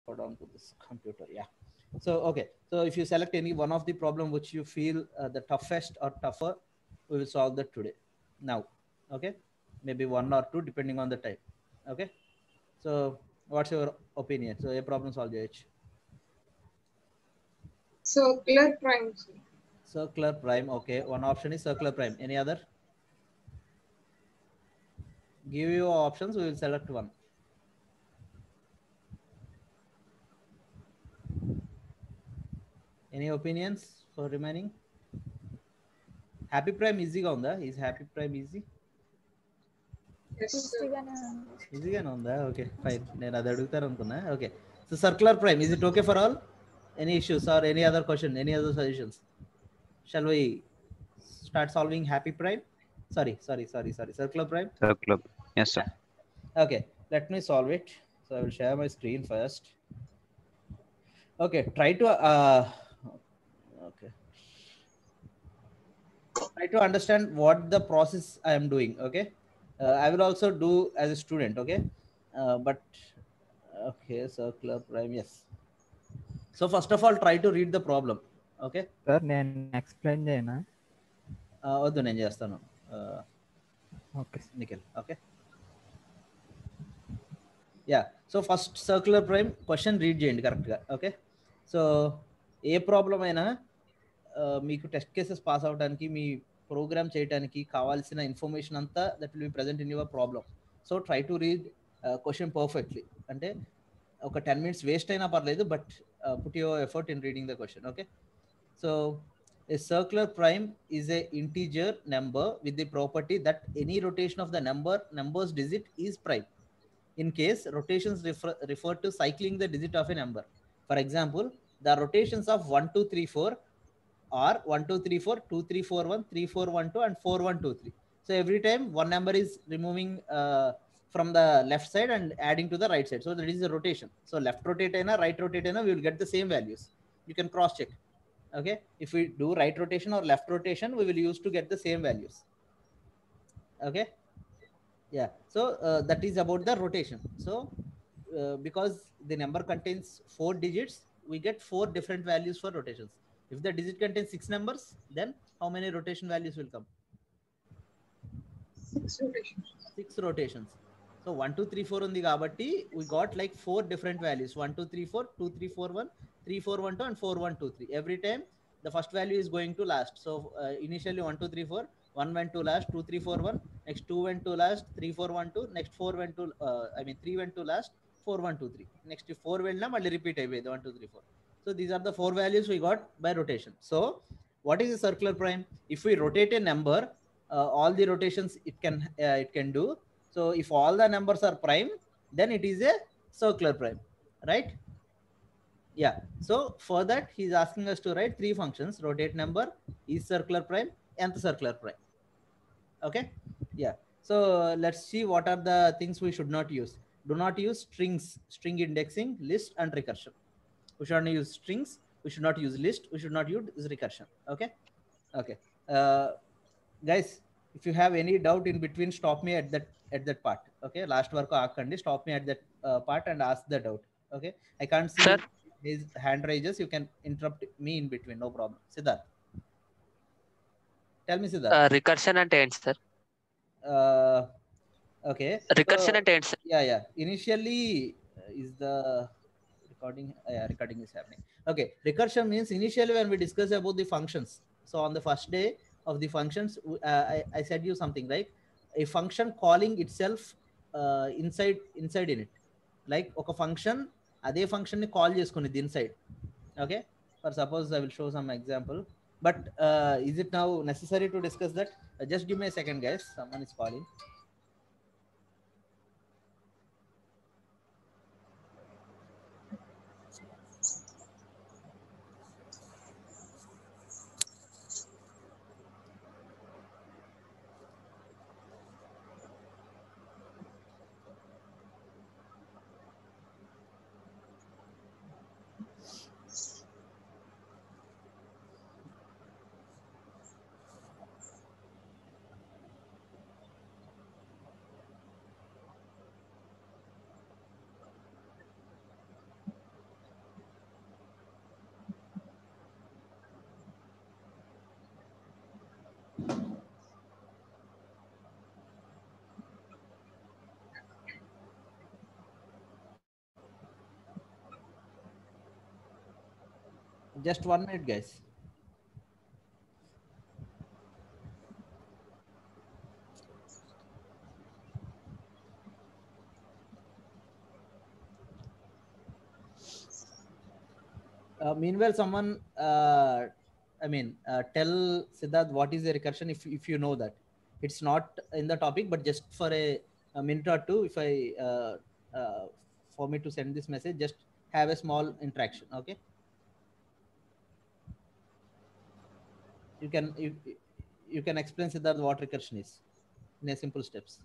go down to this computer. Yeah. So, okay. So if you select any one of the problem which you feel uh, the toughest or tougher, we will solve that today. Now, okay. Maybe one or two depending on the time. Okay. So what's your opinion? So a problem solve చేయొచ్చు Circular prime. sir. circular prime okay one option is circular prime any other give you options we will select one any opinions for remaining happy prime easy గా ఉందా is happy prime easy Yes, sir. ఈజీగానే ఉందా okay fine నేను అది అడుగుతాను అనుకున్నా okay so circular prime is it okay for all any issues or any other question any other suggestions shall we start solving happy prime sorry sorry sorry sorry circular prime Circular. Yes, sir. okay let me solve it so i will share my screen first okay try to uh okay try to understand what the process i am doing okay uh, i will also do as a student okay uh, but okay circular prime yes so first of all try to read the problem okay sir నేను explain చేయనా uh, వద్దు నేను చేస్తాను uh, okay Nikhil okay yeah so first circular prime question read చేయండి కరెక్ట్గా okay so ఏ problem అయినా ఆ, మీకు టెస్ట్ కేసెస్ పాస్ అవడానికి మీ ప్రోగ్రామ్ చేయడానికి కావాల్సిన ఇన్ఫర్మేషన్ అంతా that will be present in your problem so try to read question perfectly అంటే ఒక టెన్ మినిట్స్ వేస్ట్ అయినా పర్లేదు but put your effort in reading the question okay so a circular prime is a integer number with the property that any rotation of the number number's digit is prime in case rotations refer, refer to cycling the digit of a number for example the rotations of 1 2 3 4 are 1 2 3 4 2 3 4 1 3 4 1 2 and 4 1 2 3 so every time one number is removing uh, from the left side and adding to the right side so that is the rotation so left rotate and right rotate and we will get the same values you can cross check okay if we do right rotation or left rotation we will use to get the same values okay yeah so uh, that is about the rotation so uh, because the number contains four digits we get four different values for rotations if the digit contains six numbers then how many rotation values will come Six rotations. six rotations so 1 2 3 4 ఉంది కాబట్టి we got like four different values 1 2 3 4 2 3 4 1 3 4 1 2 and 4 1 2 3 every time the first value is going to last so uh, initially 1 2 3 4 1 went to last 2 3 4 1 next 2 went to last 3 4 1 2 next 4 went to uh, i mean 3 went to last 4 1 2 3 next 4 వెళ్ళినా మళ్ళీ repeat అయిపోయింది 1 2 3 4 so these are the four values we got by rotation so what is a circular prime if we rotate a number uh, all the rotations it can uh, it can do so if all the numbers are prime then it is a circular prime right yeah so for that he's asking us to write three functions rotate number is circular prime nth circular prime okay yeah so let's see what are the things we should not use do not use strings string indexing list and recursion we should not use strings we should not use list we should not use recursion okay okay uh, guys if you have any doubt in between stop me at that at that part okay last work akandi stop me at that uh, part and ask the doubt okay i can't see Sir. his hand raises you can interrupt me in between no problem siddharth tell me siddharth Uh, recursion అంటే ఏంటి sir uh, okay recursion So- అంటే ఏంటి sir yeah yeah initially uh, is the recording uh, yeah recording is happening okay recursion means initially when we discuss about the functions so on the first day of the functions w- uh, I, I said you something like a function calling itself uh, inside inside in it like ఒక function అదే function ని call చేసుకునేది inside okay for suppose I will show some example but is it now necessary to discuss that just give my second guys someone is calling just one minute guys uh, meanwhile someone uh, i mean uh, tell siddharth what is the recursion if, if you know that it's not in the topic but just for a, a minute or two if i uh, uh, for me to send this message just have a small interaction okay you can you, you can explain siddharth what recursion is in a simple steps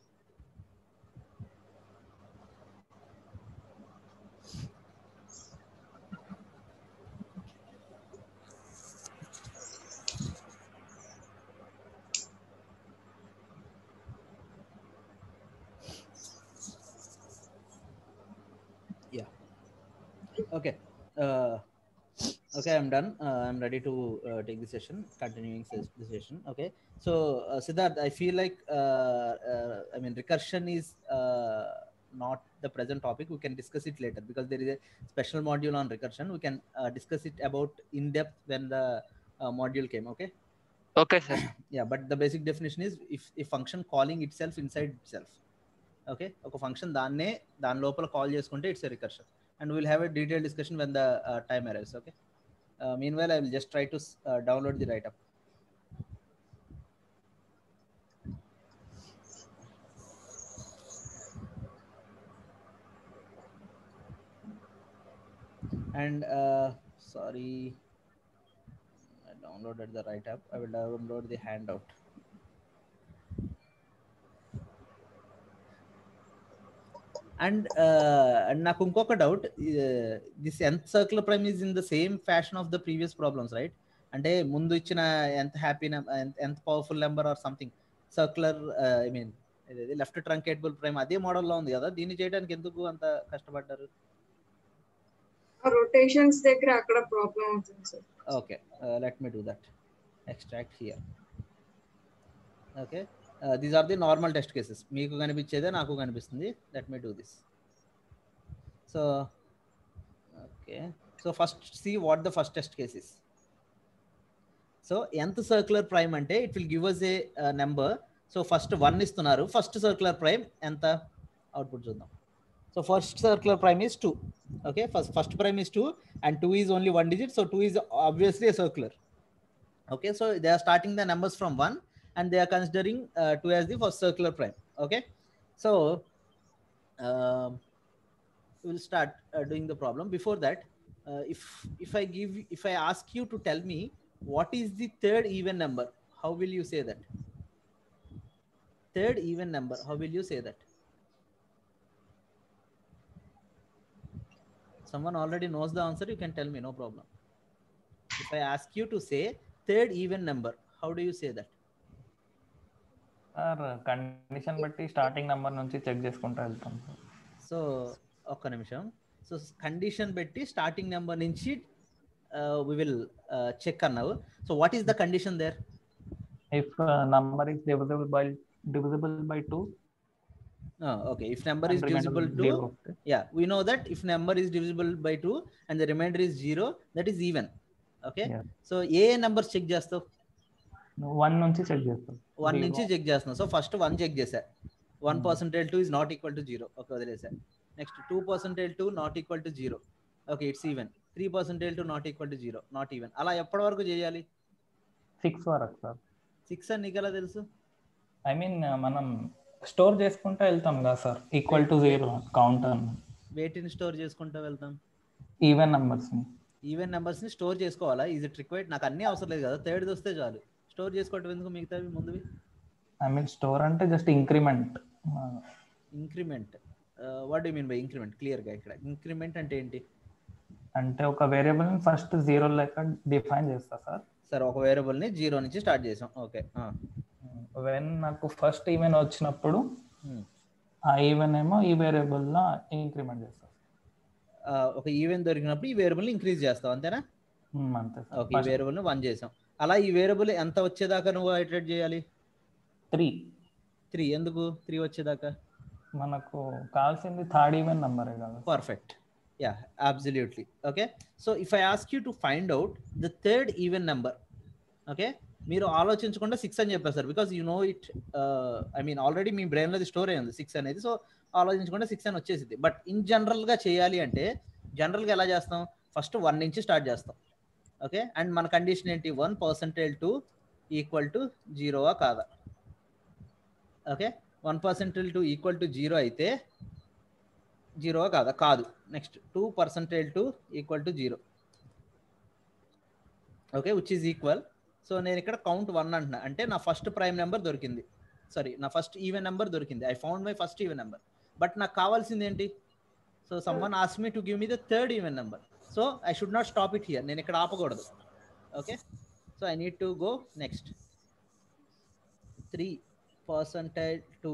okay uh, okay i'm done uh, i'm ready to uh, take the session continuing ses- the session okay so uh, siddharth i feel like uh, uh, i mean recursion is uh, not the present topic we can discuss it later because there is a special module on recursion we can uh, discuss it about in depth when the uh, module came okay okay sir yeah but the basic definition is if a function calling itself inside itself okay ఒక function దాన్నే దాని లోపల call చేసుకుంటే it's recursion and will have a detail discussion when the time arrives okay meanwhile I will just try to download the write up and uh, sorry i downloaded the right app i will download the handout and and నాకు ఇంకొక doubt this ఎంత circular prime is in the same fashion of the previous problems right అంటే ముందు ఇచ్చిన ఎంత happy ఎంత powerful number or something circular I mean left truncatable prime అదే మోడల్లో ఉంది కదా దీన్ని చేయడానికి ఎందుకు అంత కష్టపడ్డారు రొటేషన్స్ దగ్గర అక్కడ ప్రాబ్లం అవుతుంది sir okay let me do that extract here okay these are the normal test cases మీకు కనిపించేదే నాకు కనిపిస్తుంది let me do this so okay so first see what the first test cases so ఎంత circular prime అంటే it will give us a number so first one ఇస్తున్నారు first circular prime ఎంత output చూద్దాం so first circular prime is two okay first first prime is two and two is only one digit so two is obviously a circular okay so they are starting the numbers from 1 and they are considering uh, 2 as the first circular prime okay so um, we'll start uh, doing the problem before that uh, if if i give if i ask you to tell me what is the third even number how will you say that third even number how will you say that someone already knows the answer you can tell me no problem if i ask you to say third even number how do you say that sir condition బట్టి starting number నుంచి check చేసుకుంటూ వెళ్తాం sir so ఒక్క నిమిషం సో condition పెట్టి starting number నుంచి we will check అన్నావు so what is the condition there if number is divisible by divisible by two okay if number is divisible to yeah we know that if number is divisible by 2 and the remainder is 0 that is even okay Yeah. So a numbers check చేస్తావు one నుంచి check చేస్తాం one Zero. నుంచి check చేస్తున్నావు so first one check చేశా one percentage two is not equal to zero okay వదిలేసా next two percentage two not equal to zero okay it's even three percentage two not equal to zero not even అలా ఎప్పటి వరకు చేయాలి six వరకు sir six అని నీకు ఎలా తెలుసు ఐ మీన్ మనం స్టోర్ చేసుకుంటూ వెళ్తాం కదా sir equal to zero count అని వేటిని స్టోర్ చేసుకుంటూ వెళ్తాం ఈవెన్ నంబర్స్ ని ఈవెన్ నెంబర్స్ ని స్టోర్ చేసుకోవాలా ఈజ్ ఇట్ రిక్వైర్డ్ నాకు అన్ని అవసరం లేదు కదా థర్డ్ వస్తే చాలు స్టోర్ చేసుకోవటం ఎందుకు మిగతావి ముందువి ఐ మీన్ స్టోర్ అంటే just increment increment what you mean by increment క్లియర్గా ఇక్కడ ఇంక్రిమెంట్ అంటే ఏంటి అంటే ఒక వేరియబుల్ ని ఫస్ట్ జీరో లెక్క డిఫైన్ చేస్తా సార్ సరే ఒక వేరియబుల్ ని జీరో నుంచి స్టార్ట్ చేసాం ఓకే వెన్ నాకు ఫస్ట్ ఈవెన్ వచ్చినప్పుడు ఆ ఈవెన్ ఏమో ఈ వేరియబుల్ లో ఇంక్రిమెంట్ చేస్తా ఒక ఈవెంట్ దొరికినప్పుడు ఈ వేరియబుల్ ఇంక్రీజ్ చేస్తావు అంతేనా Hmm, అంతే ఓకే ఈ వేరియబుల్ ని వన్ చేసాం అలా ఈ వేరియబుల్ ఎంత వచ్చేదాకా నువ్వు హైడ్రేట్ చేయాలి త్రీ త్రీ ఎందుకు త్రీ వచ్చేదాకా మనకు కావాల్సింది థర్డ్ ఈవెన్ నంబరే కదా perfect Yeah, absolutely. Okay. So if I ask you to find out the third even number, okay, మీరు ఆలోచించకుండా సిక్స్ అని చెప్పేస్తారు because you know it I mean already మీ బ్రెయిన్లో స్టోర్ అయ్యింది సిక్స్ అనేది సో ఆలోచించకుండా సిక్స్ అని వచ్చేసింది బట్ ఇన్ జనరల్గా చేయాలి అంటే జనరల్గా ఎలా చేస్తాం ఫస్ట్ వన్ నుంచి స్టార్ట్ చేస్తాం ఓకే అండ్ మన కండిషన్ ఏంటి one percentage two equal to జీరోవా కాదా okay one percentage two equal to zero అయితే జీరోవా కాదా కాదు next two percentage two equal to zero okay which is equal so నేను ఇక్కడ కౌంట్ వన్ అంటున్నా అంటే నా ఫస్ట్ ప్రైమ్ నెంబర్ దొరికింది సారీ నా ఫస్ట్ ఈవెన్ నెంబర్ దొరికింది I found my first even number but నాకు కావాల్సింది ఏంటి సో సమ్వన్ ఆస్ me to give me the third even number so I should not stop it here నేను ఇక్కడ ఆపకూడదు okay so I need to go next three percentage two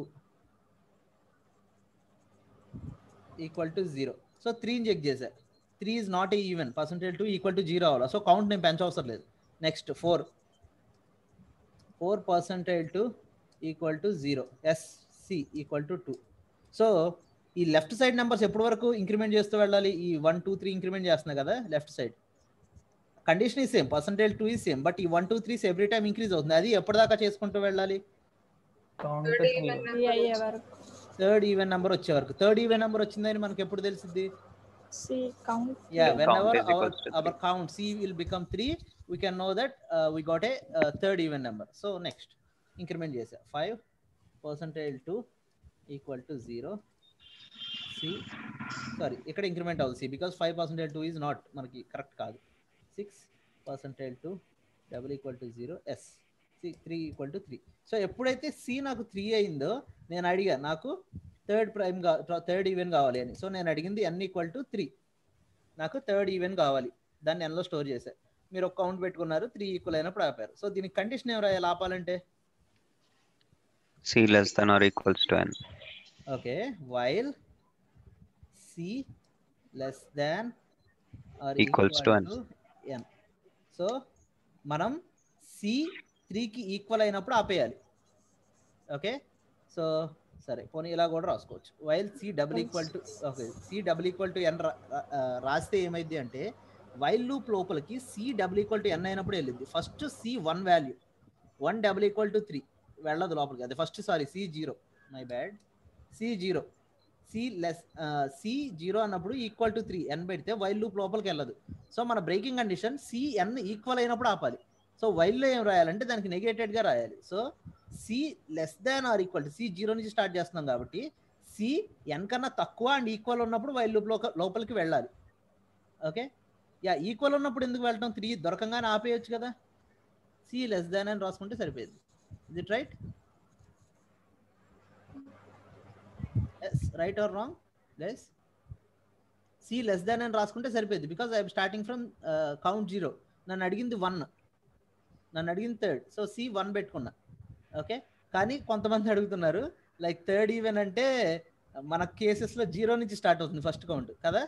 equal to zero so త్రీని check చేశా three is not a even percentage two equal to zero అవ్వాలి so count నేను పెంచవసరం లేదు next four four percentage two equal to zero yes c equal to two so ఈ left side numbers ఎప్పటి వరకు increment చేస్తూ వెళ్ళాలి ఈ వన్ టూ త్రీ ఇంక్రిమెంట్ చేస్తున్నా కదా లెఫ్ట్ సైడ్ కండిషన్ ఈ సేమ్ పర్సంటేజ్ టూ ఈ సేమ్ బట్ ఈ one two threes every time increase అవుతుంది అది ఎప్పటిదాకా చేసుకుంటూ వెళ్ళాలి కౌంట్ థర్డ్ ఈవెన్ త్రీ అయ్యే వరకు థర్డ్ ఈవెన్ నెంబర్ వచ్చే వరకు థర్డ్ ఈవెన్ నెంబర్ వచ్చిందని మనకి ఎప్పుడు తెలిసింది c count yeah Count whenever is our, equals to our three. count c will become 3 we can know that uh, we got a uh, third even number so next increment చేసా 5 percentage to equal to 0 c sorry ఇక్కడ ఇంక్రిమెంట్ అవుతుంది c because 5 percentage 2 is not మనకి correct కాదు 6 percentage to double equal to zero yes c three equal to three so ఎప్పుడైతే c నాకు three అయిందో నేను అడిగా నాకు థర్డ్ ప్రైమ్ థర్డ్ ఈవెన్ కావాలి అని సో నేను అడిగింది ఎన్ ఈక్వల్ టు త్రీ నాకు థర్డ్ ఈవెన్ కావాలి దాన్ని ఎన్లో స్టోర్ చేశా మీరు ఒక కౌంట్ పెట్టుకున్నారు త్రీ ఈక్వల్ అయినప్పుడు ఆపారు సో దీనికి కండిషన్ ఏం రాయాలి ఆపాలంటే c less than or equals to n ఓకే while c less than or Equals to n. N so మనం సి త్రీకి ఈక్వల్ అయినప్పుడు ఆపేయాలి ఓకే సో సరే పోనీ ఇలా కూడా రాసుకోవచ్చు while c double equal to okay c double equal to n రాస్తే ఏమైంది అంటే వైల్ లూప్ లోపలికి c double equal to n అయినప్పుడు వెళ్ళింది first c one value one double equal to three వెళ్ళదు లోపలికి అది first sorry c zero my bad c zero c less c zero అన్నప్పుడు ఈక్వల్ టు త్రీ ఎన్ పెడితే while loop లోపలికి వెళ్ళదు so మన breaking condition c n equal అయినప్పుడు ఆపాలి సో వైల్లో ఏం రాయాలంటే దానికి నెగేటెడ్గా రాయాలి so c less than or equal to c zero నుంచి స్టార్ట్ చేస్తున్నాం కాబట్టి సి ఎన్ కన్నా తక్కువ అండ్ ఈక్వల్ ఉన్నప్పుడు వైల్ లూప్ లోపలికి వెళ్ళాలి ఓకే యా ఈక్వల్ ఉన్నప్పుడు ఎందుకు వెళ్ళటం త్రీ దొరకంగానే ఆపేయచ్చు కదా సి లెస్ దాన్ అని రాసుకుంటే సరిపోయింది is it right yes right or wrong less c less than అని రాసుకుంటే సరిపోయింది because I'm starting from count zero నన్ను అడిగింది వన్ నన్ను అడిగింది థర్డ్ సో సి వన్ పెట్టుకున్నా ఓకే కానీ కొంతమంది అడుగుతున్నారు లైక్ థర్డ్ ఈవెన్ అంటే మన కేసెస్లో జీరో నుంచి స్టార్ట్ అవుతుంది ఫస్ట్ కౌంట్ కదా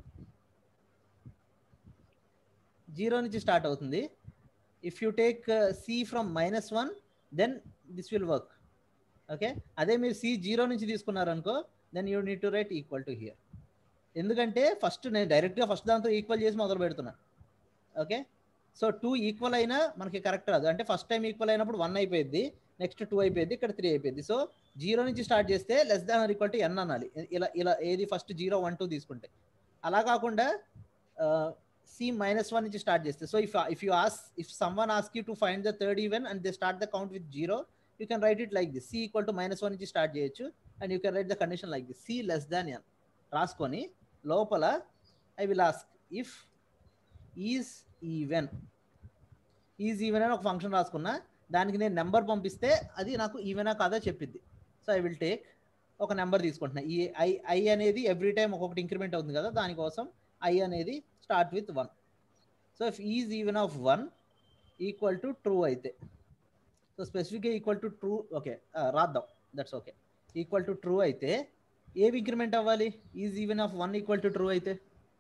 జీరో నుంచి స్టార్ట్ అవుతుంది if you take c from minus one then this will work okay అదే మీరు సి జీరో నుంచి తీసుకున్నారు అనుకో then you need to write equal to here ఎందుకంటే ఫస్ట్ నేను డైరెక్ట్గా ఫస్ట్ దాంతో ఈక్వల్ చేసి మొదలు పెడుతున్నా ఓకే సో టూ ఈక్వల్ అయినా మనకి కరెక్ట్ రాదు అంటే ఫస్ట్ టైం ఈక్వల్ అయినప్పుడు వన్ అయిపోయింది నెక్స్ట్ టూ అయిపోయింది ఇక్కడ త్రీ అయిపోయింది సో జీరో నుంచి స్టార్ట్ చేస్తే less than or equal to n అనాలి ఇలా ఇలా ఏది ఫస్ట్ జీరో వన్ టూ తీసుకుంటే అలా కాకుండా సి మైనస్ వన్ నుంచి స్టార్ట్ చేస్తే so if if you as if someone ask you to find the third even and they start the count with zero you can write it like this c equal to minus one నుంచి start చేయొచ్చు and you can write the condition like this c less than n రాసుకొని లోపల I will ask if is even is even అని ఒక function రాసుకున్నా దానికి నేను number పంపిస్తే అది నాకు ఈవెనా కాదా చెప్పిద్ది సో ఐ విల్ టేక్ ఒక నెంబర్ తీసుకుంటున్నా ఈ ఐ ఐ అనేది ఎవ్రీ టైం ఒక్కొక్కటి ఇంక్రిమెంట్ అవుతుంది కదా దానికోసం ఐ అనేది start with one so if is even of one equal to true అయితే సో స్పెసిఫిక్గా ఈక్వల్ టు ట్రూ ఓకే రాద్దాం that's okay equal to true అయితే ఏవి ఇంక్రిమెంట్ అవ్వాలి is even of one equal to true అయితే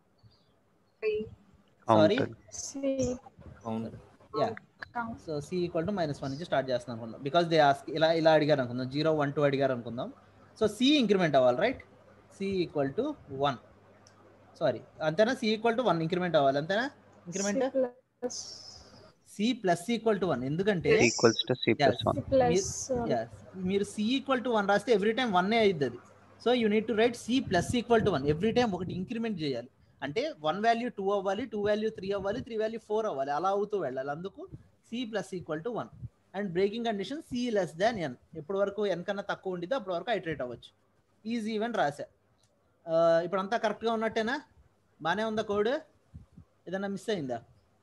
sorry counted c yeah count so c equal to minus one నుంచి start చేస్తాను అనుకుందాం బికాస్ దే ఆస్క్ ఇలా ఇలా అడిగారు అనుకుందాం జీరో వన్ టూ అడిగారు అనుకుందాం సో సి ఇంక్రిమెంట్ అవ్వాలి right c equal to one sorry అంతేనా c equal to one increment అవ్వాలి అంతేనా increment plus c plus equal to one ఎందుకంటే equals to c plus one plus Yeah, మీరు c equal to one రాస్తే every time one అయ్యిద్ది అది so you need to write c plus equal to one every time ఒకటి increment చేయాలి అంటే one value two అవ్వాలి two value three అవ్వాలి three value four అవ్వాలి అలా అవుతూ వెళ్ళాలి అందుకు c plus equal to one and breaking condition c less than n ఎప్పటి వరకు ఎన్ కన్నా తక్కువ ఉండిద్దో అప్పటి వరకు హైడ్రేట్ అవ్వచ్చు ఈజీ ఈవెన్ రాసా ఆ, ఇప్పుడు అంతా కరెక్ట్గా ఉన్నట్టేనా బాగానే ఉందా కోడ్ ఏదన్నా మిస్ అయిందా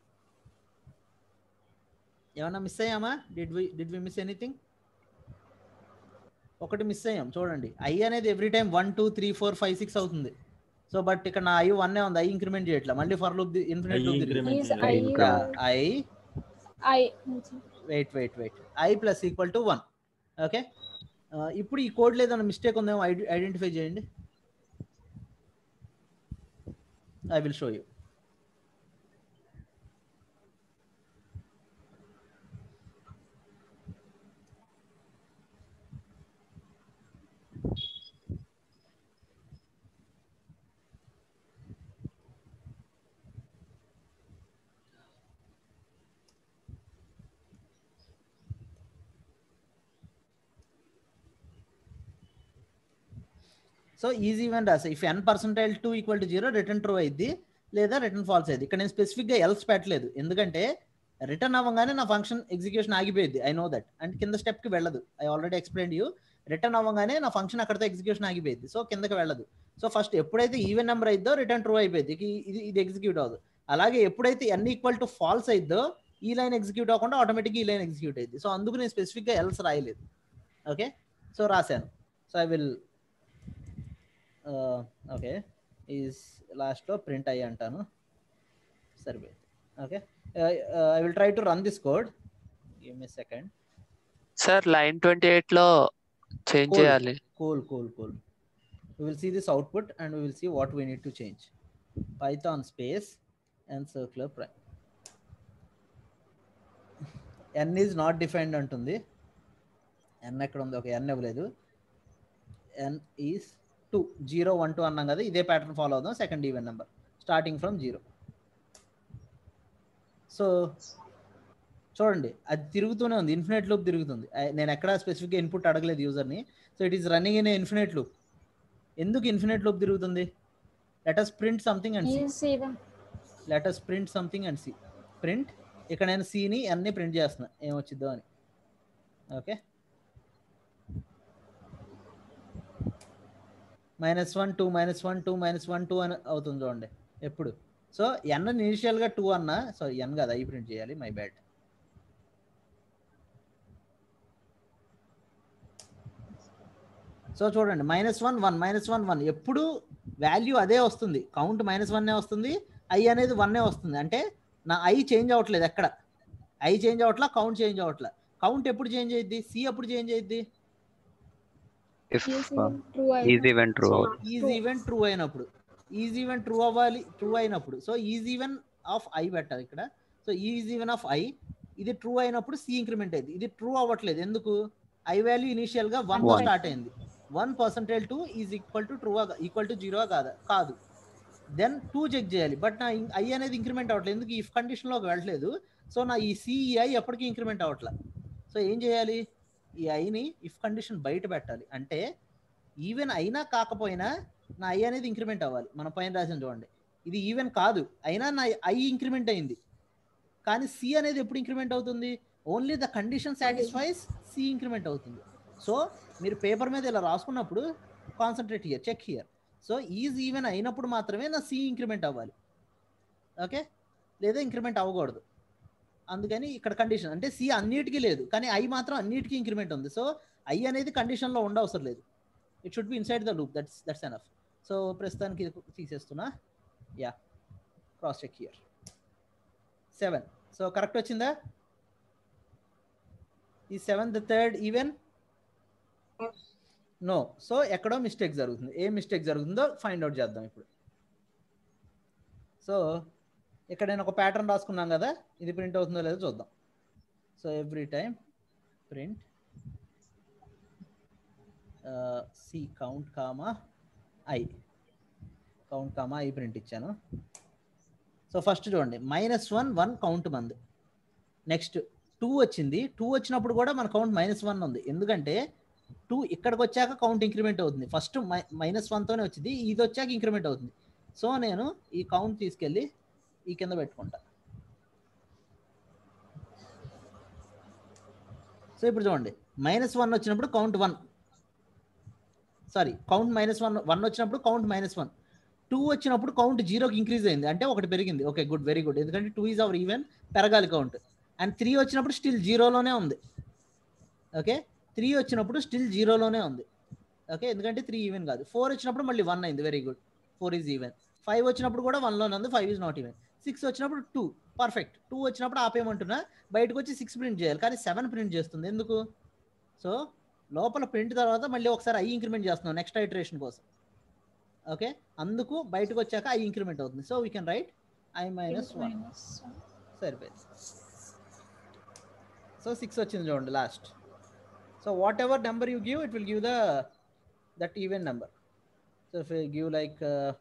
ఏమన్నా మిస్ అయ్యామా did we did we miss anything ఒకటి మిస్ అయ్యాం చూడండి ఐ అనేది every time one two three four five six అవుతుంది సో బట్ ఇక్కడ నా ఐ వన్ ఉంది ఐ ఇంక్రిమెంట్ చేయట్లా మళ్ళీ for loop infinite loop increment is చేయాలి. I I I wait wait wait i plus equal to one okay ఇప్పుడు ఈ code ఏదైనా మిస్టేక్ ఉందేమో ఐడెంటిఫై చేయండి I will show you so easy even రాసా if n percentile two equal to zero return true అయింది లేదా return falls అయింది ఇక్కడ నేను స్పెసిఫిక్గా ఎల్స్ పెట్టలేదు ఎందుకంటే రిటర్న్ అవ్వగానే నా ఫంక్షన్ ఎగ్జిక్యూషన్ ఆగిపోయింది ఐ నో దట్ అండ్ కింద స్టెప్కి వెళ్ళదు I already explain you return అవ్వగానే నా ఫంక్షన్ అక్కడితో ఎగ్జిక్యూషన్ ఆగిపోయింది సో కిందకి వెళ్ళదు సో ఫస్ట్ ఎప్పుడైతే ఈవెన్ నెంబర్ అయిద్దో రిటర్న్ ట్రూ అయిపోయింది ఇక ఇది ఇది ఎగ్జిక్యూట్ అవ్వదు అలాగే ఎప్పుడైతే ఎన్ ఈక్వల్ టు ఫాల్స్ అయిద్దో ఈ లైన్ ఎగ్జిక్యూట్ అవ్వకుండా ఆటోమేటిక్గా ఈ లైన్ ఎగ్జిక్యూట్ అయింది సో అందుకు నేను స్పెసిఫిక్గా ఎల్స్ రాయలేదు ఓకే సో రాశాను so I will okay is లాస్ట్లో ప్రింట్ అయ్యి అంటాను సరిపోయింది okay I will try to run this code give me second sir line twenty eight లో చేంజ్ Cool. చేయాలి cool cool cool we will see this output and we will see what we need to change python space and circular prime n is not defined అంటుంది n ఎక్కడ ఉంది ఒక n ఇవ్వలేదు n is two zero one two అన్నాం కదా ఇదే pattern follow అవుదాం second even number starting from zero so చూడండి అది తిరుగుతూనే ఉంది ఇన్ఫినిట్ లూప్ తిరుగుతుంది I- నేను ఎక్కడ స్పెసిఫిక్గా ఇన్పుట్ అడగలేదు యూజర్ని so it is running in infinite loop ఎందుకు ఇన్ఫినిట్ లూప్ తిరుగుతుంది let us print something and c is even let us print something and c print ఇక్కడ నేను సిని అన్ని ప్రింట్ చేస్తున్నా ఏమొచ్చిద్దో అని okay minus one two minus one two minus one two అని అవుతుంది చూడండి ఎప్పుడు సో ఎన్ ఇనిషియల్గా టూ అన్న సో ఎన్ కదా ఐ ప్రింట్ చేయాలి మై బ్యాడ్ సో చూడండి minus one one minus one one ఎప్పుడు వాల్యూ అదే వస్తుంది కౌంట్ మైనస్ వన్నే వస్తుంది ఐ అనేది వన్నే వస్తుంది అంటే నా ఐ చేంజ్ అవ్వట్లేదు ఎక్కడ ఐ చేంజ్ అవ్వట్లా కౌంట్ చేంజ్ అవ్వట్లా కౌంట్ ఎప్పుడు చేంజ్ అయ్యిద్ది సి ఎప్పుడు చేంజ్ అయ్యిద్ది if is even true is event true is even true అయినప్పుడు ఈజ్ ఈవెన్ ట్రూ అవ్వాలి ట్రూ అయినప్పుడు so is even of i పెట్టాలి ఇక్కడ so is even of i ఇది ట్రూ అయినప్పుడు సి ఇంక్రిమెంట్ అయింది ఇది ట్రూ అవ్వట్లేదు ఎందుకు ఐ వాల్యూ ఇనిషియల్ గా వన్ One. స్టార్ట్ అయింది one percentage two is equal to true equal to zero కాదా కాదు దెన్ టూ చెక్ చేయాలి బట్ నా ఐ అనేది ఇంక్రిమెంట్ అవ్వట్లేదు ఎందుకు ఇఫ్ కండిషన్లోకి వెళ్ళట్లేదు సో నా ఈ సిఈఐ ఎప్పటికీ ఇంక్రిమెంట్ అవ్వట్లే సో ఏం చేయాలి ఈ ఐని ఇఫ్ కండిషన్ బయట పెట్టాలి అంటే ఈవెన్ అయినా కాకపోయినా నా ఐ అనేది ఇంక్రిమెంట్ అవ్వాలి మన పైన రాసిన చూడండి ఇది ఈవెన్ కాదు అయినా నా ఐ ఇంక్రిమెంట్ అయింది కానీ సి అనేది ఎప్పుడు ఇంక్రిమెంట్ అవుతుంది only the condition satisfies c increment అవుతుంది సో మీరు పేపర్ మీద ఇలా రాసుకున్నప్పుడు concentrate here check here so is even అయినప్పుడు మాత్రమే నా సి ఇంక్రిమెంట్ అవ్వాలి ఓకే లేదా ఇంక్రిమెంట్ అవ్వకూడదు అందుకని ఇక్కడ కండిషన్ అంటే సి అన్నిటికీ లేదు కానీ ఐ మాత్రం అన్నిటికీ ఇంక్రిమెంట్ ఉంది సో ఐ అనేది కండిషన్లో ఉండవసరం లేదు it should be inside the loop that's that's enough so ప్రస్తుతానికి ఇది తీసేస్తున్నా yeah cross check here seven so correct వచ్చిందా ఈ seventh third even no so ఎక్కడో మిస్టేక్ జరుగుతుంది ఏ మిస్టేక్ జరుగుతుందో ఫైండ్ అవుట్ చేద్దాం ఇప్పుడు సో ఇక్కడ నేను ఒక ప్యాటర్న్ రాసుకున్నాం కదా ఇది ప్రింట్ అవుతుందో లేదో చూద్దాం so every time print c count comma i count comma ఈ ప్రింట్ ఇచ్చాను సో ఫస్ట్ చూడండి మైనస్ వన్ వన్ కౌంట్ మంది నెక్స్ట్ టూ వచ్చింది టూ వచ్చినప్పుడు కూడా మన కౌంట్ మైనస్ వన్ ఉంది ఎందుకంటే టూ ఇక్కడికి వచ్చాక కౌంట్ ఇంక్రిమెంట్ అవుతుంది ఫస్ట్ మైనస్ వన్తోనే వచ్చింది ఇది వచ్చాక ఇంక్రిమెంట్ అవుతుంది సో నేను ఈ కౌంట్ తీసుకెళ్ళి ఈ కింద పెట్టుకుంటా సో ఇప్పుడు చూడండి మైనస్ వన్ వచ్చినప్పుడు count one sorry count minus one one వచ్చినప్పుడు కౌంట్ మైనస్ వన్ టూ వచ్చినప్పుడు కౌంట్ జీరోకి ఇంక్రీజ్ అయింది అంటే ఒకటి పెరిగింది ఓకే గుడ్ వెరీ గుడ్ ఎందుకంటే టూ ఈజ్ అవర్ ఈవెన్ పెరగాలి కౌంట్ అండ్ త్రీ వచ్చినప్పుడు స్టిల్ జీరోలోనే ఉంది ఓకే త్రీ వచ్చినప్పుడు స్టిల్ జీరోలోనే ఉంది ఓకే ఎందుకంటే త్రీ ఈవెన్ కాదు ఫోర్ వచ్చినప్పుడు మళ్ళీ వన్ అయింది very good four is even five వచ్చినప్పుడు కూడా వన్లోనే ఉంది five is not even six వచ్చినప్పుడు టూ పర్ఫెక్ట్ టూ వచ్చినప్పుడు ఆపేయమంటున్నా బయటకు వచ్చి సిక్స్ ప్రింట్ చేయాలి కానీ సెవెన్ ప్రింట్ చేస్తుంది ఎందుకు సో లోపల ప్రింట్ తర్వాత మళ్ళీ ఒకసారి ఐ ఇంక్రిమెంట్ చేస్తున్నాం నెక్స్ట్ ఐటరేషన్ కోసం ఓకే అందుకు బయటకు వచ్చాక ఐ ఇంక్రిమెంట్ అవుతుంది so we can write i minus one minus one. సరిపోయింది సో సిక్స్ వచ్చింది చూడండి last so whatever number you give it will give the that even number so if give like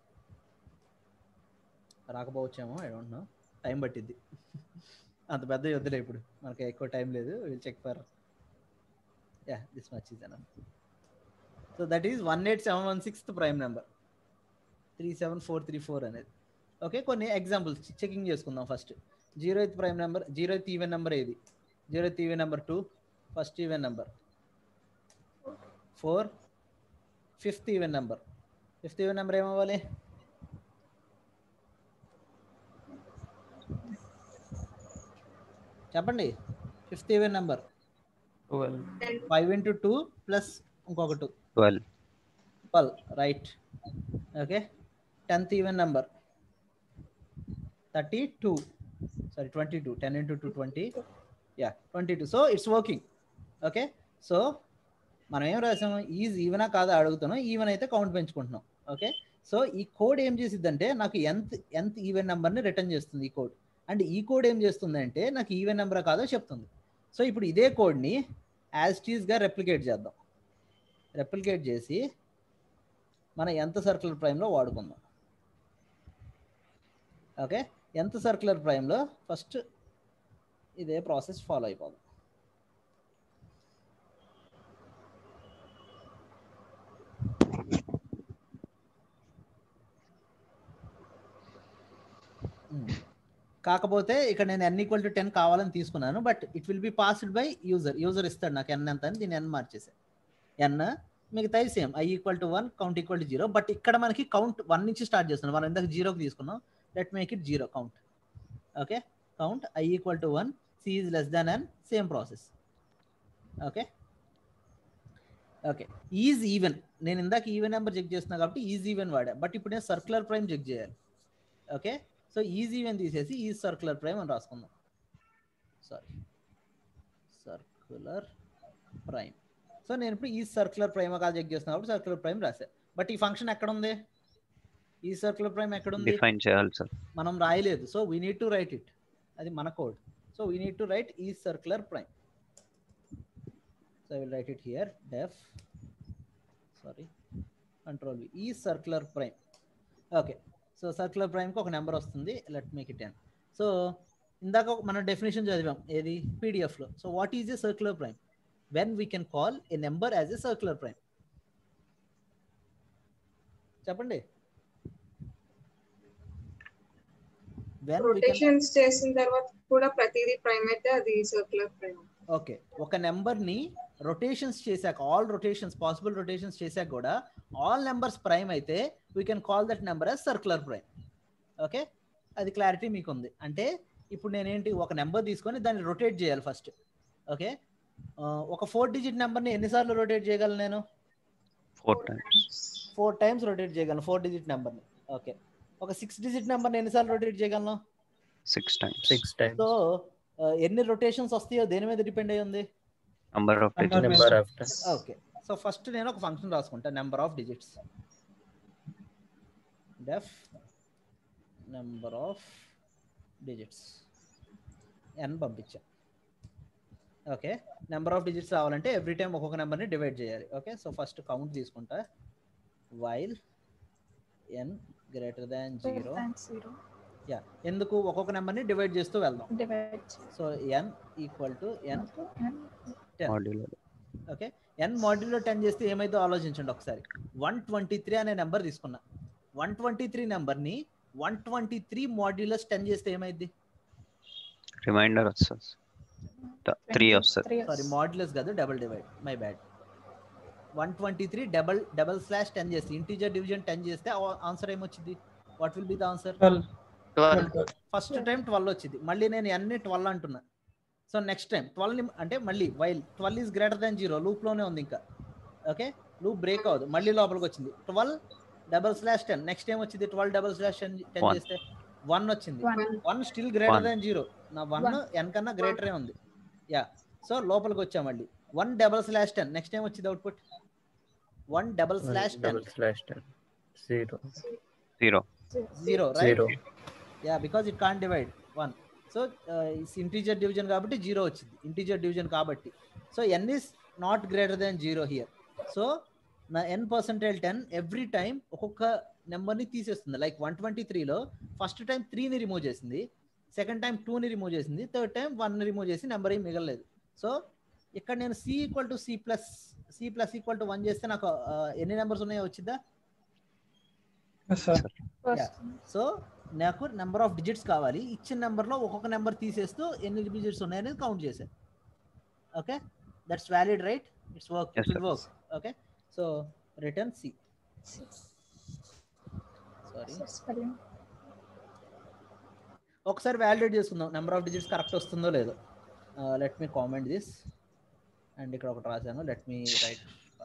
రాకపోవచ్చేమో I don't know time పట్టిద్ది అంత పెద్ద వద్దులే ఇప్పుడు మనకి ఎక్కువ టైం లేదు will check for yeah this much is అన్న so that is one eight seven one sixth prime number three seven four three four అనేది ఓకే కొన్ని ఎగ్జాంపుల్స్ చెకింగ్ చేసుకుందాం first zero eighth prime number zero eighth even number ఏది zero eighth even number two first even number four fifth even number fifth even number ఏమవ్వాలి చెప్పండి fifth even number twelve five into two plus ఇంకొక two twelve twelve right okay tenth even number thirty two sorry twenty two ten into two twenty yeah twenty two so it's working okay so మనం ఏం రాసాము is ఈవెనా కాదా అడుగుతున్నాం even అయితే count పెంచుకుంటున్నాం okay so ఈ కోడ్ ఏం చేసిద్దంటే నాకు ఎంత ఎంత ఈవెన్ నెంబర్ని రిటర్న్ చేస్తుంది ఈ కోడ్ అండ్ ఈ కోడ్ ఏం చేస్తుంది అంటే నాకు ఈవెన్ నెంబర్ కాదో చెప్తుంది సో ఇప్పుడు ఇదే కోడ్ని యాజ్ టీజ్గా రెప్లికేట్ చేద్దాం రెప్లికేట్ చేసి మనం ఎంత సర్క్యులర్ ప్రైమ్లో వాడుకుందాం ఓకే ఎంత సర్క్యులర్ ప్రైమ్లో ఫస్ట్ ఇదే ప్రాసెస్ ఫాలో అయిపోదాం Hmm. కాకపోతే ఇక్కడ నేను ఎన్ ఈక్వల్ టు టెన్ కావాలని తీసుకున్నాను but it will be passed by user user ఇస్తాడు నాకు ఎన్ ఎంత అని దీన్ని ఎన్ మార్చేసాను ఎన్ మిగతా same i equal to one count equal to zero but ఇక్కడ మనకి కౌంట్ వన్ నుంచి స్టార్ట్ చేస్తున్నాం మనం ఇందాక జీరోకి తీసుకున్నాం let make it zero count okay count i equal to one c is less than and same process okay okay is even నేను ఇందాక ఈవెన్ నెంబర్ చెక్ చేస్తున్నా కాబట్టి ఈజ్ ఈవెన్ వాడా బట్ ఇప్పుడు నేను సర్క్యులర్ ప్రైమ్ చెక్ చేయాలి okay so is even తీసేసి is circular prime అని రాసుకుందాం సారీ సర్క్యులర్ ప్రైమ్ సో నేను ఇప్పుడు ఈ సర్క్యులర్ ప్రైమ్ కాదు చెక్ చేస్తున్నా కాబట్టి సర్క్యులర్ ప్రైమ్ రాసా బట్ ఈ ఫంక్షన్ ఎక్కడ ఉంది ఈ సర్క్యులర్ ప్రైమ్ ఎక్కడ ఉంది డిఫైన్ చేయాలి సార్ మనం రాయలేదు so we need to write it అది మన code so we need to write ఈ circular prime so I will write it here def sorry control ఈ circular prime okay so circular ప్రైమ్కి ఒక నెంబర్ వస్తుంది let make it n so ఇందాక మనం definition చదివాం ఏది పీడిఎఫ్లో so what is a circular prime when we can call a number as a circular prime చెప్పండి వెన్ వీ కెన్ రొటేషన్స్ చేసిన తర్వాత కూడా ప్రతిదీ ప్రైమ్ అయితే అది సర్క్యులర్ ప్రైమ్ ఓకే ఒక నెంబర్ని రొటేషన్స్ చేశాక ఆల్ రొటేషన్స్ పాసిబుల్ రొటేషన్స్ చేశాక కూడా ఆల్ నెంబర్స్ ప్రైమ్ అయితే we can call that number as circular prime okay అది క్లారిటీ మీకు ఉంది అంటే ఇప్పుడు నేనేంటి ఒక నెంబర్ తీసుకొని దాన్ని రొటేట్ చేయాలి ఫస్ట్ ఓకే ఒక ఫోర్ డిజిట్ నెంబర్ని ఎన్నిసార్లు రొటేట్ చేయగలను నేను four times four times rotate చేయగలను ఫోర్ డిజిట్ నెంబర్ని ఓకే ఒక సిక్స్ డిజిట్ నెంబర్ని ఎన్నిసార్లు రొటేట్ చేయగలను six times six times so ఎన్ని రొటేషన్స్ వస్తాయో దేని మీద డిపెండ్ అయ్యి ఉంది number of Number digits number of okay so first నేను ఒక ఫంక్షన్ రాసుకుంటా number of digits def number of digits n పంపించా ఓకే నెంబర్ ఆఫ్ డిజిట్స్ రావాలంటే ఎవ్రీ టైం ఒక్కొక్క నెంబర్ని డివైడ్ చేయాలి ఓకే సో ఫస్ట్ కౌంట్ తీసుకుంటా while n greater than zero zero yeah ఎందుకు ఒక్కొక్క నెంబర్ని డివైడ్ చేస్తూ వెళ్దాం divide so n equal to n ten modular okay n మాడ్యూల్లో టెన్ చేస్తే ఏమైందో ఆలోచించండి ఒకసారి వన్ ట్వంటీ త్రీ అనే నెంబర్ తీసుకున్నా వన్ ట్వంటీ త్రీ నెంబర్ని one twenty three modulus ten చేస్తే ఏమైంది రిమైండర్ వస్తుంది త్రీ వస్తుంది సారీ మాడ్యులస్ కాదు double divide my bad one twenty three double double slash ten చేస్తే ఇంటీజర్ డివిజన్ టెన్ చేస్తే ఆన్సర్ ఏమొచ్చింది what will be the answer first time twelve వచ్చింది మళ్ళీ నేను ఎన్ని ట్వెల్వ్ అంటున్నా సో నెక్స్ట్ టైం ట్వెల్వ్ అంటే మళ్ళీ while twelve is greater than zero లూప్లోనే ఉంది ఇంకా ఓకే లూప్ బ్రేక్ అవ్వదు మళ్ళీ లోపలికి వచ్చింది twelve double slash ten next time వచ్చింది twelve double slash ten ten One. చేస్తే వన్ వచ్చింది one one still greater One. Than zero నా వన్ One. ఎన్ కన్నా గ్రేటరే ఉంది యా సో లోపలికి వచ్చా మళ్ళీ one double slash ten next time వచ్చింది output one double slash ten double slash ten zero zero zero right zero yeah because it can't divide one so integer division కాబట్టి zero వచ్చింది integer division కాబట్టి so n is not greater then zero here so నా n percentage ten every time ఒక్కొక్క నెంబర్ని తీసేస్తుంది like one twenty త్రీలో first time త్రీని remove చేసింది సెకండ్ టైం టూని రిమూవ్ చేసింది థర్డ్ టైం వన్ రిమూవ్ చేసి నెంబర్ ఏం మిగలలేదు సో ఇక్కడ నేను c equal to c plus c plus equal to one చేస్తే నాకు ఆ, ఎన్ని నెంబర్స్ ఉన్నాయో వచ్చిందా సార్ సో నాకు నెంబర్ ఆఫ్ డిజిట్స్ కావాలి ఇచ్చిన నెంబర్లో ఒక్కొక్క నెంబర్ తీసేస్తూ ఎన్ని డిజిట్స్ ఉన్నాయనేది కౌంట్ చేశాను okay that's valid right it's work Yes, it sir. Work okay so return c sorry spelling ఒకసారి వ్యాలిడేట్ చేసుకుందాం నెంబర్ ఆఫ్ డిజిట్స్ కరెక్ట్ వస్తుందో లేదో let me comment this and ఇక్కడ ఒకటి రాశాను లెట్ మీ రైట్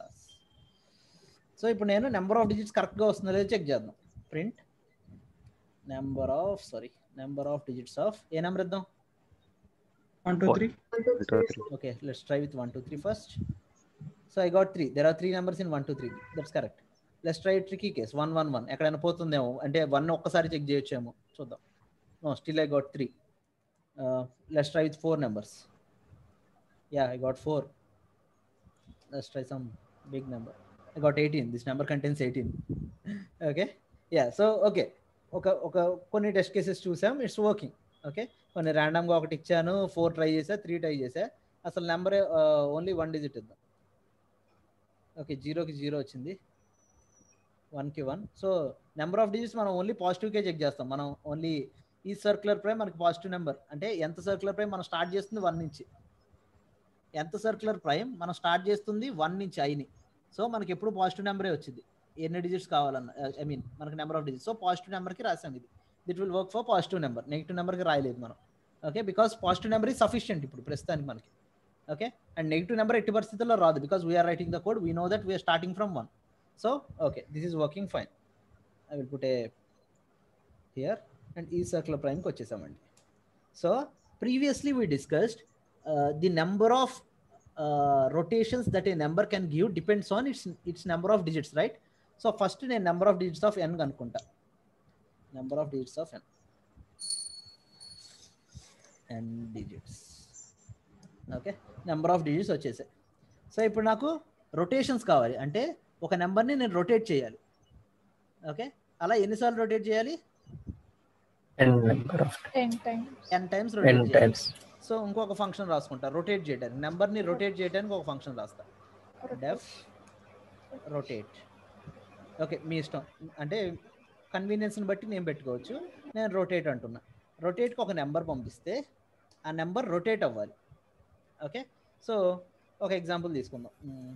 సో ఇప్పుడు నేను నెంబర్ ఆఫ్ డిజిట్స్ కరెక్ట్గా వస్తుందో లేదో చెక్ చేద్దాం print number of sorry number of digits of a number ఇద్దాం one two three okay let's try with one two three first so I got three there are three numbers in one two three that's correct let's try tricky case one one one ఎక్కడైనా పోతుందేమో అంటే one ఒక్కసారి check చేయొచ్చేమో చూద్దాం no still I got three let's try with four numbers yeah I got four let's try some big number I got eighteen this number contains eighteen okay yeah so okay ఒక ఒక కొన్ని test cases చూసాం it's working okay కొన్ని ర్యాండమ్గా ఒకటి ఇచ్చాను four try చేసా three try చేసా అసలు నెంబర్ ఓన్లీ వన్ డిజిట్ ఇద్దాం ఓకే జీరోకి జీరో వచ్చింది వన్కి one so number of digits మనం ఓన్లీ పాజిటివ్కే చెక్ చేస్తాం మనం ఓన్లీ ఈ సర్క్యులర్ ప్రైమ్ మనకి పాజిటివ్ నెంబర్ అంటే ఎంత సర్క్యులర్ ప్రైమ్ మనం స్టార్ట్ చేస్తుంది వన్ నుంచి ఎంత సర్క్యులర్ ప్రైమ్ మనం స్టార్ట్ చేస్తుంది వన్ నుంచి ఐని సో మనకి ఎప్పుడు పాజిటివ్ నెంబరే వచ్చింది ఎన్ని డిజిట్స్ కావాలన్న ఐ మీన్ మనకి number of digits so positive నెంబర్కి రాసాం ఇది it will work for positive number negative నెంబర్కి రాయలేదు మనం ఓకే బికాస్ పాజిటివ్ నెంబర్ ఈ సఫిషియంట్ ఇప్పుడు ప్రస్తుతానికి మనకి ఓకే అండ్ నెగిటివ్ నెంబర్ ఎట్టి పరిస్థితుల్లో రాదు because we're writing the code we know that we're starting from one so okay this is working fine I will put a here and ఈ circle ప్రైమ్కి వచ్చేసామండి so previously we discussed the number of rotations that a number can give depends on its its number of digits right so first నేను number of digits of n కనుక్కుంటా number of digits of n n digits okay number of digits వచ్చేసాయి so ఇప్పుడు నాకు rotations కావాలి అంటే ఒక నెంబర్ని నేను రొటేట్ చేయాలి ఓకే అలా ఎన్నిసార్లు రొటేట్ చేయాలి n number of ten times n times n rotate చేయాలి times సో ఇంకొక ఫంక్షన్ రాసుకుంటా రొటేట్ చేయడానికి నెంబర్ని రొటేట్ చేయడానికి ఒక ఫంక్షన్ రాస్తా డెఫ్ రొటేట్ ఓకే మీ ఇష్టం అంటే కన్వీనియన్స్ని బట్టి నేను పెట్టుకోవచ్చు నేను రొటేట్ అంటున్నా రొటేట్కి ఒక నెంబర్ పంపిస్తే ఆ నెంబర్ రొటేట్ అవ్వాలి ఓకే సో ఒక ఎగ్జాంపుల్ తీసుకుందాం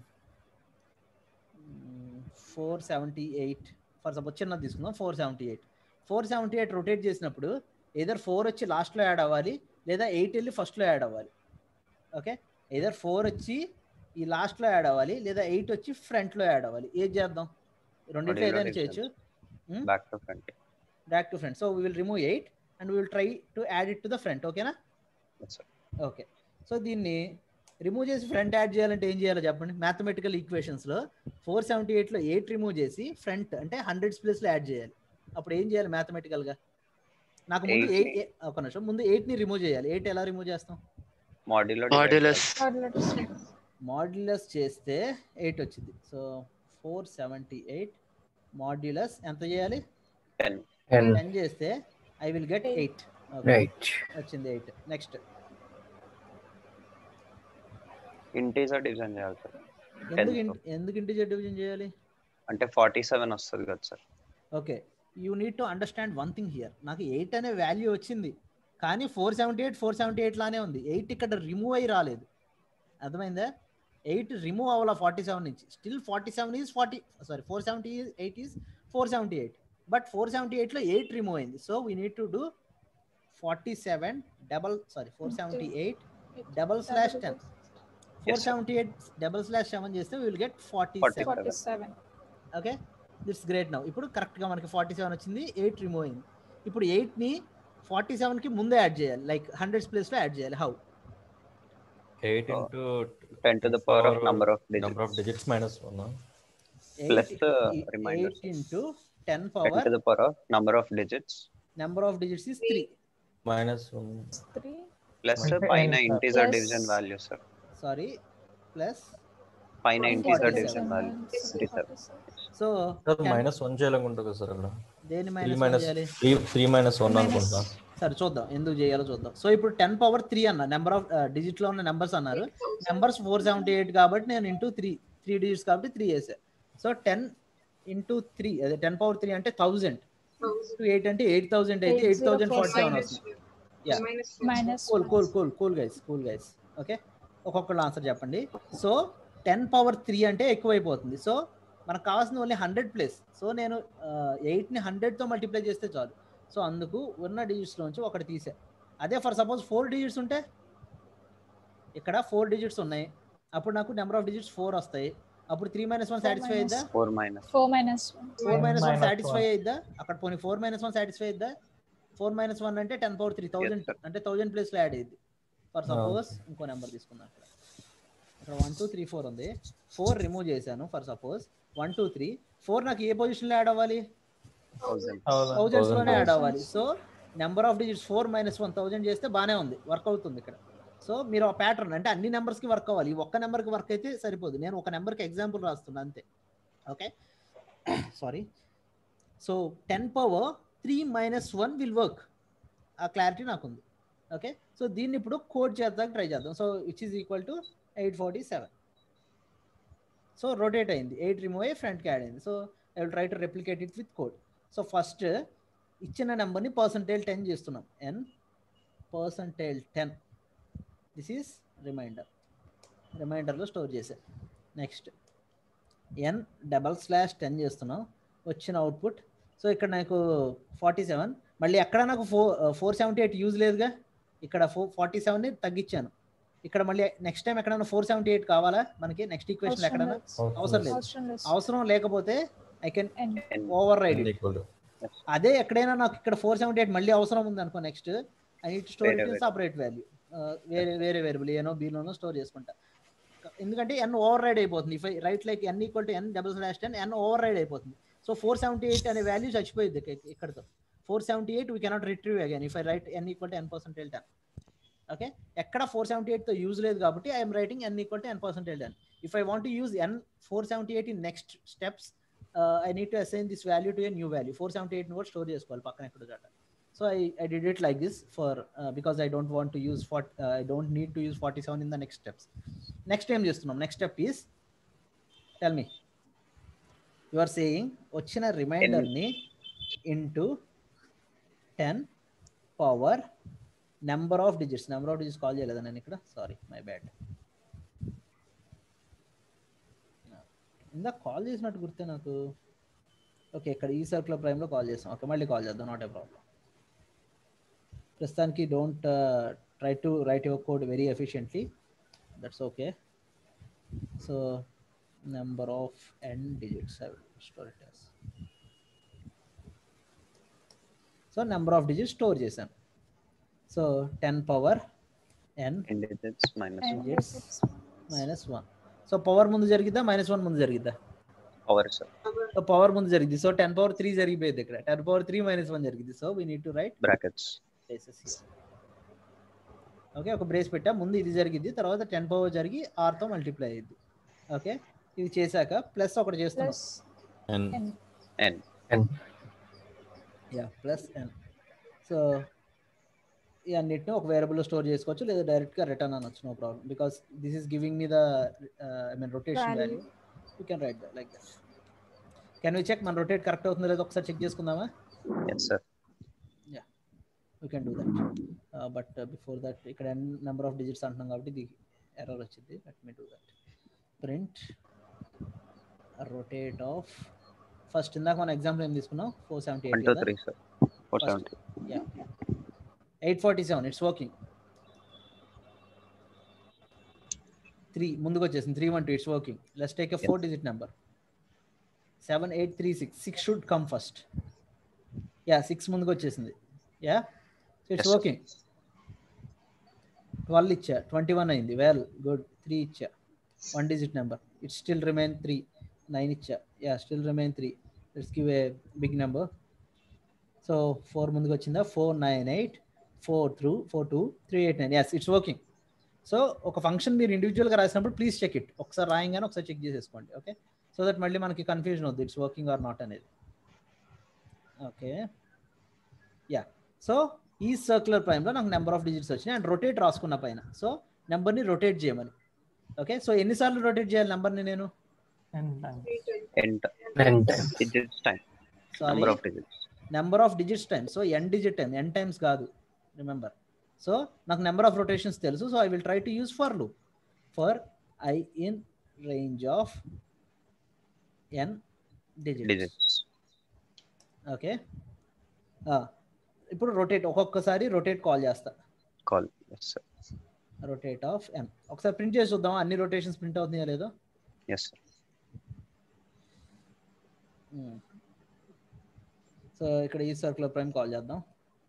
four seventy eight for suppose చిన్నది తీసుకుందాం four seventy eight four seventy eight rotate చేసినప్పుడు ఏదర్ ఫోర్ వచ్చి లాస్ట్లో యాడ్ అవ్వాలి లేదా ఎయిట్ వెళ్ళి ఫస్ట్లో యాడ్ అవ్వాలి ఓకే ఏదర్ ఫోర్ వచ్చి ఈ లాస్ట్లో యాడ్ అవ్వాలి లేదా ఎయిట్ వచ్చి ఫ్రంట్లో యాడ్ అవ్వాలి ఏది చేద్దాం రెండింటిలో Order ఏదైనా లో చేయొచ్చు back to front back to front so we will remove eight and we will try to add it to the front ఓకేనా ఓకే సో దీన్ని రిమూవ్ చేసి ఫ్రంట్ యాడ్ చేయాలంటే ఏం చేయాలో చెప్పండి మ్యాథమెటికల్ ఈక్వేషన్స్లో ఫోర్ సెవెంటీ ఎయిట్లో ఎయిట్ రిమూవ్ చేసి ఫ్రంట్ అంటే హండ్రెడ్స్ ప్లేస్లో యాడ్ చేయాలి అప్పుడు ఏం చేయాలి మ్యాథమెటికల్గా నాకు ముందు Eight ఎయిట్ ఒక నిమిషం ముందు ఎయిట్ని రిమూవ్ చేయాలి ఎయిట్ ఎలా రిమూవ్ చేస్తాం మాడ్యులో మాడ్యులస్ మాడ్యులస్ చేస్తే ఎయిట్ వచ్చింది so four seventy eight modulus ఎంత చేయాలి టెన్ Ten. టెన్ చేస్తే I will get eight Right. వచ్చింది ఎయిట్ నెక్స్ట్ ఇంటీజర్ డివిజన్ చేయాలి సార్ ఎందుకు ఇన్- ఎందుకు ఇంటిజర్ డివిజన్ చేయాలి అంటే ఫార్టీ సెవెన్ వస్తుంది కదా sir okay you need to understand one thing here నాకు ఎయిట్ అనే వాల్యూ వచ్చింది కానీ four seventy eight four seventy eight లానే ఉంది ఎయిట్ ఇక్కడ రిమూవ్ అయ్యి రాలేదు అర్థమైందా ఎయిట్ రిమూవ్ అవ్వాల ఫార్టీ సెవెన్ నుంచి still forty seven is forty sorry four seventy eight is four seventy eight but four seventy ఎయిట్లో ఎయిట్ రిమూవ్ అయింది so we need to do forty seven double sorry four seventy eight double slash ten four seventy eight double slash seven చేస్తే will get forty seven forty seven okay that's great now ఇప్పుడు కరెక్ట్గా మనకి forty seven వచ్చింది eight remove అయింది ఇప్పుడు ఎయిట్ని forty సెవెన్కి ముందే యాడ్ చేయాలి లైక్ హండ్రెడ్స్ ప్లేస్లో యాడ్ చేయాలి how eight into ten to the power of number of number of digits minus one Plus, uh, reminder. Eight into ten ten power to the power of number of digits number of digits is three minus one three plus Okay, పైన and, uh, integer plus- division value sir sorry plus పైన integer 47. Division value integer so sir minus one చేయాలనుకుంటా కదా sir అక్కడ దేని three minus minus చేయాలి three three minus one అనుకుంటా సరే చూద్దాం ఎందుకు చేయాలో చూద్దాం సో ఇప్పుడు టెన్ పవర్ త్రీ అన్న నెంబర్ ఆఫ్ డిజిట్ లో ఉన్న నెంబర్స్ అన్నారు నెంబర్స్ ఫోర్ సెవెంటీ ఎయిట్ కాబట్టి నేను ఇంటూ త్రీ త్రీ డిజిట్స్ కాబట్టి త్రీ వేసా సో టెన్ ఇంటూ త్రీ అదే టెన్ పవర్ త్రీ అంటే థౌజండ్ ఇంటూ ఎయిట్ అంటే ఎయిట్ థౌసండ్ అయితే ఎయిట్ థౌసండ్ ఫార్టీ సెవెన్ వస్తుంది Yeah. Minus cool cool cool cool guys cool guys okay ఒక్కొక్కళ్ళు answer చెప్పండి so ten power three అంటే ఎక్కువైపోతుంది so మనకు కావాల్సిన ఓన్లీ హండ్రెడ్ ప్లేస్ సో నేను ఎయిట్ని హండ్రెడ్తో మల్టిప్లై చేస్తే చాలు సో అందుకు ఉన్న డిజిట్స్లోంచి ఒకటి తీసా అదే ఫర్ సపోజ్ ఫోర్ డిజిట్స్ ఉంటే ఇక్కడ ఫోర్ డిజిట్స్ ఉన్నాయి అప్పుడు నాకు నెంబర్ ఆఫ్ డిజిట్స్ ఫోర్ వస్తాయి అప్పుడు three minus one Four satisfy అయిద్దా four minus four minus one four minus one Minus satisfy one. అయిద్దా అక్కడ పోనీ ఫోర్ మైనస్ వన్ సాటిస్ఫై అయిద్దా ఫోర్ మైనస్ వన్ అంటే ten power three thousand sir. అంటే thousand place లో యాడ్ అయ్యింది for suppose ఇంకో నెంబర్ తీసుకుందాం ఇక్కడ ఇక్కడ వన్ టూ త్రీ ఫోర్ ఉంది ఫోర్ రిమూవ్ చేశాను for suppose one two three four నాకు ఏ పొజిషన్ లో యాడ్ అవ్వాలి థౌసండ్ థౌజండ్స్ లోనే యాడ్ Thousands. అవ్వాలి so number of digits four minus one thousand చేస్తే బాగానే ఉంది వర్క్ అవుతుంది ఇక్కడ సో మీరు ఆ ప్యాటర్న్ అంటే అన్ని numbers కి వర్క్ అవ్వాలి ఈ ఒక్క number కి వర్క్ అయితే సరిపోదు నేను ఒక నెంబర్కి ఎగ్జాంపుల్ రాస్తున్నా అంతే okay sorry so ten power three minus one will work ఆ క్లారిటీ నాకుంది ఓకే సో దీన్ని ఇప్పుడు కోడ్ చేద్దాం ట్రై చేద్దాం so which is equal to eight forty seven so rotate అయింది ఎయిట్ రిమూవ్ అయ్యి ఫ్రంట్కి యాడ్ అయింది so I will try to replicate it with code so first ఇచ్చిన నెంబర్ని పర్సంటేజ్ టెన్ చేస్తున్నాం n percentage ten this is reminder రిమైండర్లో store చేసా next n double slash ten చేస్తున్నాం వచ్చిన అవుట్పుట్ సో ఇక్కడ నాకు ఫార్టీ సెవెన్ మళ్ళీ ఎక్కడ నాకు four four seventy eight use లేదుగా ఇక్కడ ఫోర్ ఫార్టీ సెవెన్ని తగ్గించాను ఇక్కడ మళ్ళీ నెక్స్ట్ టైం ఎక్కడైనా ఫోర్ సెవెంటీ ఎయిట్ కావాలా మనకి నెక్స్ట్ ఈక్వేషన్ ఎక్కడైనా అవసరం లేదు అవసరం లేదు అవసరం లేకపోతే I can And override equal అదే ఎక్కడైనా నాకు ఇక్కడ ఫోర్ సెవెంటీ ఎయిట్ మళ్ళీ అవసరం ఉంది అనుకో నెక్స్ట్ ఐ నీట్ స్టోర్ వేరే ఇట్ వేరే. సపరేట్ వాల్యూ వేరే వేరే వేరియబుల్ ఏనో బీలోనో స్టోర్ చేసుకుంటా ఎందుకంటే ఎన్ ఓవర్ రైడ్ అయిపోతుంది if write like n equal to n double slash ten n override అయిపోతుంది సో ఫోర్ సెవెంటీ ఎయిట్ అనే వాల్యూ చచ్చిపోయింది ఇక్క- ఇక్కడతో four seventy eight we cannot retrieve again if I write n equal to n percentage ten okay ఎక్కడ four seventy ఎయిట్తో use లేదు కాబట్టి I'm writing n equal to n percentage ten if I want use n four seventy eight in next steps I need to assign this value to a new value four seventy eight కూడా store చేసుకోవాలి పక్కన ఎక్కడ చోట so I I did it like this for because I don't want to use fort I don't need to use forty seven in the next steps next ఏం చేస్తున్నాం next step is tell me you are saying వచ్చిన రిమైండర్ని into ten power number of digits number of digits call చేయలేదా నేను ఇక్కడ sorry my bad ఇందాక call చేసినట్టు గుర్తే నాకు ఓకే ఇక్కడ ఈ సర్కులర్ ప్రైమ్లో కాల్ చేస్తాం ఓకే మళ్ళీ కాల్ చేద్దాం నాట్ ఏ ప్రాబ్లం ప్రస్తుతానికి don't try to write your code very efficiently that's okay so number of n digits I will store it as so number of digits store చేశాను so ten power n digits minus and Yes. digits. Minus one so power ముందు జరిగిద్దా minus one ముందు జరిగిద్దా power sir so power ముందు జరిగింది so ten power three జరిగిపోయింది ఇక్కడ ten power three minus one జరిగింది so we need to write brackets braces okay ఒక బ్రేస్ పెట్టా ముందు ఇది జరిగింది తర్వాత టెన్ పవర్ జరిగి ఆర్తో మల్టిప్లై అయ్యింది ఓకే ఇది చేశాక ప్లస్ ఒకటి చేస్తున్నాం Plus and n. N And yeah plus n so ఈ అన్నిటిని ఒక వేరియబుల్ స్టోర్ చేసుకోవచ్చు లేదా డైరెక్ట్గా రిటర్న్ అనొచ్చు no problem because this is giving me the I mean rotation Value. Value you can write like that can we check మన rotate correct అవుతుందో లేదో ఒకసారి చెక్ చేసుకుందామా yes sir you can do that but before that ఇక్కడ number of digits అంటున్నాం కాబట్టి ఇది error వచ్చింది let me do that print rotate of first ఇందాక మన ఎగ్జాంపుల్ ఏం తీసుకున్నాం four seventy one eight two కదా three sir four First. Seventy Yeah. 847, it's working. Three ముందుకు వచ్చేసింది three one two it's working let's take a four digit number seven eight three six six should come first yeah six ముందుకు వచ్చేసింది yeah it's Yes. Working twelve ఇచ్చా twenty one అయింది well good three ఇచ్చా one digit number it's still remain three nine ఇచ్చా yeah still remain three it's give a big number so four ముందుకు వచ్చిందా four nine eight four through four two three eight nine yes it's working so ఒక function మీరు ఇండివిజువల్గా రాసినప్పుడు please check it ఒకసారి రాయంగానే ఒకసారి check చేసేసుకోండి ఓకే సో దట్ మళ్ళీ మనకి కన్ఫ్యూజన్ అవుద్ది ఇట్స్ వర్కింగ్ ఆర్ నాట్ అనేది ఓకే యా సో ఈ సర్క్యులర్ ప్రైమ్లో నాకు నెంబర్ ఆఫ్ డిజిట్స్ వచ్చినాయి అండ్ రొటేట్ రాసుకున్న పైన సో నెంబర్ని రొటేట్ చేయమని ఓకే సో ఎన్నిసార్లు రొటేట్ చేయాలి నెంబర్ని నేను and N time. Digits time sorry number of digits number of digits times so n digit time n times కాదు రిమెంబర్ సో నాకు నెంబర్ ఆఫ్ రొటేషన్స్ తెలుసు so I will try to use for loop for I in range of n digit digits okay ఇప్పుడు rotate ఒక్కొక్కసారి rotate call చేస్తా call yes sir rotate of n ఒకసారి print చేసి చూద్దాం అన్ని rotations print అవుతున్నాయా లేదో ఎస్ సార్ సో ఇక్కడ ఈ సర్క్యులర్ ప్రైమ్ కాల్ చేద్దాం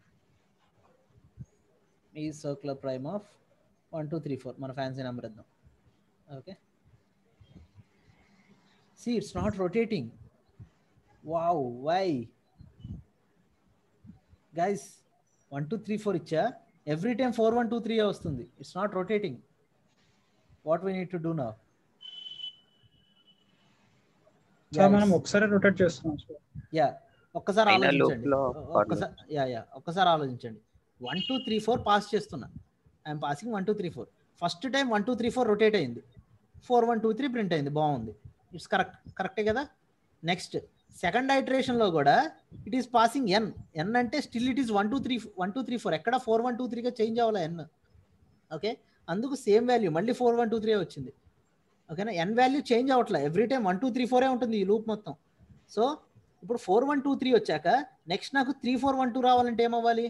ఈ circular prime of one two three four మన ఫ్యాన్సీ నెంబర్ ఇద్దాం okay see it's not rotating wow why guys one two three four ఇచ్చా every time four one two three వస్తుంది it's not rotating what we need to do now sir మనం ఒకసారి rotate చేస్తున్నాం sir yeah ఒక్కసారి అయినా ఆలోచించండి loop లో ఒక్కసారి యా యా ఒక్కసారి ఆలోచించండి one two three four pass చేస్తున్నా I'm passing one two three four first time one two three four rotate అయింది four one two three print అయింది బాగుంది ఇట్స్ కరెక్ట్ కరెక్టే కదా నెక్స్ట్ సెకండ్ లో కూడా it is passing n n అంటే still it is one two three one two three four ఎక్కడ four one two త్రీగా చేంజ్ అవ్వాలి ఎన్ ఓకే అందుకు సేమ్ వాల్యూ మళ్ళీ ఫోర్ వన్ టూ త్రీ వచ్చింది ఓకేనా ఎన్ వాల్యూ చేంజ్ అవ్వట్లే every time one two three ఫోరే ఉంటుంది ఈ లూప్ మొత్తం సో ఇప్పుడు ఫోర్ వన్ టూ త్రీ వచ్చాక నెక్స్ట్ నాకు త్రీ ఫోర్ వన్ టూ రావాలంటే ఏమవ్వాలి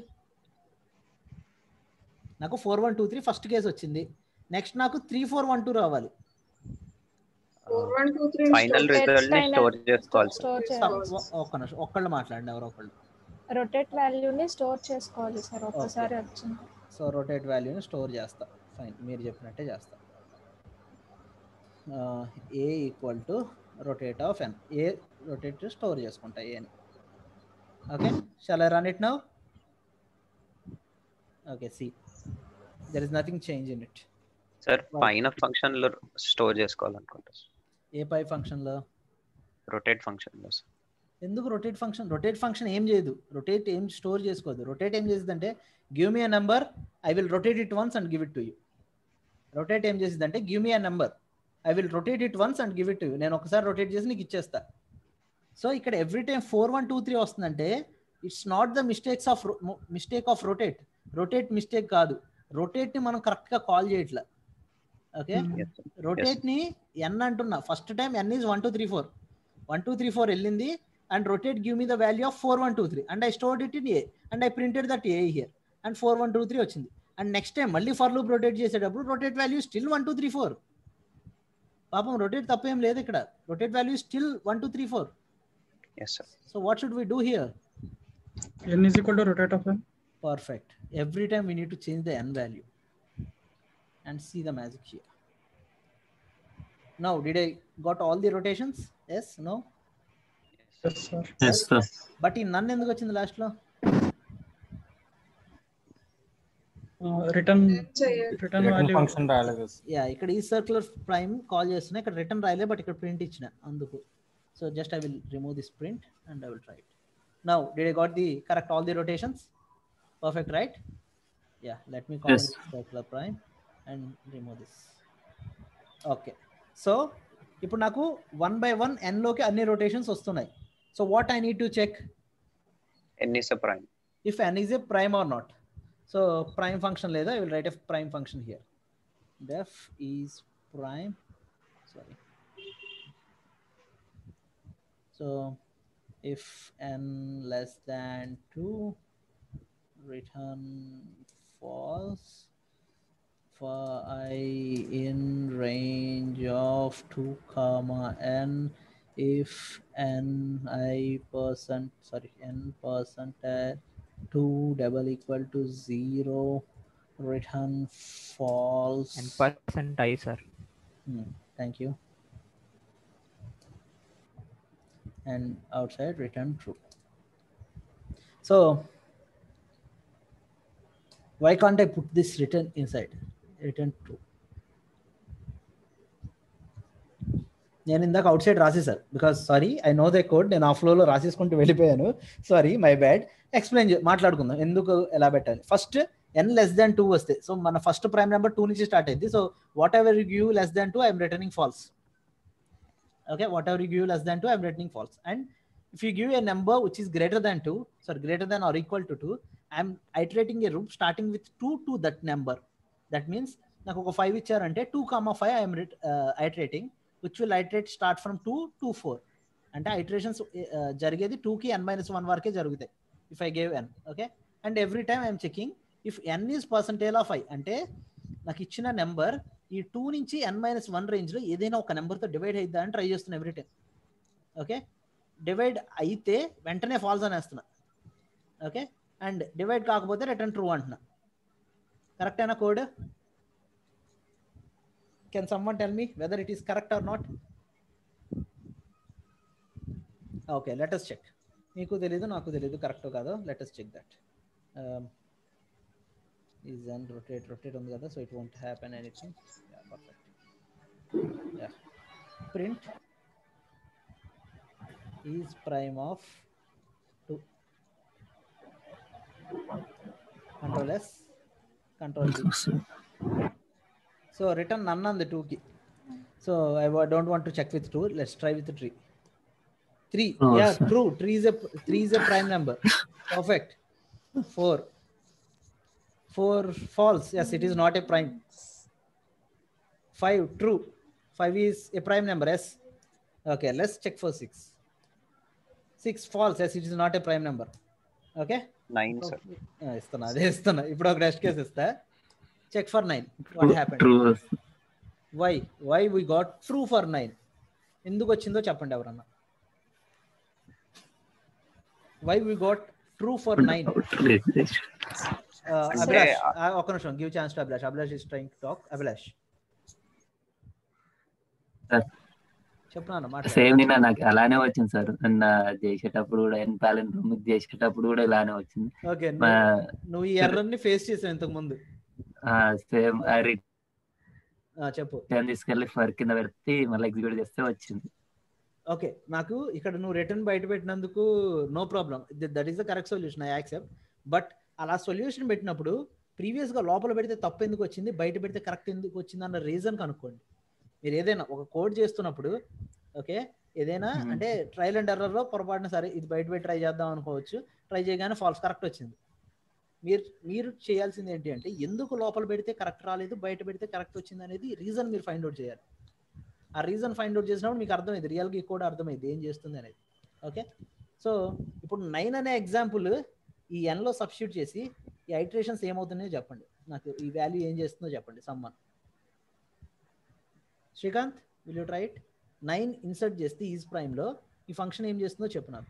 నాకు four one two three first case వచ్చింది నెక్స్ట్ నాకు త్రీ ఫోర్ వన్ టూ రావాలి four one two three final result ని స్టోర్ చేసుకోవాలి సార్ స్టోర్ Stop. చేయాలి ఒ- ఒక్క నిమిషం ఒక్కళ్ళు మాట్లాడండి ఎవరో ఒకళ్ళు రొటేట్ వాల్యూని స్టోర్ చేసుకోవాలి సార్ ఒక్కసారి వచ్చింది సో రొటేట్ వాల్యూని స్టోర్ చేస్తా ఫైన్ మీరు చెప్పినట్టే చేస్తా a equal to rotate of n a rotate store చేసుకుంటా ఏని okay shall I run it now okay see there is nothing change in it sir పైన ఫంక్షన్ లో స్టోర్ చేసుకోవాలనుకుంటా ఏ పై ఫంక్షన్లో రొటేట్ ఫంక్షన్ లో సార్ ఎందుకు రొటేట్ ఫంక్షన్ రొటేట్ ఫంక్షన్ ఏం చేయదు రొటేట్ ఏం స్టోర్ చేసుకోదు రొటేట్ ఏం చేసిందంటే give me a number I will rotate it once and give it to you rotate ఏం చేసిందంటే give me a number I will rotate it once and give it to you నేను ఒకసారి రొటేట్ చేసి నీకు ఇచ్చేస్తా సో ఇక్కడ every time four one two three వస్తుందంటే it's not the mistakes of mistake of rotate rotate mistake కాదు rotate ని మనం కరెక్ట్ గా కాల్ చేయట్లా ఓకే Yes, sir. రొటేట్ ని ఎన్ అంటున్నా first time n is one two three four one two three four వెళ్ళింది and rotate give me the value of four one two three and I stored it in a and I printed that a here and four one two three వచ్చింది and next time మళ్ళీ for loop rotate చేసేటప్పుడు rotate value still one two three four పాపం రొటేట్ తప్పేం లేదు ఇక్కడ rotate value still one two three four yes sir so what should we do here n is equal to rotate of n perfect every time we need to change the n value and see the magic here now did i got all the rotations yes no yes sir Yes, sir. but ఈ నన్ను ఎందుకు వచ్చింది last లో uh, return చేయాలి return return value function రాలేదు yeah ఇక్కడ ఈ circular prime call చేస్తున్నా ఇక్కడ రిటర్న్ రాయలే బట్ ఇక్కడ ప్రింట్ ఇచ్చిన అందుకు so just I will remove this print and I will try it now did i got the correct all the rotations perfect right yeah let me copy Yes. this circular prime and remove this okay so ఇప్పుడు నాకు one by one ఎన్ లోకి అన్ని rotations వస్తున్నాయి so what I need to check n is a prime if n is a prime or not. So prime function లేదా I will write a prime function here. Def is prime. Sorry. So if n less than 2, return false for i in range of 2 comma n if n i percent sorry n percent uh, 2 double equal to 0 return false ten percent అయ్యి sir Hmm, thank you and outside return true so why can't i put this return inside return true నేను ఇందాక outside రాసేసారు because sorry I know the code నేను ఆ ఫ్లోలో రాసేసుకుంటూ వెళ్ళిపోయాను sorry my bad explain మాట్లాడుకుందాం ఎందుకు ఎలా పెట్టాలి first n less than two వస్తే సో మన ఫస్ట్ ప్రైమ్ నెంబర్ టూ నుంచి స్టార్ట్ అయింది so whatever you less than two I'm returning false okay whatever you give less than 2 i'm returning false and if you give a number which is greater than 2 sorry greater than or equal to 2 i'm iterating a loop starting with 2 to that number that means నాకు ఒక five ఇచ్చారంటే two comma five I'm iterating which will iterate start from two to four అంటే iterations జరిగేది టూకి n minus one వరకే జరుగుతాయి if I gave n okay and every time I'm checking if n is percentage of i అంటే నాకు ఇచ్చిన number ఈ two నుంచి ఎన్ మైనస్ వన్ రేంజ్లో ఏదైనా ఒక నెంబర్తో డివైడ్ అయిద్దా అని ట్రై చేస్తున్నా ఎవ్రీ టైం ఓకే డివైడ్ అయితే వెంటనే ఫాల్స్ అనేస్తున్నా ఓకే అండ్ డివైడ్ కాకపోతే రిటర్న్ ట్రూ అంటున్నా కరెక్ట్ అయినా code can someone tell me whether it is correct or not okay let us check మీకు తెలీదు నాకు తెలీదు కరెక్ట్ కాదో let us check that is and rotate rotate ఉంది కదా so it won't happen anything perfect yeah print is prime of two control S control so return none అంది టూకి so I don't want to check with two let's try with three three Oh, yeah sir. True three is a three is a prime number perfect four four false yes it is not a prime five true five is a prime number yes okay let's check for six six false yes it is not a prime number okay nine sir ఇస్తున్నా అదే ఇస్తున్నా ఇప్పుడు ఒక next case ఇస్తా check for nine what happen true why why we got true for nine ఎందుకు వచ్చిందో చెప్పండి ఎవరన్నా why we got true for nine Abhilash ఆ, ఒక్క నిమిషం give chance to Abhilash Abhilash is trying talk Abhilash Sir. చెప్తున్నాను మాట సేమ్ నిన్న నాకు అలానే వచ్చింది సార్ నిన్న చేసేటప్పుడు కూడా ఎన్ ప్యాలెన్ రూమ్ చేసేటప్పుడు కూడా ఇలానే వచ్చింది ఓకే మా- నువ్వు ఈ ఎర్రర్ ని ఫేస్ చేసావు ఇంతకు ముందు సేమ్ ఆ, చెప్పు రిటర్న్ తీసుకెళ్లి ఫర్ కింద పెడితే మళ్ళీ ఎగ్జిక్యూట్ చేస్తే వచ్చింది ఓకే నాకు ఇక్కడ నువ్వు రిటర్న్ బయట పెట్టినందుకు no problem that is the correct solution I accept but అలా సొల్యూషన్ పెట్టినప్పుడు previous గా లోపల పెడితే తప్పు ఎందుకు వచ్చింది బయట పెడితే కరెక్ట్ ఎందుకు వచ్చింది అన్న రీజన్ కనుక్కోండి మీరు ఏదైనా ఒక కోడ్ చేస్తున్నప్పుడు ఓకే ఏదైనా Hmm. అంటే ట్రయల్ అండ్ ఎర్రర్లో పొరపాటున సరే ఇది బయట పెట్టి ట్రై చేద్దాం అనుకోవచ్చు ట్రై చేయగానే ఫాల్స్ కరెక్ట్ వచ్చింది మీరు మీరు చేయాల్సింది ఏంటి అంటే ఎందుకు లోపల పెడితే కరెక్ట్ రాలేదు బయట పెడితే కరెక్ట్ వచ్చింది అనేది రీజన్ మీరు ఫైండ్ అవుట్ చేయాలి ఆ రీజన్ ఫైండ్ అవుట్ చేసినప్పుడు మీకు అర్థమైంది రియల్గా కూడా అర్థమైంది ఏం చేస్తుంది అనేది ఓకే సో ఇప్పుడు నైన్ అనే ఎగ్జాంపుల్ ఈ ఎన్లో సబ్స్టిట్యూట్ చేసి ఈ ఐట్రేషన్స్ ఏమవుతున్నాయో చెప్పండి నాకు ఈ వాల్యూ ఏం చేస్తుందో చెప్పండి someone Srikanth will you try it nine insert చేస్తే ఈజ్ ప్రైమ్లో ఈ ఫంక్షన్ ఏం చేస్తుందో చెప్పు నాకు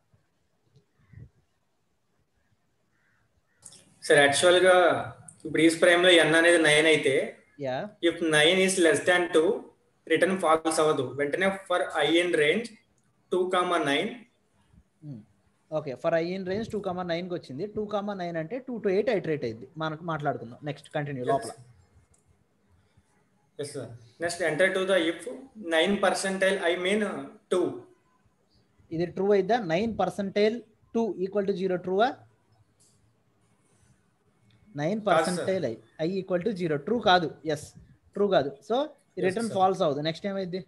సార్ యాక్చువల్ గా ఇప్పుడు ఈస్ ప్రైమ్ లో ఎన్ అనేది నైన్ అయితే yeah if nine is less than two return false అవ్వదు వెంటనే for I in range two comma nine okay for I in range two comma నైన్కి వచ్చింది టూ కామా నైన్ అంటే టూ టు ఎయిట్ ఐట్రేట్ అయింది మనకు మాట్లాడుకుందాం next continue లోపల yes sir next enter to the if nine percentile I mean two ఇది true అయిద్దా nine percentile two equal to zero ట్రూవా nine percentile I I equal to zero true కాదు yes true కాదు so return sir. False అవుతుంది next ఏమైంది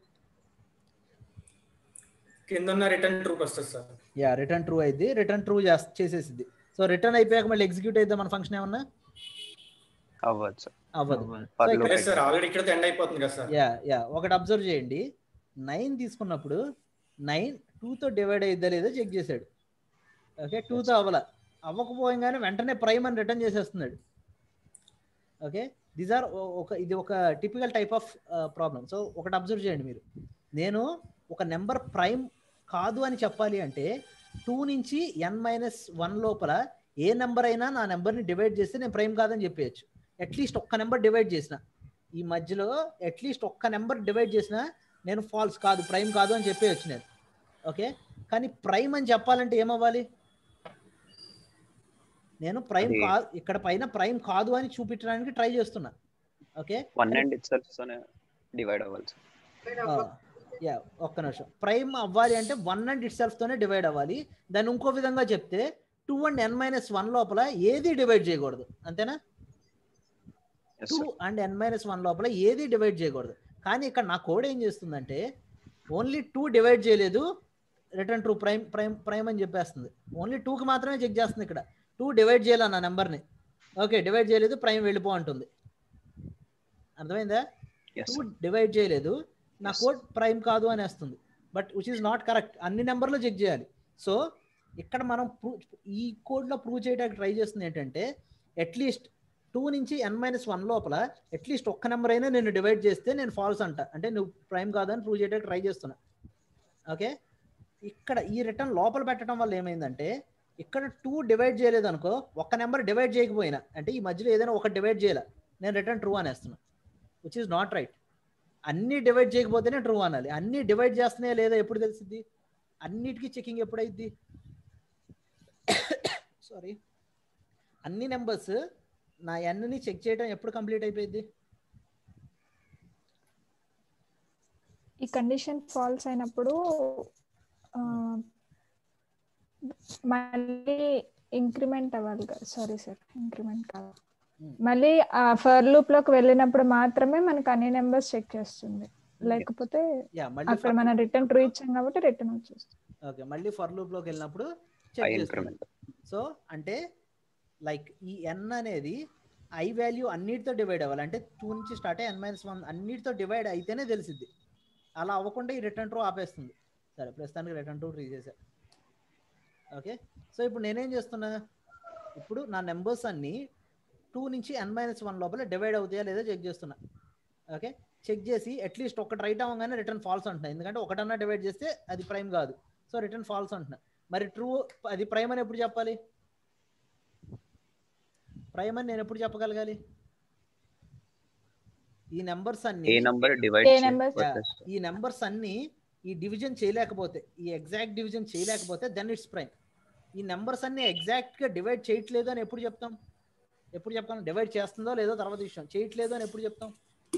కింద ఉన్న return true వస్తుంది సార్ యా రిటర్న్ ట్రూ అయింది రిటర్న్ ట్రూ చేసేసింది సో రిటర్న్ అయిపోయాక మళ్ళీ ఎగ్జిక్యూట్ అయితే మన ఫంక్షన్ ఏమన్నా అవ్వదు సార్ అవ్వదు For సో ఇక్కడ loop లేదు సార్ ఆల్రెడీ ఇక్కడ ఎండ్ అయిపోతుంది కదా సార్ యా యా ఒకటి అబ్జర్వ్ చేయండి నైన్ తీసుకున్నప్పుడు నైన్ టూతో డివైడ్ అయిద్దా లేదో చెక్ చేశాడు ఓకే టూతో అవ్వాల అవ్వకపోయంగానే వెంటనే ప్రైమ్ అని రిటర్న్ చేసేస్తున్నాడు ఓకే దీస్ ఆర్ ఒక ఇది ఒక typical type of problem so ఒకటి అబ్జర్వ్ చేయండి మీరు నేను ఒక నెంబర్ ప్రైమ్ కాదు అని చెప్పాలి అంటే టూ నుంచి ఎన్ మైనస్ వన్ లోపల ఏ నెంబర్ అయినా నా నెంబర్ని డివైడ్ చేస్తే నేను ప్రైమ్ కాదని చెప్పేయచ్చు అట్లీస్ట్ ఒక్క నెంబర్ డివైడ్ చేసిన ఈ మధ్యలో అట్లీస్ట్ ఒక్క నెంబర్ డివైడ్ చేసినా నేను ఫాల్స్ కాదు ప్రైమ్ కాదు అని చెప్పేయచ్చు నేను ఓకే కానీ ప్రైమ్ అని చెప్పాలంటే ఏమవ్వాలి నేను ప్రైమ్ అది- కాదు ఇక్కడ పైన ప్రైమ్ కాదు అని చూపించడానికి ట్రై చేస్తున్నా okay one and itself divide అవ్వాలి సార్ యా ఒక్క నిమిషం ప్రైమ్ అవ్వాలి అంటే వన్ అండ్ ఇట్ సెల్ఫ్ తోనే డివైడ్ అవ్వాలి దాన్ని ఇంకో విధంగా చెప్తే two and n minus one లోపల ఏది డివైడ్ చేయకూడదు అంతేనా yes two sir and n minus one లోపల ఏది డివైడ్ చేయకూడదు కానీ ఇక్కడ నా కోడ్ ఏం చేస్తుందంటే ఓన్లీ టూ డివైడ్ చేయలేదు return true prime prime prime అని చెప్పేస్తుంది ఓన్లీ టూకి మాత్రమే చెక్ చేస్తుంది ఇక్కడ టూ డివైడ్ చేయాలి నా నెంబర్ని ఓకే డివైడ్ చేయలేదు ప్రైమ్ వెళ్ళిపో అంటుంది అర్థమైందా ఎస్ టూ డివైడ్ చేయలేదు నా Yes. కోడ్ ప్రైమ్ కాదు అని వస్తుంది but which is not correct అన్ని నెంబర్లు చెక్ చేయాలి సో ఇక్కడ మనం ప్రూవ్ ఈ కోడ్లో ప్రూవ్ చేయడానికి ట్రై చేస్తుంది ఏంటంటే అట్లీస్ట్ టూ నుంచి ఎన్ మైనస్ వన్ లోపల అట్లీస్ట్ ఒక్క నెంబర్ అయినా నేను డివైడ్ చేస్తే నేను ఫాల్స్ అంట అంటే నువ్వు ప్రైమ్ కాదని ప్రూవ్ చేయడానికి ట్రై చేస్తున్నా ఓకే ఇక్కడ ఈ రిటర్న్ లోపల పెట్టడం వల్ల ఏమైందంటే ఇక్కడ టూ డివైడ్ చేయలేదు అనుకో ఒక్క నెంబర్ డివైడ్ చేయకపోయినా అంటే ఈ మధ్యలో ఏదైనా ఒక డివైడ్ చేయాల నేను రిటర్న్ ట్రూ అనేస్తున్నా విచ్ ఈస్ నాట్ రైట్ అన్ని డివైడ్ చేయకపోతేనే ట్రూ అనాలి అన్ని డివైడ్ చేస్తున్నాయా లేదా ఎప్పుడు తెలిసిద్ది అన్నిటికీ చెకింగ్ ఎప్పుడైద్ది సారీ అన్ని నెంబర్స్ నా ఎన్ని చెక్ చేయడం ఎప్పుడు కంప్లీట్ అయిపోయింది ఈ కండిషన్ ఫాల్స్ అయినప్పుడు ఆ, మళ్ళీ ఇంక్రిమెంట్ అవ్వాలి కదా సారీ సార్ ఇంక్రిమెంట్ కాదు Hmm. మళ్ళీ ఆ ఫర్ లూప్ లోకి వెళ్ళినప్పుడు మాత్రమే మనకు అన్ని నెంబర్స్ చెక్ చేస్తుంది లేకపోతే యా మళ్ళీ అక్కడ మనం రిటర్న్ ట్రూ ఇచ్చాం కాబట్టి రిటర్న్ వచ్చేస్తుంది ఓకే మళ్ళీ ఫర్ లూప్ లోకి వెళ్ళినప్పుడు ఐ చెక్ చేస్తుంది ఇంక్రిమెంట్ సో అంటే లైక్ ఈ ఎన్ అనేది ఐ వాల్యూ అన్నిటితో డివైడ్ అవ్వాలి అంటే టూ నుంచి స్టార్ట్ అయ్యి ఎన్ మైనస్ వన్ అన్నిటితో డివైడ్ అయితేనే తెలిసిద్ది అలా అవ్వకుండా ఈ రిటర్న్ ట్రూ ఆపేస్తుంది సరే ప్రస్తుతానికి రిటర్న్ ట్రూ తీసేసా ఓకే సో ఇప్పుడు నేనేం చేస్తున్నా ఇప్పుడు నా నెంబర్స్ అన్ని టూ నుంచి ఎన్ మైనస్ వన్ లోపల డివైడ్ అవుతాయా లేదా చెక్ చేస్తున్నా ఓకే చెక్ చేసి అట్లీస్ట్ ఒకటి రైట్ అవ్వగానే రిటర్న్ ఫాల్స్ అంటున్నా ఎందుకంటే ఒకటన్నా డివైడ్ చేస్తే అది ప్రైమ్ కాదు సో రిటర్న్ ఫాల్స్ అంటున్నా మరి ట్రూ అది ప్రైమ్ అని ఎప్పుడు చెప్పాలి ప్రైమ్ అని నేను ఎప్పుడు చెప్పగలగాలి ఈ నెంబర్స్ ఏ అన్ని నంబర్ డివైడ్ ఏ numbers? ఈ నెంబర్స్ అన్ని ఈ డివిజన్ చేయలేకపోతే ఈ ఎగ్జాక్ట్ డివిజన్ చేయలేకపోతే దెన్ ఇట్స్ ప్రైమ్ ఈ నెంబర్స్ అన్ని ఎగ్జాక్ట్ గా డివైడ్ చేయట్లేదు అని ఎప్పుడు చెప్తాం ఎప్పుడు చెప్తాం డివైడ్ చేస్తుందో లేదో తర్వాత విషయం చేయట్లేదు అని ఎప్పుడు చెప్తాం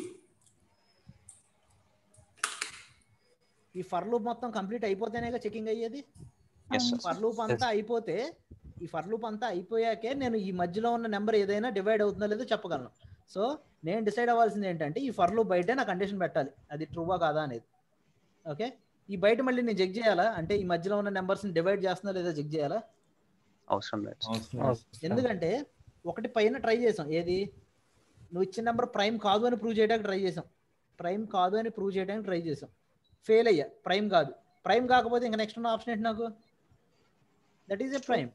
ఈ ఫర్ లూప్ మొత్తం కంప్లీట్ అయిపోతేనేగా చెకింగ్ అయ్యేది ఎస్ సార్ ఫర్ లూప్ అంతా అయిపోతే ఈ ఫర్ లూప్ అంతా అయిపోయాకే నేను ఈ మధ్యలో ఉన్న నెంబర్ ఏదైనా డివైడ్ అవుతుందో లేదో చెప్పగలను సో నేను డిసైడ్ అవ్వాల్సింది ఏంటంటే ఈ ఫర్ లూప్ బయటే నా కండిషన్ పెట్టాలి అది ట్రూవా కాదా అనేది ఓకే ఈ బయట మళ్ళీ నేను చెక్ చేయాలా అంటే ఈ మధ్యలో ఉన్న నెంబర్స్ని డివైడ్ చేస్తుందో లేదో చెక్ చేయాలా అవసరం లేదు సార్. ఎందుకంటే ఒకటి పైన ట్రై చేసాం ఏది నువ్వు ఇచ్చిన నెంబర్ ప్రైమ్ కాదు అని ప్రూవ్ చేయడానికి ట్రై చేసాం ప్రైమ్ కాదు అని ప్రూవ్ చేయడానికి ట్రై చేసాం ఫెయిల్ అయ్యా ప్రైమ్ కాదు ప్రైమ్ కాకపోతే ఇంకా నెక్స్ట్ ఉన్న ఆప్షన్ ఏంటి నాకు that is a prime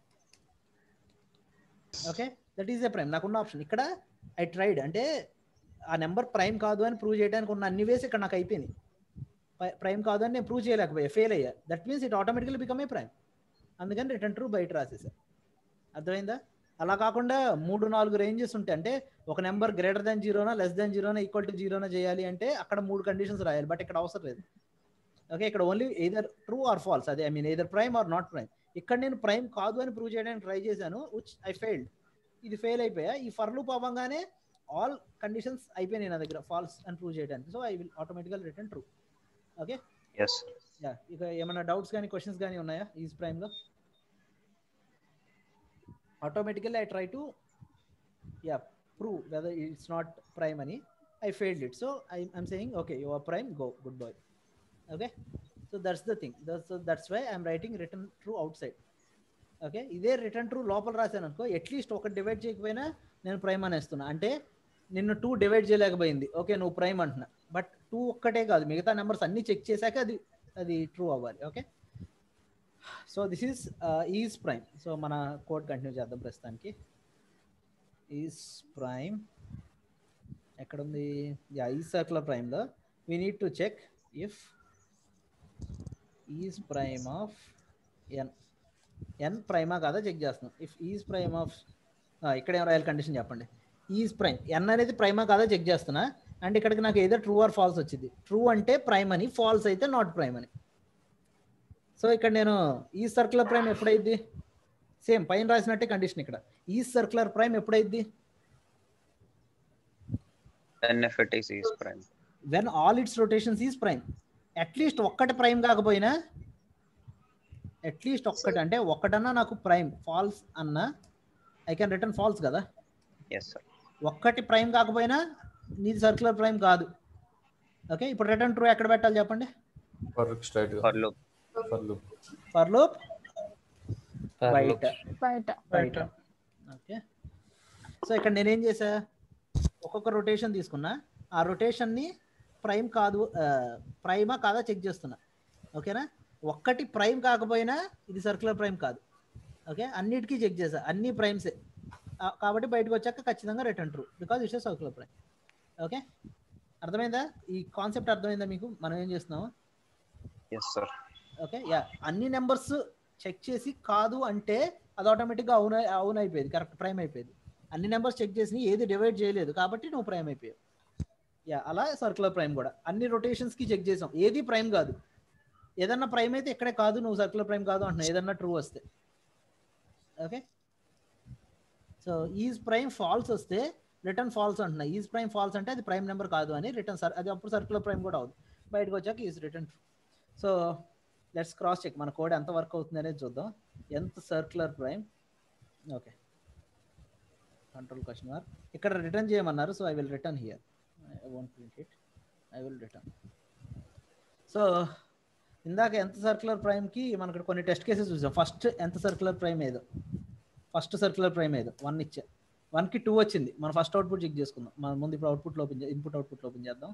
okay that is a prime నాకున్న ఆప్షన్ ఇక్కడ ఐ ట్రైడ్ అంటే ఆ నెంబర్ ప్రైమ్ కాదు అని ప్రూవ్ చేయడానికి ఉన్న అన్ని వేసి ఇక్కడ నాకు అయిపోయింది ప్రైమ్ కాదు అని నేను ప్రూవ్ చేయలేకపోయా ఫెయిల్ అయ్యా that means it automatically become a prime అందుకని రిటర్న్ ట్రూ బయట రాసేసా అర్థమైందా అలా కాకుండా మూడు నాలుగు రేంజెస్ ఉంటాయి అంటే ఒక నెంబర్ గ్రేటర్ దాన్ జీరోనా లెస్ దాన్ జీరోనా ఈక్వల్ టు జీరోనా చేయాలి అంటే అక్కడ మూడు కండిషన్స్ రాయాలి బట్ ఇక్కడ అవసరం లేదు ఓకే ఇక్కడ only either true or false అదే I mean either prime or not prime ఇక్కడ నేను ప్రైమ్ కాదు అని ప్రూవ్ చేయడానికి ట్రై చేశాను విచ్ ఐ ఫెయిల్డ్ ఇది ఫెయిల్ అయిపోయా ఈ ఫర్ లూప్ అవ్వగానే ఆల్ కండిషన్స్ అయిపోయినాయి నా దగ్గర ఫాల్స్ అని ప్రూవ్ చేయడానికి so I will automatically return true okay yes yeah ఇక ఏమైనా డౌట్స్ కానీ క్వశ్చన్స్ కానీ ఉన్నాయా ఈజ్ ప్రైమ్లో automatically I try to yeah prove whether it's not prime అని I failed it. So I, I'm saying okay, you are prime, go, good boy. Okay. So that's the thing. That's that's why I'm writing return true outside. Okay ఇదే return true లోపల రాశాను అనుకో at least ఒకటి divide చేయకపోయినా నేను prime అనేస్తున్నా అంటే నిన్ను టూ డివైడ్ చేయలేకపోయింది ఓకే నువ్వు ప్రైమ్ అంటున్నా బట్ టూ ఒక్కటే కాదు మిగతా నెంబర్స్ అన్ని చెక్ చేశాక అది అది ట్రూ అవ్వాలి okay so this is is prime so మన కోడ్ కంటిన్యూ చేద్దాం ప్రస్తుతానికి ఈజ్ ప్రైమ్ ఎక్కడ ఉంది యా ఈ సర్కులర్ ప్రైమ్లో we need to check if is prime of n n ప్రైమా కాదా చెక్ చేస్తున్నాం ఇఫ్ ఈజ్ ప్రైమ్ ఆఫ్ ఇక్కడ ఏం రాయాలి కండిషన్ చెప్పండి ఈజ్ ప్రైమ్ ఎన్ అనేది ప్రైమా కాదా చెక్ చేస్తున్నా అండ్ ఇక్కడికి నాకు ఏదో ట్రూ ఆర్ ఫాల్స్ వచ్చింది ట్రూ అంటే ప్రైమ్ అని ఫాల్స్ అయితే నాట్ ప్రైమ్ అని సో ఇక్కడ నేను ఈ సర్కులర్ ప్రైమ్ ఎప్పుడైద్ది సేమ్ పైన రాసినట్టే కండిషన్ ఇక్కడ ఈ సర్కులర్ ప్రైమ్ ఎప్పుడైద్ది then if it is is prime when all its rotations is prime at least ఒక్కటి ప్రైమ్ కాకపోయినా అట్లీస్ట్ ఒక్కటి అంటే ఒక్కటన్నా నాకు ప్రైమ్ ఫాల్స్ అన్న ఐ కెన్ రిటర్న్ ఫాల్స్ కదా yes sir ఒక్కటి ప్రైమ్ కాకపోయినా నీది సర్క్యులర్ ప్రైమ్ కాదు ఓకే ఇప్పుడు రిటర్న్ ట్రూ ఎక్కడ పెట్టాలి చెప్పండి for straight for loop for loop for loop For బయట loop. బయట బయట ఓకే సో ఇక్కడ నేనేం చేసా ఒక్కొక్క రొటేషన్ తీసుకున్నా ఆ రొటేషన్ని ప్రైమ్ కాదు ప్రైమా కాదా చెక్ చేస్తున్నా ఓకేనా ఒక్కటి ప్రైమ్ కాకపోయినా ఇది సర్క్యులర్ ప్రైమ్ కాదు ఓకే అన్నిటికీ చెక్ చేసా అన్ని ప్రైమ్సే కాబట్టి బయటకు వచ్చాక ఖచ్చితంగా return true because it's circular prime okay అర్థమైందా ఈ కాన్సెప్ట్ అర్థమైందా మీకు మనం ఏం చేస్తున్నాము yes sir ఓకే యా అన్ని నెంబర్స్ చెక్ చేసి కాదు అంటే అది ఆటోమేటిక్గా అవును అవును అయిపోయేది కరెక్ట్ ప్రైమ్ అయిపోయేది అన్ని నెంబర్స్ చెక్ చేసి ఏది డివైడ్ చేయలేదు కాబట్టి నువ్వు ప్రైమ్ అయిపోయావు యా అలా సర్కులర్ ప్రైమ్ కూడా అన్ని రొటేషన్స్ కి చెక్ చేసాం ఏది ప్రైమ్ కాదు ఏదన్నా ప్రైమ్ అయితే ఇక్కడే కాదు నువ్వు సర్కులర్ ప్రైమ్ కాదు అంటున్నావు ఏదన్నా ట్రూ వస్తే okay so is prime false వస్తే రిటర్న్ ఫాల్స్ అంటున్నా ఈజ్ ప్రైమ్ ఫాల్స్ అంటే అది ప్రైమ్ నెంబర్ కాదు అని రిటర్న్ సర్ అది అప్పుడు సర్కులర్ ప్రైమ్ కూడా అవుతుంది బయటకు వచ్చాక is return so let's cross check మన కోడ్ ఎంత వర్క్ అవుతుంది అనేది చూద్దాం ఎంత circular prime okay control question mark ఇక్కడ రిటర్న్ చేయమన్నారు so I will return here I won't print it I will return so ఇందాక ఎంత సర్క్యులర్ ప్రైమ్కి మనం ఇక్కడ కొన్ని టెస్ట్ కేసెస్ చూసాం ఫస్ట్ ఎంత సర్క్యులర్ ప్రైమ్ ఏదో ఫస్ట్ సర్క్యులర్ ప్రైమ్ ఏదో వన్ ఇచ్చా వన్కి టూ వచ్చింది మనం ఫస్ట్ అవుట్పుట్ చెక్ చేసుకుందాం మన ముందు ఇప్పుడు output open input output open చేద్దాం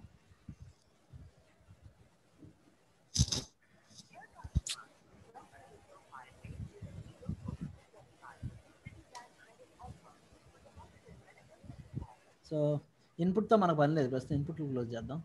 సో ఇన్పుట్తో మనకు పని లేదు ప్రస్తుతం ఇన్పుట్ క్లోజ్ చేద్దాం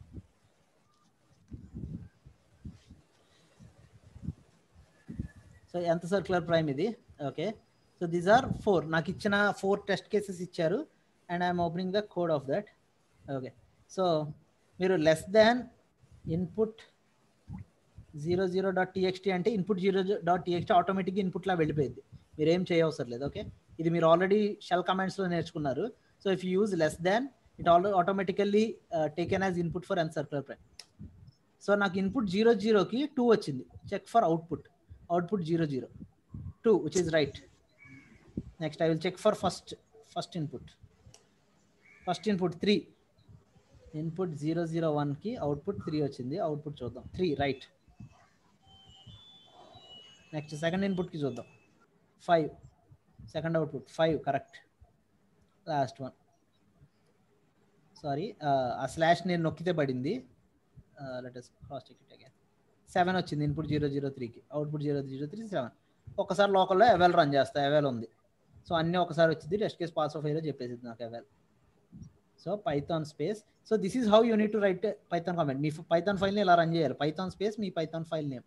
సో ఎంత సర్క్యులర్ ప్రైమ్ ఇది okay so these are four నాకు ఇచ్చిన ఫోర్ టెస్ట్ కేసెస్ ఇచ్చారు and I'm opening the code of that okay so మీరు less than input zero zero dot TXT అంటే ఇన్పుట్ జీరో డాట్ టీఎక్స్టీ ఆటోమేటిక్గా ఇన్పుట్లా వెళ్ళిపోయింది మీరు ఏం చేయవసరం లేదు ఓకే ఇది మీరు ఆల్రెడీ షెల్ కమాండ్స్లో నేర్చుకున్నారు so if use less than it all automatically taken as input for N circular prime so నాకు ఇన్పుట్ జీరో జీరోకి టూ వచ్చింది check for output output zero zero two which is right next I will check for first first input first input three input zero zero వన్కి output three వచ్చింది output చూద్దాం three right next second ఇన్పుట్కి చూద్దాం five second output five correct last one sorry ఆ slash నేను నొక్కితే పడింది let us cross check it again seven వచ్చింది ఇన్పుట్ జీరో జీరో త్రీకి output zero zero three seven ఒకసారి లోకల్లో అవెల్ రన్ చేస్తా అవెల్ ఉంది సో అన్నీ ఒకసారి వచ్చింది టెస్ట్ కేస్ పాస్ ఆఫ్ అయ్యో చెప్పేసింది నాకు అవెల్ so Python space so this is how you need to write Python comment మీ పైథాన్ ఫైల్ని ఇలా రన్ చేయాలి పైథాన్ స్పేస్ మీ పైథాన్ ఫైల్ నేమ్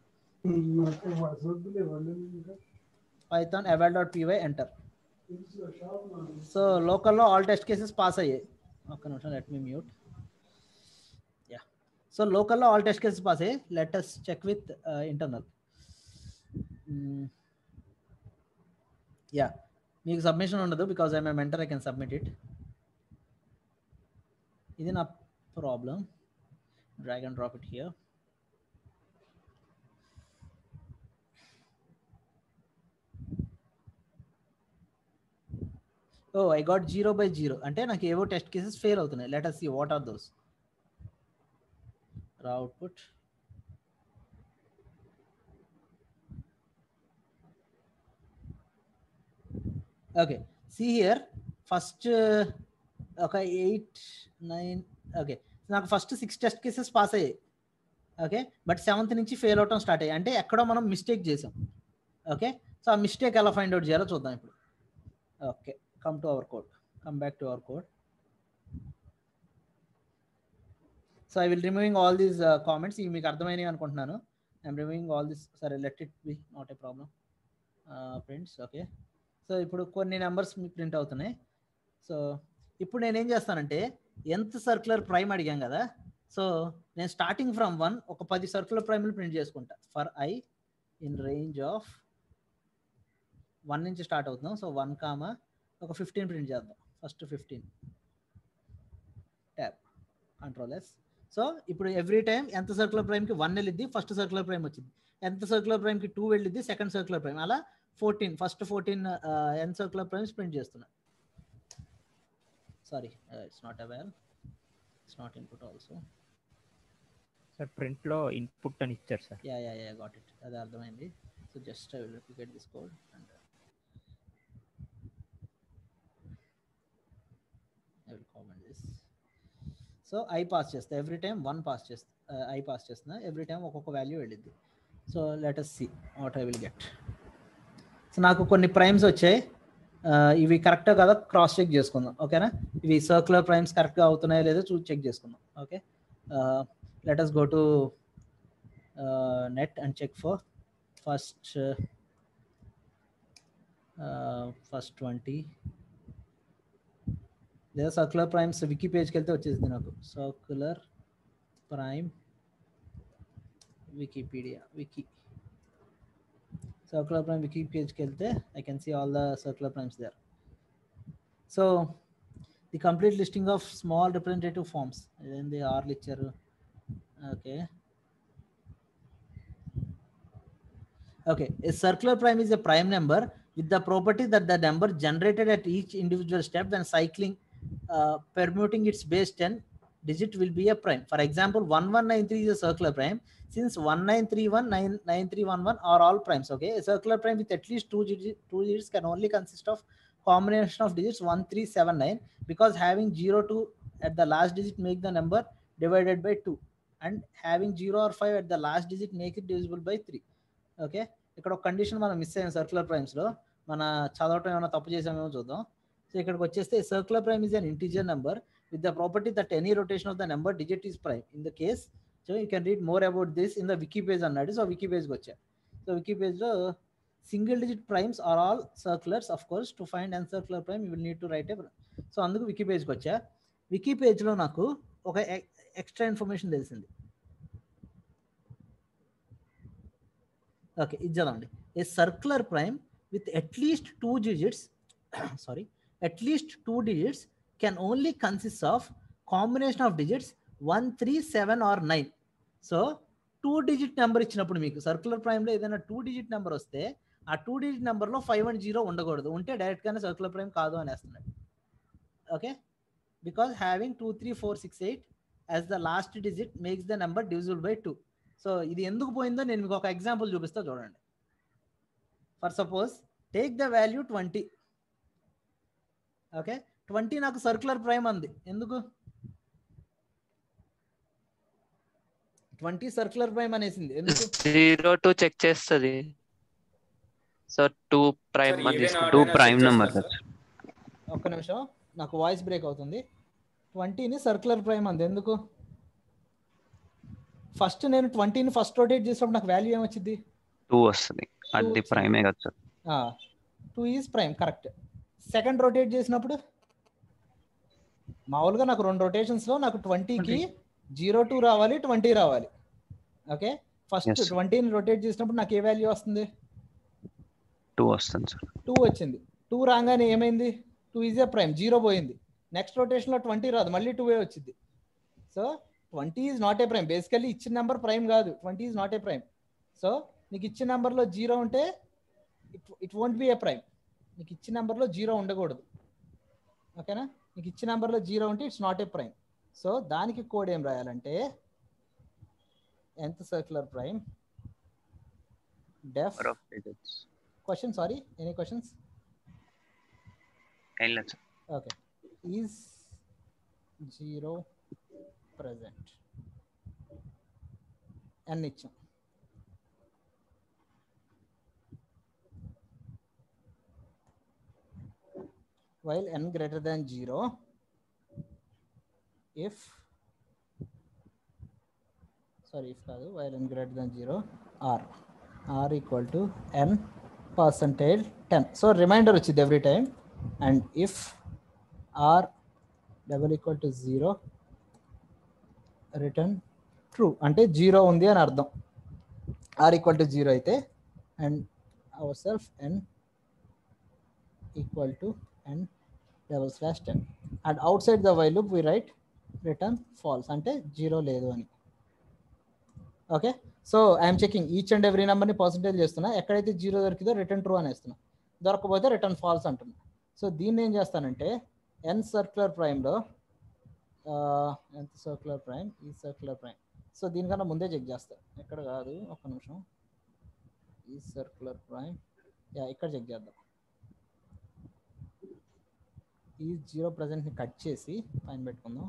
పైథాన్ అవెల్ డాట్ పీవై ఎంటర్ సో లోకల్లో ఆల్ టెస్ట్ కేసెస్ పాస్ అయ్యాయి ఒక్క నిమిషం let me mute yeah so లోకల్లో ఆల్ టెస్ట్ కేసెస్ పాస్ అయ్యాయి let us check with internal yeah మీకు సబ్మిషన్ ఉండదు because I my mentor I can submit it ఇది నా problem drag and drop it here oh I got zero by zero అంటే నాకు ఏవో test cases fail అవుతున్నాయి let us see what are those output okay see here first ఒక eight nine okay నాకు first six test cases pass అయ్యాయి okay but seventh నుంచి fail అవటం start అయ్యాయి అంటే ఎక్కడో మనం మిస్టేక్ చేసాం ఓకే సో ఆ మిస్టేక్ ఎలా ఫైండ్ అవుట్ చేయాలో చూద్దాం ఇప్పుడు okay come to our code come back to our code so I will removing all these comments ఇవి మీకు అర్థమైనవి అనుకుంటున్నాను ఐఎమ్ రిమూవింగ్ ఆల్ దిస్ సరే let it be not a problem prints okay so ఇప్పుడు కొన్ని నెంబర్స్ మీకు print అవుతున్నాయి so ఇప్పుడు నేను ఏం చేస్తానంటే ఎంత సర్క్యులర్ ప్రైమ్ అడిగాం కదా సో నేను స్టార్టింగ్ ఫ్రమ్ వన్ ఒక పది సర్క్యులర్ ప్రైమ్లు ప్రింట్ చేసుకుంటా for I in range of one నుంచి స్టార్ట్ అవుతున్నాం సో వన్ కామా ఒక ఫిఫ్టీన్ ప్రింట్ చేద్దాం first fifteen tap control S so ఇప్పుడు ఎవ్రీ టైం ఎంత సర్క్యులర్ ప్రైమ్కి వన్ వెళ్ళిద్ది ఫస్ట్ సర్క్యులర్ ప్రైమ్ వచ్చింది ఎంత సర్క్యులర్ ప్రైమ్కి టూ వెళ్ళిద్ది సెకండ్ సర్క్యులర్ ప్రైమ్ అలా fourteen first fourteen N circular primes print చేస్తున్నా sorry it's not avail it's not input also sir ప్రింట్లో ఇన్పుట్ అని ఇచ్చారు sir yeah yeah yeah got it అది అర్థమైంది so just I will replicate this code and I will comment this so I pass చేస్తా every time one pass చేస్తా I pass చేస్తున్నా every time ఒక్కొక్క value వెళ్ళిద్ది so let us see what I will get so నాకు కొన్ని primes వచ్చాయి ఇవి కరెక్టా కదా క్రాస్ చెక్ చేసుకుందాం ఓకేనా ఇవి సర్క్యులర్ ప్రైమ్స్ కరెక్ట్గా అవుతున్నాయో లేదో చూ చెక్ చేసుకుందాం okay let us go to net and check for first first twenty లేదా సర్క్యులర్ ప్రైమ్స్ వికీ పేజ్కి వెళ్తే వచ్చేసింది నాకు circular prime Wikipedia wiki circular prime wiki page కి వెళ్తే I can see all the circular primes there. So the complete listing of small representative forms. Then they are lecture. Okay. Okay, a circular prime is a prime number with the property that the number generated at each individual step when cycling, uh, permuting its base 10 digit will be a prime. For example, 1193 is a circular prime. Since 1931, 9311 are all primes. Okay, a circular prime with at least two digits, two digits can only consist of combination of digits 1379 because having 0 2 at the last digit make the number divided by 2 and having 0 or 5 at the last digit make it divisible by 3. Okay ఇక్కడ ఒక condition మనం miss అయ్యాం circular ప్రైమ్స్లో మన చదవటం ఏమైనా తప్పు చేసామేమో చూద్దాం so ఇక్కడికి వచ్చేస్తే circular prime is an integer number with the property that any rotation of the number digit is prime. In the case, so you can read more about this in the wiki page అన్నాడు so wiki page వచ్చా so wiki page లో single digit primes are all circulars of course to find and circular prime you will need to write a so అందుకు wiki పేజ్కి వచ్చా wiki పేజ్లో నాకు ఒక extra information తెలిసింది ఓకే ఇది చదవండి a circular prime with at least two digits sorry at least two digits can only consist of combination of digits 1 3 7 or 9 so two digit number ఇచ్చినప్పుడు మీకు సర్క్యులర్ ప్రైమ్లో ఏదైనా టూ డిజిట్ నెంబర్ వస్తే ఆ టూ డిజిట్ నెంబర్లో five and zero ఉండకూడదు ఉంటే డైరెక్ట్గానే circular prime కాదు అనేస్తున్నాడు okay because having two three four six eight as the last digit makes the number divisible by two so ఇది ఎందుకు పోయిందో నేను మీకు ఒక ఎగ్జాంపుల్ చూపిస్తా చూడండి for suppose take the value twenty okay twenty నాకు సర్క్యులర్ ప్రైమ్ అంది ఎందుకు ట్వంటీ సర్క్యులర్ ప్రైమ్ అనేసింది ఎందుకు జీరో టూ చెక్ చేస్తుంది so two prime Sir, even two odd prime check number చేస్తారు, ఒక్క నిమిషం నాకు వాయిస్ బ్రేక్ అవుతుంది ట్వంటీని సర్క్యులర్ ప్రైమ్ అంది ఎందుకు ఫస్ట్ నేను ట్వంటీని ఫస్ట్ రొటేట్ చేసినప్పుడు నాకు వాల్యూ ఏమొచ్చింది టూ వస్తుంది అది వచ్చింది. ప్రైమే కదా sir two is prime correct second rotate చేసినప్పుడు మామూలుగా నాకు రెండు రొటేషన్స్లో నాకు ట్వంటీకి జీరో టూ రావాలి ట్వంటీ రావాలి ఓకే ఫస్ట్ Yes. ట్వంటీని రొటేట్ చేసినప్పుడు నాకు ఏ వాల్యూ వస్తుంది టూ వస్తుంది సార్ టూ వచ్చింది టూ రాగానే ఏమైంది two is a prime zero పోయింది నెక్స్ట్ రొటేషన్లో ట్వంటీ రాదు మళ్ళీ టూ ఏ వచ్చింది so twenty is not a prime basically ఇచ్చిన నెంబర్ ప్రైమ్ కాదు twenty is not a prime so నీకు ఇచ్చిన నెంబర్లో జీరో ఉంటే it it won't be a prime నీకు ఇచ్చిన నెంబర్లో జీరో ఉండకూడదు ఓకేనా మీకు ఇచ్చిన నెంబర్లో జీరో ఉంటే it's not a prime so దానికి కోడ్ ఏం రాయాలంటే ఎంత circular prime def Number of digits. Question sorry any questions ఏం లేదు sir okay is zero present N ఇచ్చాం while n greater than 0 if sorry if కాదు while n greater than 0 r r equal to n percentage 10 so reminder వచ్చింది every time and if r double equal to 0 return true అంటే zero ఉంది అని అర్థం r equal to 0 అయితే and ourself n equal to n double slash 10 and outside the while loop we write return false అంటే zero లేదు అని okay so I'm checking each and every నెంబర్ని percentage చేస్తున్నా ఎక్కడైతే జీరో దొరికిందో రిటర్న్ ట్రూ అని వేస్తున్నా దొరకపోతే రిటర్న్ ఫాల్స్ అంటున్నా సో దీన్ని ఏం చేస్తానంటే ఎన్ సర్క్యులర్ ప్రైమ్లో ఎంత సర్క్యులర్ ప్రైమ్ ఈ సర్క్యులర్ ప్రైమ్ సో దీనికన్నా ముందే చెక్ చేస్తా ఎక్కడ కాదు ఒక్క నిమిషం ఈ సర్క్యులర్ ప్రైమ్ యా ఇక్కడ చెక్ చేద్దాం ఈ జీరో ప్రజెంట్ని కట్ చేసి పైన పెట్టుకుందాం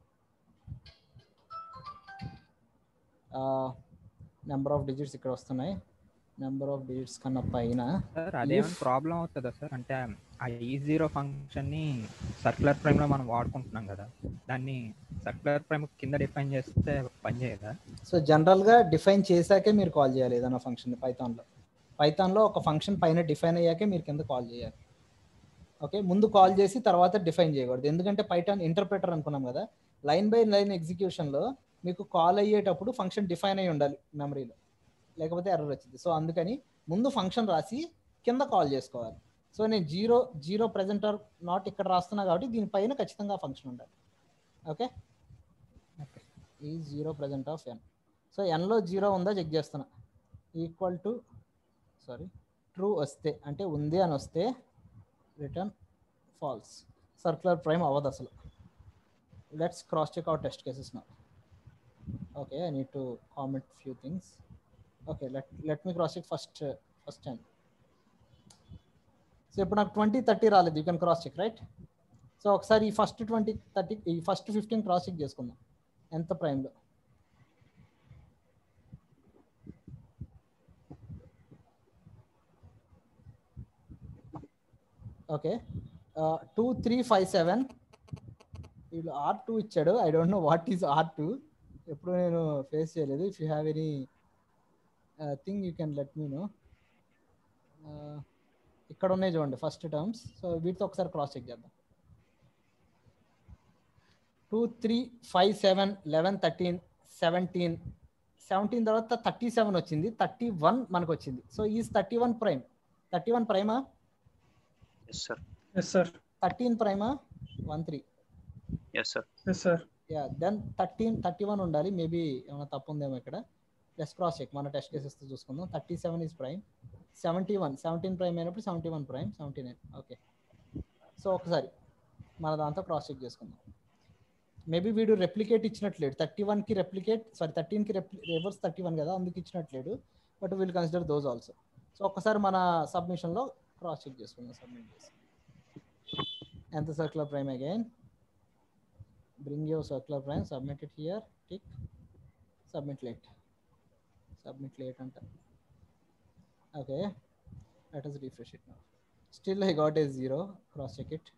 నెంబర్ ఆఫ్ డిజిట్స్ ఇక్కడ వస్తున్నాయి నెంబర్ ఆఫ్ డిజిట్స్ కన్నా పైన సార్ అదేమైనా if- ప్రాబ్లం అవుతుందా సార్ అంటే ఆ ఈ జీరో ఫంక్షన్ని సర్క్యులర్ ప్రైమ్లో మనం వాడుకుంటున్నాం కదా దాన్ని సర్క్యులర్ ప్రైమ్ కింద డిఫైన్ చేస్తే పని చేయదా సో జనరల్గా డిఫైన్ చేశాకే మీరు కాల్ చేయాలి ఏదైనా ఫంక్షన్ పైథాన్లో పైథాన్లో ఒక ఫంక్షన్ పైన డిఫైన్ అయ్యాకే మీరు కింద కాల్ చేయాలి ఓకే ముందు కాల్ చేసి తర్వాత డిఫైన్ చేయకూడదు ఎందుకంటే పైథాన్ ఇంటర్ప్రిటర్ అనుకున్నాం కదా లైన్ బై లైన్ ఎగ్జిక్యూషన్లో మీకు కాల్ అయ్యేటప్పుడు ఫంక్షన్ డిఫైన్ అయి ఉండాలి మెమరీలో లేకపోతే ఎర్రర్ వచ్చింది సో అందుకని ముందు ఫంక్షన్ రాసి కింద కాల్ చేసుకోవాలి సో నేను zero zero present or not ఇక్కడ రాస్తున్నా కాబట్టి దీనిపైన ఖచ్చితంగా ఫంక్షన్ ఉండాలి ఓకే ఈ zero present of N so ఎన్లో జీరో ఉందా చెక్ చేస్తున్నా ఈక్వల్ టు సారీ ట్రూ వస్తే అంటే ఉంది అని వస్తే రిటర్న్ ఫాల్స్ సర్క్యులర్ ప్రైమ్ అవ్వదు అసలు let's cross check out test cases నా okay I need to comment few things okay let let me cross check first first time so ఇప్పుడు నాకు ట్వంటీ థర్టీ రాలేదు you can cross check right so ఒకసారి ఈ first twenty thirty ఈ first fifteen cross check చేసుకుందాం ఎంత ప్రైమ్లో okay two three five seven వీళ్ళు ఆర్ టూ ఇచ్చాడు I don't know what is R two ఎప్పుడు నేను ఫేస్ చేయలేదు if you have anything you can let me know ఇక్కడ ఉన్నాయి చూడండి ఫస్ట్ టర్మ్స్ సో వీటితో ఒకసారి క్రాస్ చెక్ చేద్దాం two three five seven eleven thirteen seventeen seventeen తర్వాత థర్టీ సెవెన్ వచ్చింది థర్టీ వన్ మనకు వచ్చింది so is thirty one prime thirty one ప్రైమా yes sir yes sir thirteen ప్రైమా one three yes sir yes sir yeah then thirteen thirty one ఉండాలి maybe ఏమైనా తప్పు ఉందేమో ఇక్కడ ప్లస్ క్రాస్ చెక్ మన టెస్ట్ కేసెస్ చూసుకుందాం thirty seven is prime seventy one seventeen prime అయినప్పుడు seventy one prime seventy nine okay so ఒకసారి మన దాంతో క్రాస్ చెక్ చేసుకుందాం మేబీ వీడు రెప్లికేట్ ఇచ్చినట్లేడు థర్టీ వన్కి రెప్లికేట్ సారీ థర్టీన్కి రివర్స్ థర్టీ వన్ కదా అందుకు ఇచ్చినట్లేడు but will consider those also so ఒకసారి మన సబ్మిషన్లో క్రాస్ చెక్ చేసుకుందాం సబ్మిట్ చేసి ఎంత circular prime again bring your circular prime submit it here tick submit late submit late anta okay let us refresh it now still i got a zero cross check it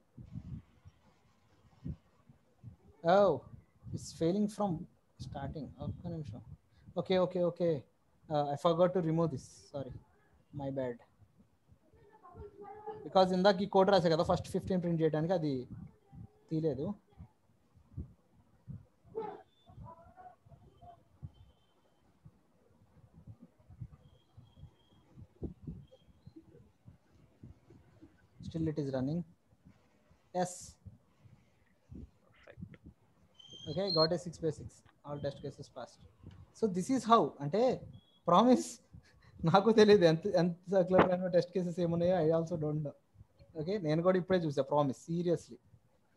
oh it's failing from starting okay నిమిషం. okay okay okay uh, i forgot to remove this sorry my bad because ఇందాక ఈ code రాసా కదా first fifteen print చేయడానికి అది తీయలేదు still it is running yes okay got a 6 by 6 all test cases passed so this is how అంటే promise నాకు తెలియదు ఎంత ఎంత సర్క్యులర్ టెస్ట్ కేసెస్ ఏమున్నాయో I also don't know okay నేను కూడా ఇప్పుడే చూసా promise seriously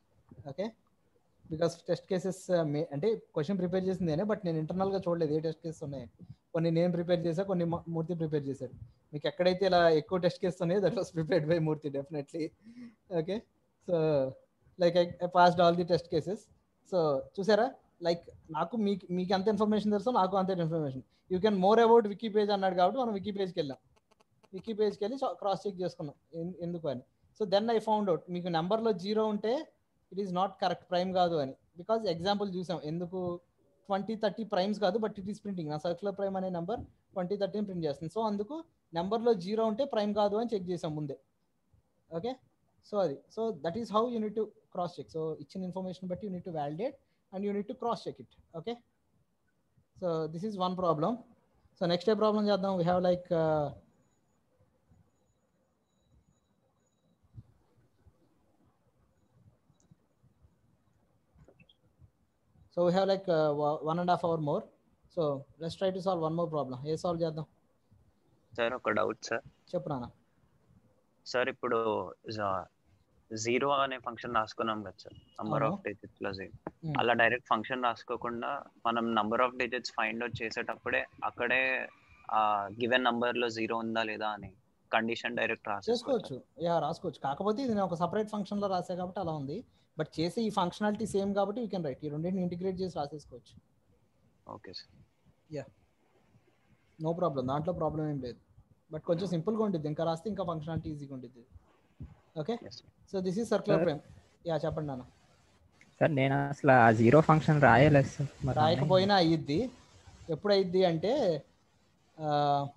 okay because test cases అంటే క్వశ్చన్ ప్రిపేర్ చేసింది నేనే బట్ నేను internal గా చూడలేదు ఏ టెస్ట్ కేసెస్ ఉన్నాయి కొన్ని నేను ప్రిపేర్ చేశా కొన్ని మ- మూర్తి ప్రిపేర్ చేశాడు మీకు ఎక్కడైతే ఇలా ఎక్కువ టెస్ట్ కేసెస్ ఉన్నాయో that was prepared by Murthy definitely okay so like I passed all the test cases so చూసారా లైక్ నాకు మీకు మీకు ఎంత ఇన్ఫర్మేషన్ తెలుసో నాకు అంతే information you can more about wiki page అన్నాడు కాబట్టి మనం వికీ పేజ్కి వెళ్ళాం వికీ పేజ్కి వెళ్ళి క్రాస్ చెక్ చేసుకున్నాం ఎన్- ఎందుకు అని so then I found out మీకు నెంబర్లో జీరో ఉంటే it is not correct prime కాదు అని బికాజ్ ఎగ్జాంపుల్ చూసాం ఎందుకు ట్వంటీ థర్టీ ప్రైమ్స్ కాదు బట్ ఇట్ ఈస్ ప్రింటింగ్ నా సర్క్యులర్ ప్రైమ్ అనే నెంబర్ ట్వంటీ థర్టీని ప్రింట్ చేస్తుంది సో అందుకు నెంబర్లో జీరో ఉంటే ప్రైమ్ కాదు అని చెక్ చేసాం ముందే ఓకే సో అది so that is how you need to cross check so ఇచ్చిన ఇన్ఫర్మేషన్ బట్టి you need to validate and you need to cross check it okay so this is one problem so next ఏ problem చేద్దాం we have like so we have like one and half hour more so let's try to solve one more problem ఏ solve చేద్దాం sir ఒక doubt sir చెప్పు నాన్న sir ఇప్పుడు zero అనే function రాసుకున్నాం కదా సార్ నంబర్ అవును. ఆఫ్ డిజిట్స్ లో జీరో Hmm. అలా డైరెక్ట్ ఫంక్షన్ రాసుకోకుండా మనం number of digits find out చేసేటప్పుడే అక్కడే ఆ గివెన్ నంబర్ లో జీరో ఉందా లేదా అని కండిషన్ డైరెక్ట్ రాసేసుకోవచ్చు చేసుకోవచ్చు యా రాసుకోవచ్చు కాకపోతే ఇది నేను ఒక సపరేట్ ఫంక్షన్ లో రాసా కాబట్టి అలా ఉంది బట్ చేసే ఈ ఫంక్షనాలిటీ సేమ్ కాబట్టి యూ కెన్ రైట్ ఈ రెండింటిని ఇంటిగ్రేట్ చేసి రాసేసుకోవచ్చు okay sir ya no problem దాంట్లో ప్రాబ్లం ఏం లేదు బట్ కొంచెం సింపుల్గా ఉంటుంది ఇంకా రాస్తే ఇంకా ఫంక్షనాలిటీ ఈజీగా ఉంటుంది okay so this is circular Sir. Frame ya చెప్పండి నాన్న సార్ నేను అసలు ఆ జీరో ఫంక్షన్ రాయలేదు సార్ మరి రాయకపోయినా అయ్యిద్ది ఎప్పుడు అయ్యిద్ది అంటే ఆ,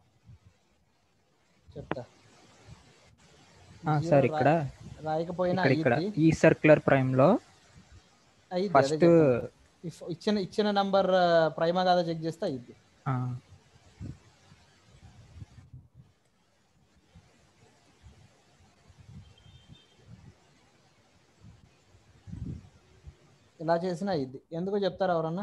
చెప్తా ఆ, Zero సార్ రా- ఇక్కడ రాయకపోయినా ఇక్కడ ఇక్కడ అయ్యిద్ది ఈ సర్క్యులర్ ప్రైమ్ లో అయ్యిద్ది అదే ఫస్ట్ చెప్తాను. ఇఫ్ ఇచ్చిన ఇచ్చిన నంబర్ ప్రైమా కాదా చెక్ చేస్తే అయ్యిద్ది ఇలా చేసినా అయ్యిద్ది ఎందుకో చెప్తారా ఎవరన్నా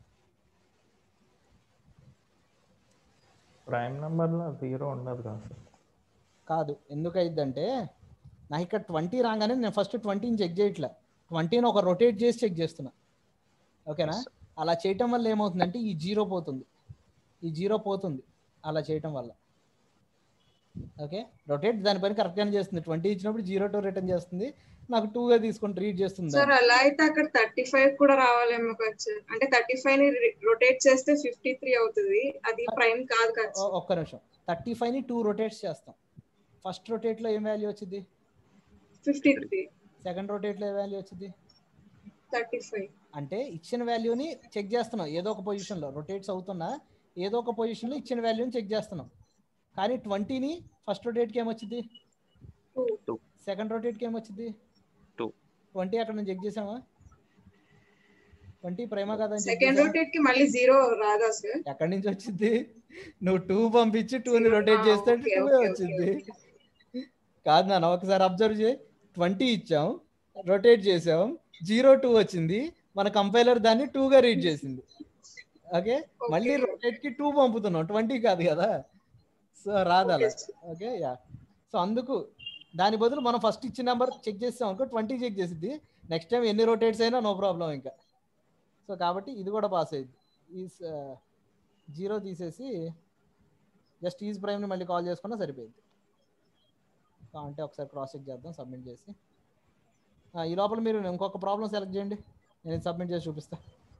ప్రైమ్ నెంబర్లో జీరో ఉండదు కదా సార్ కాదు ఎందుకు అయ్యిద్దంటే నాకు ఇక్కడ ట్వంటీ రాగానే నేను ఫస్ట్ ట్వంటీని చెక్ చేయట్లే ట్వంటీని ఒక రొటేట్ చేసి చెక్ చేస్తున్నా ఓకేనా అలా చేయటం వల్ల ఏమవుతుందంటే ఈ జీరో పోతుంది ఈ జీరో పోతుంది అలా చేయటం వల్ల ఓకే రొటేట్ దాని పని కరెక్ట్గానే చేస్తుంది ట్వంటీ ఇచ్చినప్పుడు జీరో టూ రిటర్న్ చేస్తుంది నాకు టూగా తీసుకొని రీడ్ చేస్తుంది సార్ అలా అయితే అక్కడ థర్టీ ఫైవ్ కూడా రావాలేమో కదా సార్ అంటే థర్టీ ఫైవ్ ని రొటేట్ చేస్తే ఫిఫ్టీ త్రీ అవుతుంది అది ప్రైమ్ కాదు కదా ఓ- ఒక్క నిమిషం థర్టీ ఫైవ్ని టూ రొటేట్స్ చేస్తాం ఫస్ట్ రొటేట్లో ఏం వాల్యూ వచ్చింది ఫిఫ్టీ త్రీ సెకండ్ రొటేట్లో ఏ వాల్యూ వచ్చింది థర్టీ ఫైవ్ అంటే ఇచ్చిన వాల్యూని చెక్ చేస్తున్నాం ఏదో ఒక పొజిషన్లో రొటేట్స్ అవుతున్నా ఏదో ఒక పొజిషన్లో ఇచ్చిన వాల్యూని చెక్ చేస్తున్నాం కానీ ట్వంటీని ఫస్ట్ రొటేట్కి ఏమొచ్చింది టూ సెకండ్ రొటేట్కి ఏమొచ్చింది టూ ట్వంటీ అక్కడ నుంచి చెక్ చేసామా ట్వంటీ ప్రేమ కదా అని check సెకండ్ చేసామా? రొటేట్ కి మళ్ళీ జీరో రాదా సార్ ఎక్కడి నుంచి వచ్చింది నువ్వు టూ పంపించి టూని రొటేట్ చేస్తే okay, టూ okay, okay, వచ్చింది కాదు నాన్న ఒకసారి అబ్జర్వ్ చేయి ట్వంటీ ఇచ్చాం రొటేట్ చేసాం జీరో టూ వచ్చింది మన కంపైలర్ దాన్ని two గా రీడ్ చేసింది ఓకే మళ్ళీ రొటేట్ కి టూ పంపుతున్నాం ట్వంటీ కాదు కదా సో రాదు అలా ఓకే యా సో అందుకు దాని బదులు మనం ఫస్ట్ ఇచ్చిన నెంబర్ చెక్ చేస్తాం అనుకో ట్వంటీ చెక్ చేసిద్ది నెక్స్ట్ టైం ఎన్ని రొటేట్స్ అయినా నో ప్రాబ్లం ఇంకా సో కాబట్టి ఇది కూడా పాస్ అయ్యింది ఈ జీరో తీసేసి జస్ట్ ఈజ్ ప్రైమ్ని మళ్ళీ కాల్ చేసుకున్నా సరిపోయింది అంటే ఒకసారి క్రాస్ చెక్ చేద్దాం సబ్మిట్ చేసి ఆ, ఈ లోపల మీరు ఇంకొక ప్రాబ్లం సెలెక్ట్ చేయండి నేను సబ్మిట్ చేసి చూపిస్తా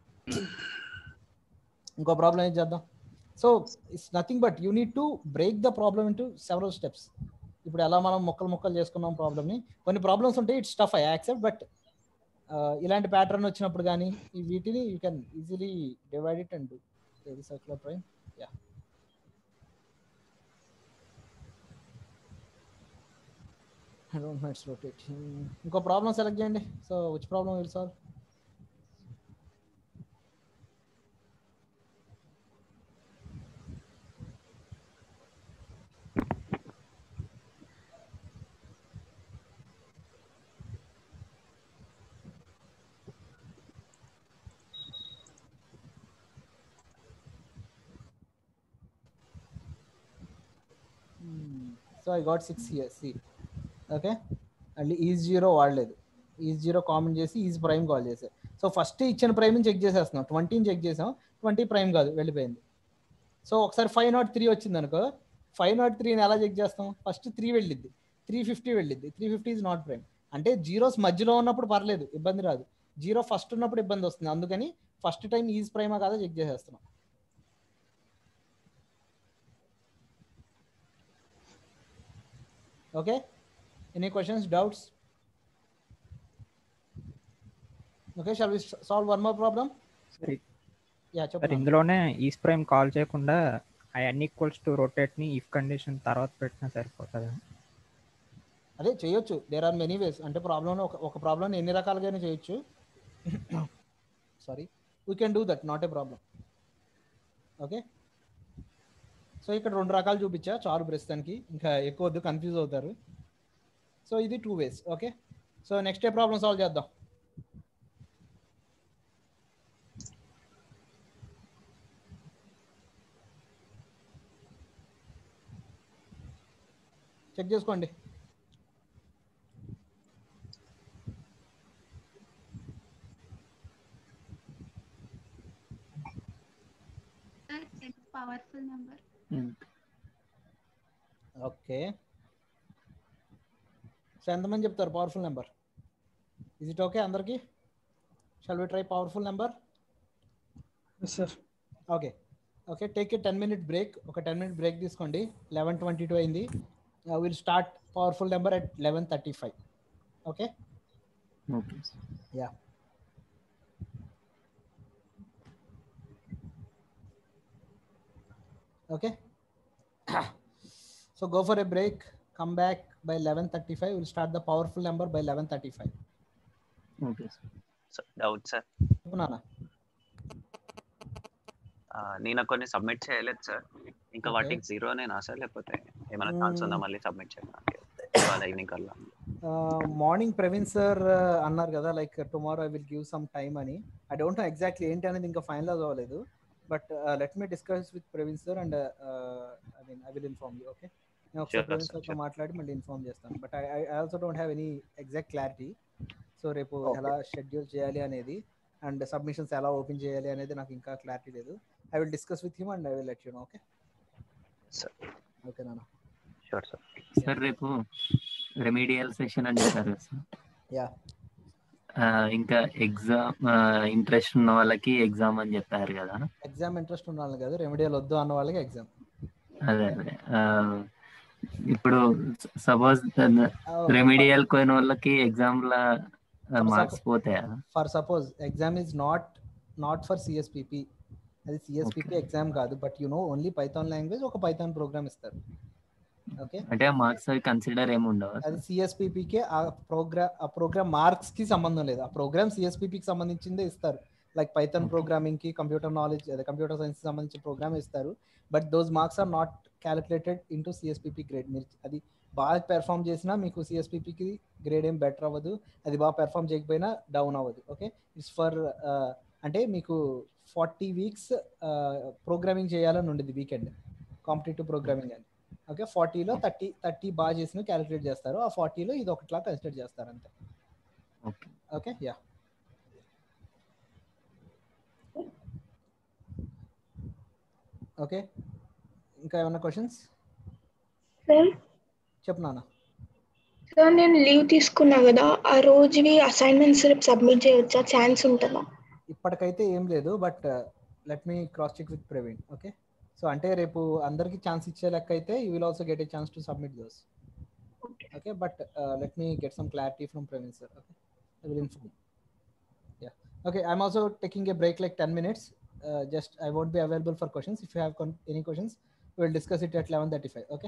ఇంకో ప్రాబ్లం ఏం చేద్దాం so it's nothing but you need to break the problem into several steps ఇప్పుడు ఎలా మనం మొక్కలు మొక్కలు చేసుకున్నాం ప్రాబ్లమ్ని కొన్ని ప్రాబ్లమ్స్ ఉంటాయి it's tough I accept but ఇలాంటి ప్యాటర్న్ వచ్చినప్పుడు కానీ ఈ వీటిని you can easily divide it and ఏది circular prime ya I don't know it's rotating. ఇంకో ప్రాబ్లం సెలెక్ట్ చేయండి so which problem will solve so I got six year see okay మళ్ళీ ఈ జీరో వాడలేదు ఈజ్ జీరో కామన్ చేసి is prime call చేసే so first ఇచ్చిన ప్రైమ్ని check చేసేస్తున్నాం ట్వంటీని చెక్ చేసాం ట్వంటీ ప్రైమ్ కాదు వెళ్ళిపోయింది సో ఒకసారి ఫైవ్ నాట్ త్రీ వచ్చింది అనుకో ఫైవ్ నాట్ త్రీని ఎలా చెక్ చేస్తాం ఫస్ట్ త్రీ వెళ్ళిద్ది త్రీ ఫిఫ్టీ వెళ్ళిద్ది three fifty is not prime అంటే జీరోస్ మధ్యలో ఉన్నప్పుడు పర్లేదు ఇబ్బంది రాదు జీరో ఫస్ట్ ఉన్నప్పుడు ఇబ్బంది వస్తుంది అందుకని ఫస్ట్ టైం ఈజ్ ప్రైమా కాదా చెక్ చేసేస్తున్నాం okay any questions doubts okay shall we solve one more problem సరే యా సార్ చెప్పండి ఇందులోనే ఈస్ ప్రైమ్ కాల్ చేయకుండా i un equals to rotate ని ఇఫ్ కండిషన్ తర్వాత పెట్టినా సరిపోతుంది అదే చేయొచ్చు దేర్ ఆర్ మెనీ వేస్ అంటే ప్రాబ్లమ్ ఒక ఒక ప్రాబ్లమ్ ఎన్ని రకాలుగానే చేయొచ్చు sorry we can do that not a problem okay so ఇక్కడ రెండు రకాలు చూపించా చాలు ప్రస్తుతానికి ఇంకా ఎక్కువ వద్దు కన్ఫ్యూజ్ అవుతారు సో ఇది two ways okay so next ఏ ప్రాబ్లం సాల్వ్ చేద్దాం చెక్ చేసుకోండి పవర్ఫుల్ నెంబర్ ఓకే సో ఎంతమంది చెప్తారు powerful number is it okay అందరికి shall we try powerful number sir okay okay take a ten minute break ఒక ten minute break తీసుకోండి eleven twenty two అయింది will start powerful number at eleven thirty five okay okay ya okay so go for a break come back by 11:35 we'll start the powerful number by 11:35 okay doubt sir చెప్పు నాన్న నేను కొన్ని submit చేయలేదు sir ఇంకా Okay. వాటికి జీరోనేనా sir లేకపోతే ఏమైనా chance ఉందా Mm. మళ్ళీ సబ్మిట్ చేయడానికి ఇవాళ ఈవినింగ్ కల్లా మార్నింగ్ ప్రవీణ్ సార్ అన్నారు కదా like tomorrow I will give some time అని ఐ డోంట్ నో ఎగ్జాక్ట్లీ ఏంటి అనేది ఇంకా ఫైనలైజ్ అవ్వలేదు but let me discuss with Praveen sir and I mean I will inform you okay నేను ఒకసారి Sure, ప్రవీణ్ sir, సార్తో sure. మాట్లాడి మళ్ళీ ఇన్ఫార్మ్ చేస్తాను but I I also don't have any exact clarity so రేపు Okay. ఎలా షెడ్యూల్ చేయాలి అనేది అండ్ సబ్మిషన్స్ ఎలా ఓపెన్ చేయాలి అనేది నాకు ఇంకా క్లారిటీ లేదు I will discuss with him and I will let you know okay sir okay నాన్న షూర్ సార్ సార్ రేపు రెమీడియల్ సెషన్ అని చెప్పారు కదా సార్ యా ఆ, ఇంకా ఎగ్జామ్ ఇంట్రెస్ట్ ఉన్న వాళ్ళకి ఎగ్జామ్ అని చెప్పారు కదా ఎగ్జామ్ ఇంట్రెస్ట్ ఉన్న వాళ్ళకి కాదు రెమెడియల్ వద్దు అన్న వాళ్ళకి ఎగ్జామ్ అదే అదే ఆ, ఇప్పుడు సపోజ్ రెమీడియల్ పోయిన వాళ్ళకి ఎగ్జామ్ లా మార్క్స్ పోతాయా for suppose exam is not not for CSPP అది సిఎస్పిపి ఎగ్జామ్ కాదు but you know only Python language ఒక పైథాన్ ప్రోగ్రామ్ ఇస్తారు ఓకే అంటే ఆ మార్క్స్ అవి కన్సిడర్ ఏమి ఉండవు అది సిఎస్పిపికి ఆ ప్రోగ్రామ్ ఆ ప్రోగ్రామ్ మార్క్స్ కి సంబంధం లేదు ఆ ప్రోగ్రామ్ సిఎస్పిపికి సంబంధించిందే ఇస్తారు లైక్ పైథాన్ ప్రోగ్రామింగ్ కి కంప్యూటర్ నాలెడ్జ్ అదే కంప్యూటర్ సైన్స్ సంబంధించిన ప్రోగ్రామ్ ఇస్తారు but those marks are not calculated into CSPP grade మీరు అది బాగా పెర్ఫామ్ చేసినా మీకు సిఎస్పిపికి గ్రేడ్ ఏం బెటర్ అవ్వదు అది బాగా పెర్ఫామ్ చేయకపోయినా డౌన్ అవ్వదు ఓకే ఇట్స్ ఫర్ అంటే మీకు ఫార్టీ వీక్స్ ప్రోగ్రామింగ్ చేయాలని ఉండేది వీకెండ్ కాంపిటేటివ్ ప్రోగ్రామింగ్ అని ఓకే ఫార్టీలో థర్టీ థర్టీ బాగా చేసిన క్యాలిక్యులేట్ చేస్తారు ఆ ఫార్టీలో ఇది ఒకటిలా కన్సిడర్ చేస్తారు అంతే ఓకే ఓకే యా ఓకే ఇంకా ఏమైనా క్వశ్చన్స్ సార్ చెప్పు నాన్న సార్ నేను లీవ్ తీసుకున్నా కదా ఆ రోజువి అసైన్మెంట్స్ రేపు సబ్మిట్ చేయవచ్చా ఛాన్స్ ఉంటుందా ఇప్పటికైతే ఏం లేదు but let me cross check with Praveen okay so అంటే రేపు అందరికి ఛాన్స్ ఇచ్చే లెక్క అయితే you will also get a chance to submit those okay but let me get some clarity from Praveen sir okay I will inform ya okay I'm also taking a break like ten minutes just I won't be available for questions if you have any questions will discuss it at eleven thirty five okay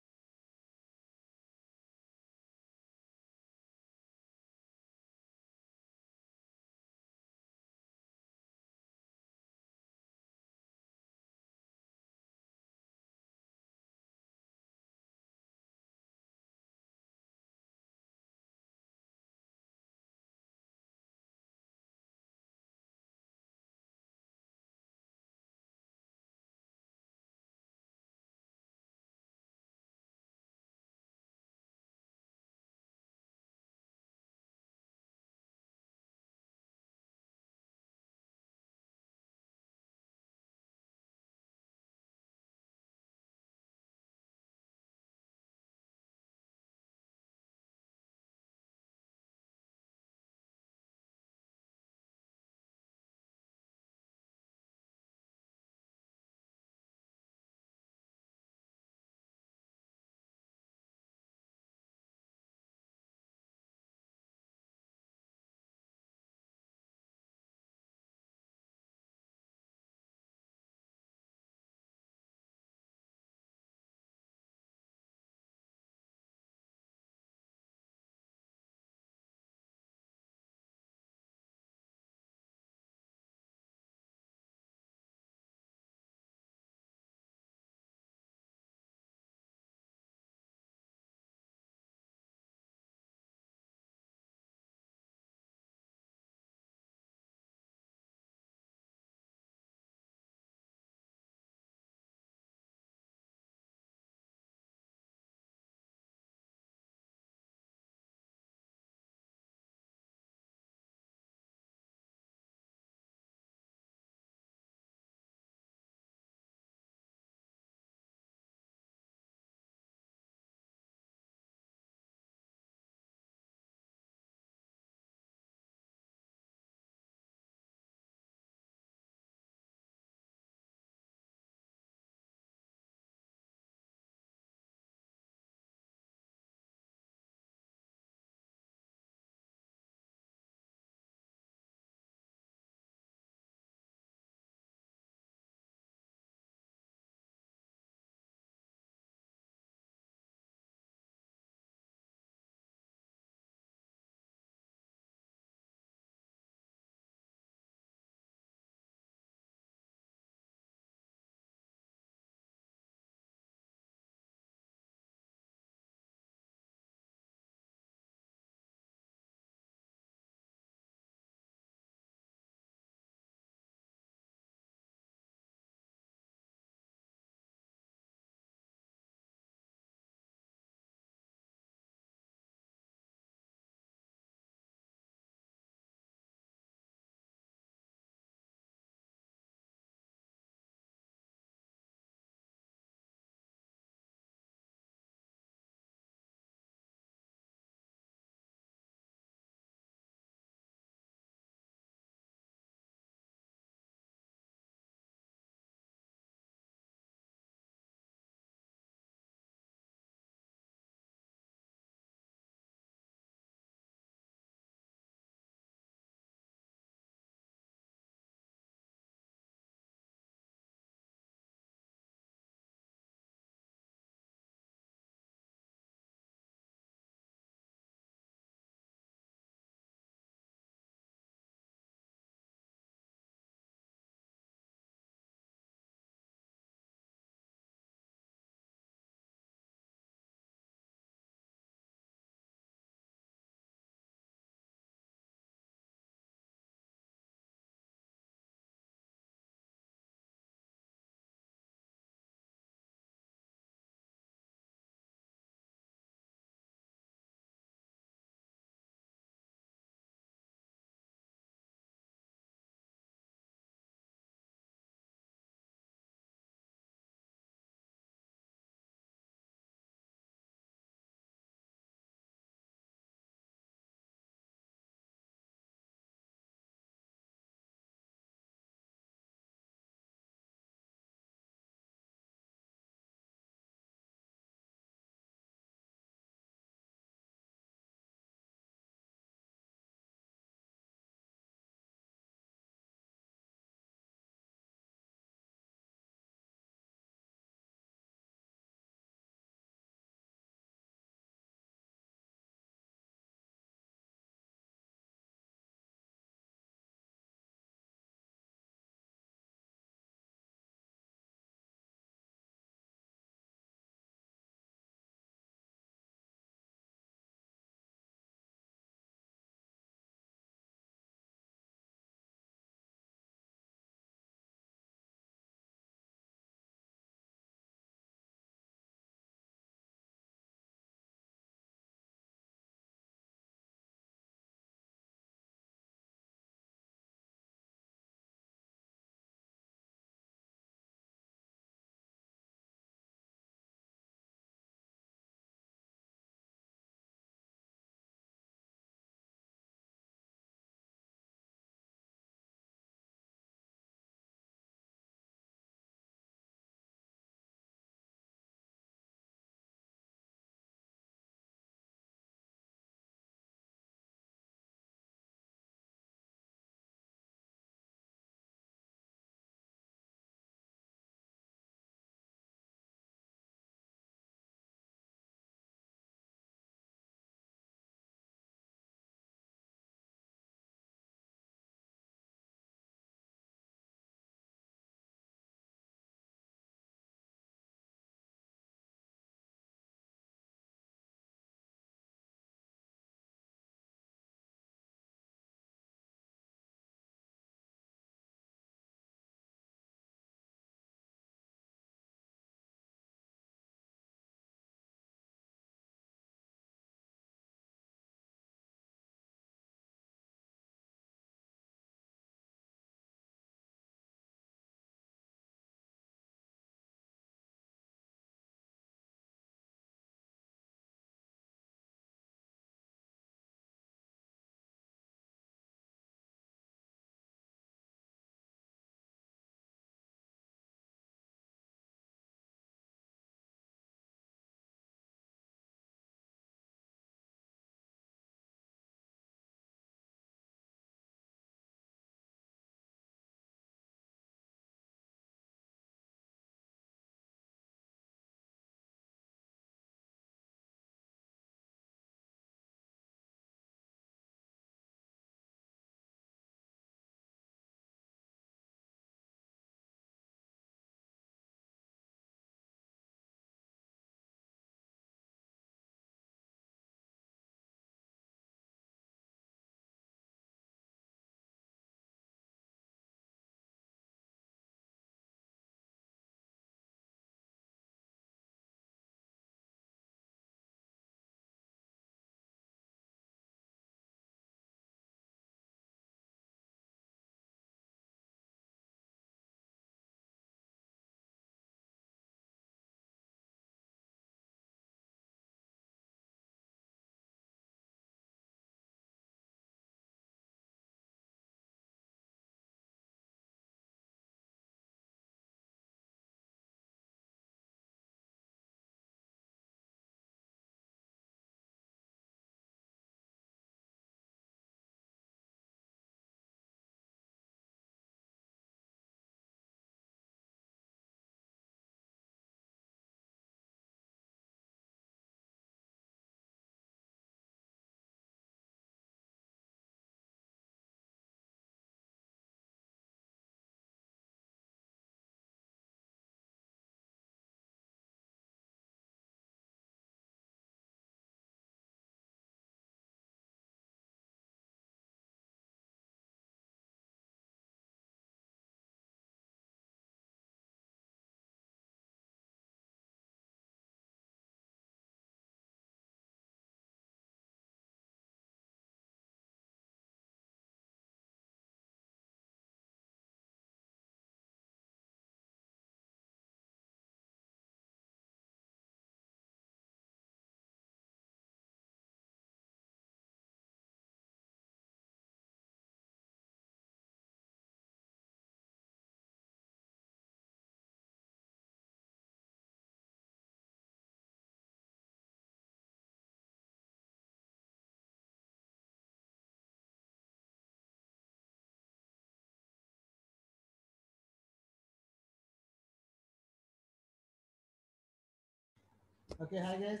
Okay, hi guys.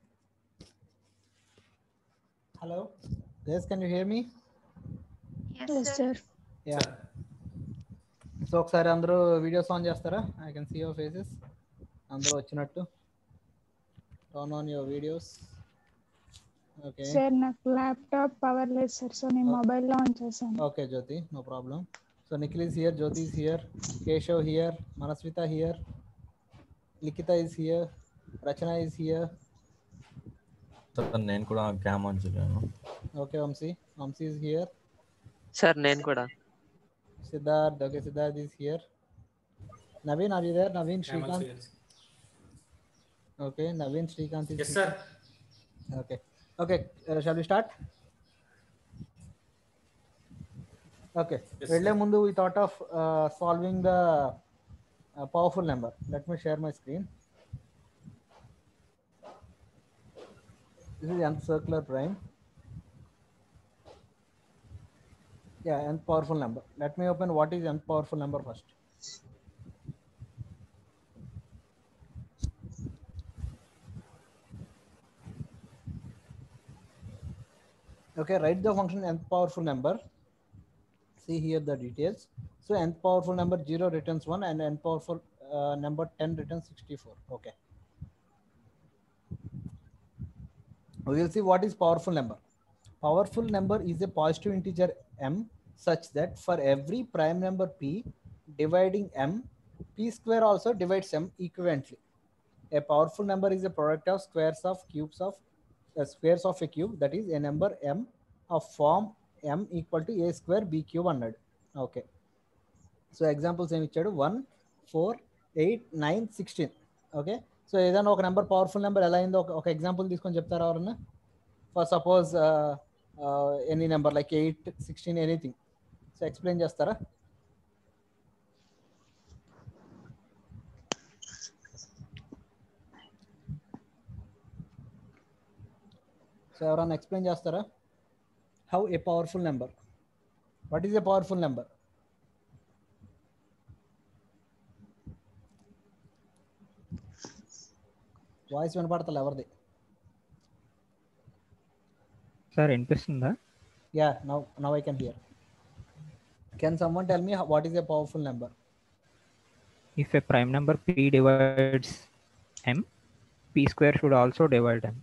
Hello. Guys, can you hear me? Yes, sir. Yeah. So ఒకసారి అందరూ videos on చేస్తారా I can see your faces అందరూ వచ్చినట్టు turn on your videos okay sir నాకు laptop power లేదు sir so నేను మొబైల్లో on చేశాను okay Jyothi no problem so Nikhil is here Jyothi is here Keshav here Manasvitha here Likhitha is here Rachana is here sir నేను కూడా cam on చేయలేను okay Vamshi Vamshi is here sir నేను కూడా Siddharth okay Siddharth is here Naveen are you there Naveen I'm also Srikanth here. Okay Naveen Srikanth is Yes, sir. Okay. Okay. Uh, shall we start? Okay. Yes, వెళ్ళే sir. ముందు we thought of uh, solving the uh, powerful number. Let me share my screen. This is nth circular prime. Yeah, nth powerful number. Let me open what is nth powerful number first. Okay, write the function nth powerful number. See here the details. So nth powerful number 0 returns 1 and nth powerful uh, number 10 returns 64. Okay. We will see what is powerful number. Powerful number is a positive integer m such that for every prime number p dividing m, p square also divides m equivalently. A powerful number is a product of squares of cubes of uh, squares of a cube that is a number m of form m equal to a square b cube అన్నాడు okay so examples ఏమి ఇచ్చాడు one four eight nine sixteen okay so ఏదైనా ఒక number powerful number ఎలా అయిందో ఒక ఒక example తీసుకొని చెప్తారా ఎవరన్నా for suppose any number like eight sixteen anything so explain చేస్తారా సో ఎవరన్నా ఎక్స్ప్లెయిన్ చేస్తారా how a powerful number what is a powerful number voice వినపడతలే ఎవరిది సార్ వినిపిస్తుందా ya now now I can hear can someone tell me what is a powerful number If a prime number p divides m, p square should also divide m.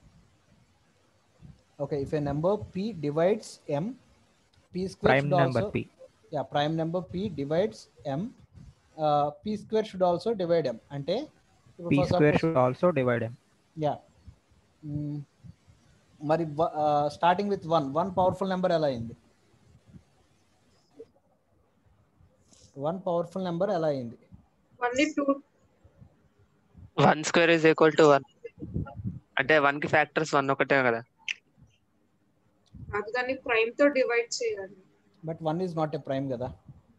Okay, if a number p divides m, p square Prime should number also p. yeah prime number p divides m, uh, p square should also divide m. అంటే ఇప్పుడు p for square suppose- should also divide m. yeah Mm, మరి starting with one one powerful number ఎలా అయింది one powerful number ఎలా అయింది మళ్ళీ two one square is equal to one అంటే one కి ఫ్యాక్టర్స్ వన్ ఒకటే కదా అది దాన్ని ప్రైమ్ తో డివైడ్ చేయాలి but one is not a prime కదా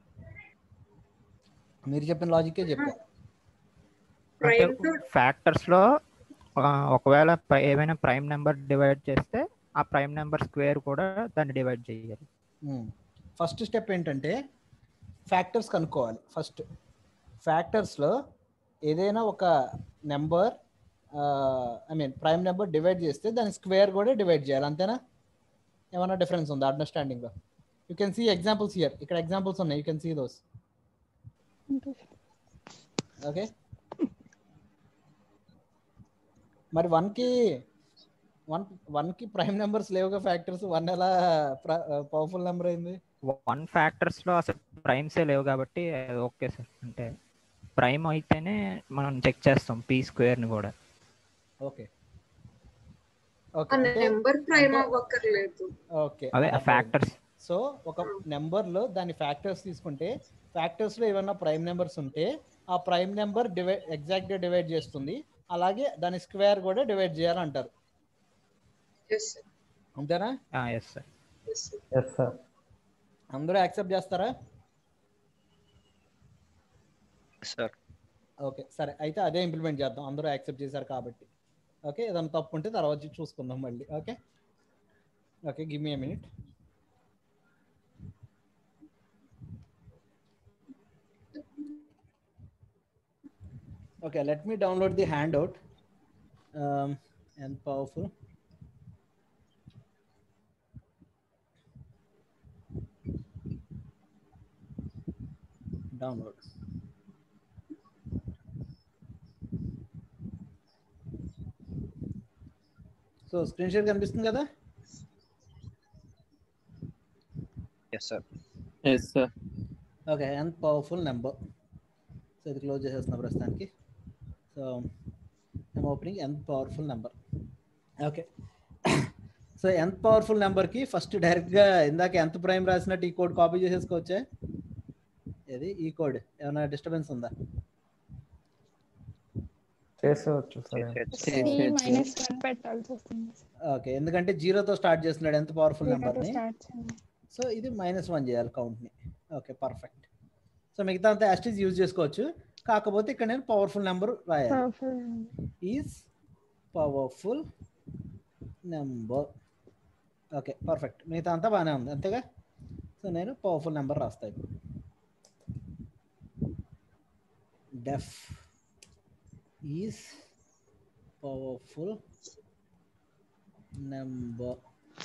మీరు చెప్పిన లాజికే చెప్పా ప్రైమ్ తో ఫ్యాక్టర్స్ లో ఆ, ఒకవేళ ప్ర- ఏమైనా ప్రైమ్ నెంబర్ డివైడ్ చేస్తే ఆ ప్రైమ్ నెంబర్ స్క్వేర్ కూడా దాన్ని డివైడ్ చేయాలి ఫస్ట్ స్టెప్ ఏంటంటే ఫ్యాక్టర్స్ కనుక్కోవాలి ఫస్ట్ ఫ్యాక్టర్స్లో ఏదైనా ఒక number I mean prime number divide చేస్తే దాని స్క్వేర్ కూడా డివైడ్ చేయాలి అంతేనా ఏమైనా డిఫరెన్స్ ఉందా అండర్స్టాండింగ్లో you can see examples here ఇక్కడ ఎగ్జాంపుల్స్ ఉన్నాయి you can see those okay మరి వన్కి వన్ వన్కి ప్రైమ్ నెంబర్స్ లేవుగా ఫ్యాక్టర్స్ వన్ ఎలా పవర్ఫుల్ నెంబర్ అయింది వన్ ఫ్యాక్టర్స్ లో అసలు ప్రైమ్సే లేవు కాబట్టి అది ఓకే సార్ అంటే ప్రైమ్ అయితేనే మనం చెక్ చేస్తాం పీ స్క్వేర్ ని కూడా ఓకే ఆ ఓకే నెంబర్ ప్రైమ్ అవ్వక్కర్లేదు ఓకే అదే ఆ ఫ్యాక్టర్స్ సో ఒక నెంబర్లో దాని ఫ్యాక్టర్స్ తీసుకుంటే ఫ్యాక్టర్స్లో ఏమైనా ప్రైమ్ నెంబర్స్ ఉంటే ఆ ప్రైమ్ నెంబర్ డివైడ్ ఎగ్జాక్ట్గా డివైడ్ చేస్తుంది అలాగే దాని స్క్వేర్ కూడా డివైడ్ చేయాలంటారు ఎస్ అంతేనా ఎస్ సార్ ఎస్ సార్ అందరూ యాక్సెప్ట్ చేస్తారా సార్ ఓకే సరే అయితే అదే ఇంప్లిమెంట్ చేద్దాం అందరూ యాక్సెప్ట్ చేశారు కాబట్టి ఓకే ఏదైనా తప్పు ఉంటే తర్వాత చూసుకుందాం మళ్ళీ okay okay give me a minute okay let me download the hand out ఎంత powerful download so screen shot కనిపిస్తుంది కదా yes sir yes sir okay ఎంత పవర్ఫుల్ నెంబర్ సో ఇది క్లోజ్ చేసేస్తున్నా ప్రస్తుతానికి సో ఐమ్ ఓపెనింగ్ ఎంత పవర్ఫుల్ నెంబర్ ఓకే సో ఎంత powerful నెంబర్కి ఫస్ట్ డైరెక్ట్గా ఇందాక ఎంత ప్రైమ్ రాసినట్టు ఈ కోడ్ కాపీ చేసేసుకోవచ్చే ఇది ఈ కోడ్ ఏమైనా డిస్టర్బెన్స్ ఉందా చేసేవచ్చు సార్ మైనస్ వన్ పెట్టాల్సి వస్తుంది ఓకే ఎందుకంటే జీరోతో స్టార్ట్ చేస్తున్నాడు ఎంత పవర్ఫుల్ జీరోతో నెంబర్ని స్టార్ట్ చేయండి సో ఇది మైనస్ వన్ చేయాలి కౌంట్ని ఓకే పర్ఫెక్ట్ సో మిగతా అంతా యాస్టీస్ యూజ్ చేసుకోవచ్చు కాకపోతే ఇక్కడ నేను పవర్ఫుల్ నెంబర్ రాయాలి Powerful. Is powerful number okay perfect మిగతా అంతా బాగానే ఉంది అంతేగా సో నేను పవర్ఫుల్ నెంబర్ రాస్తాను ఇప్పుడు డెఫ్ ఈజ్ పవర్ఫుల్ నెంబర్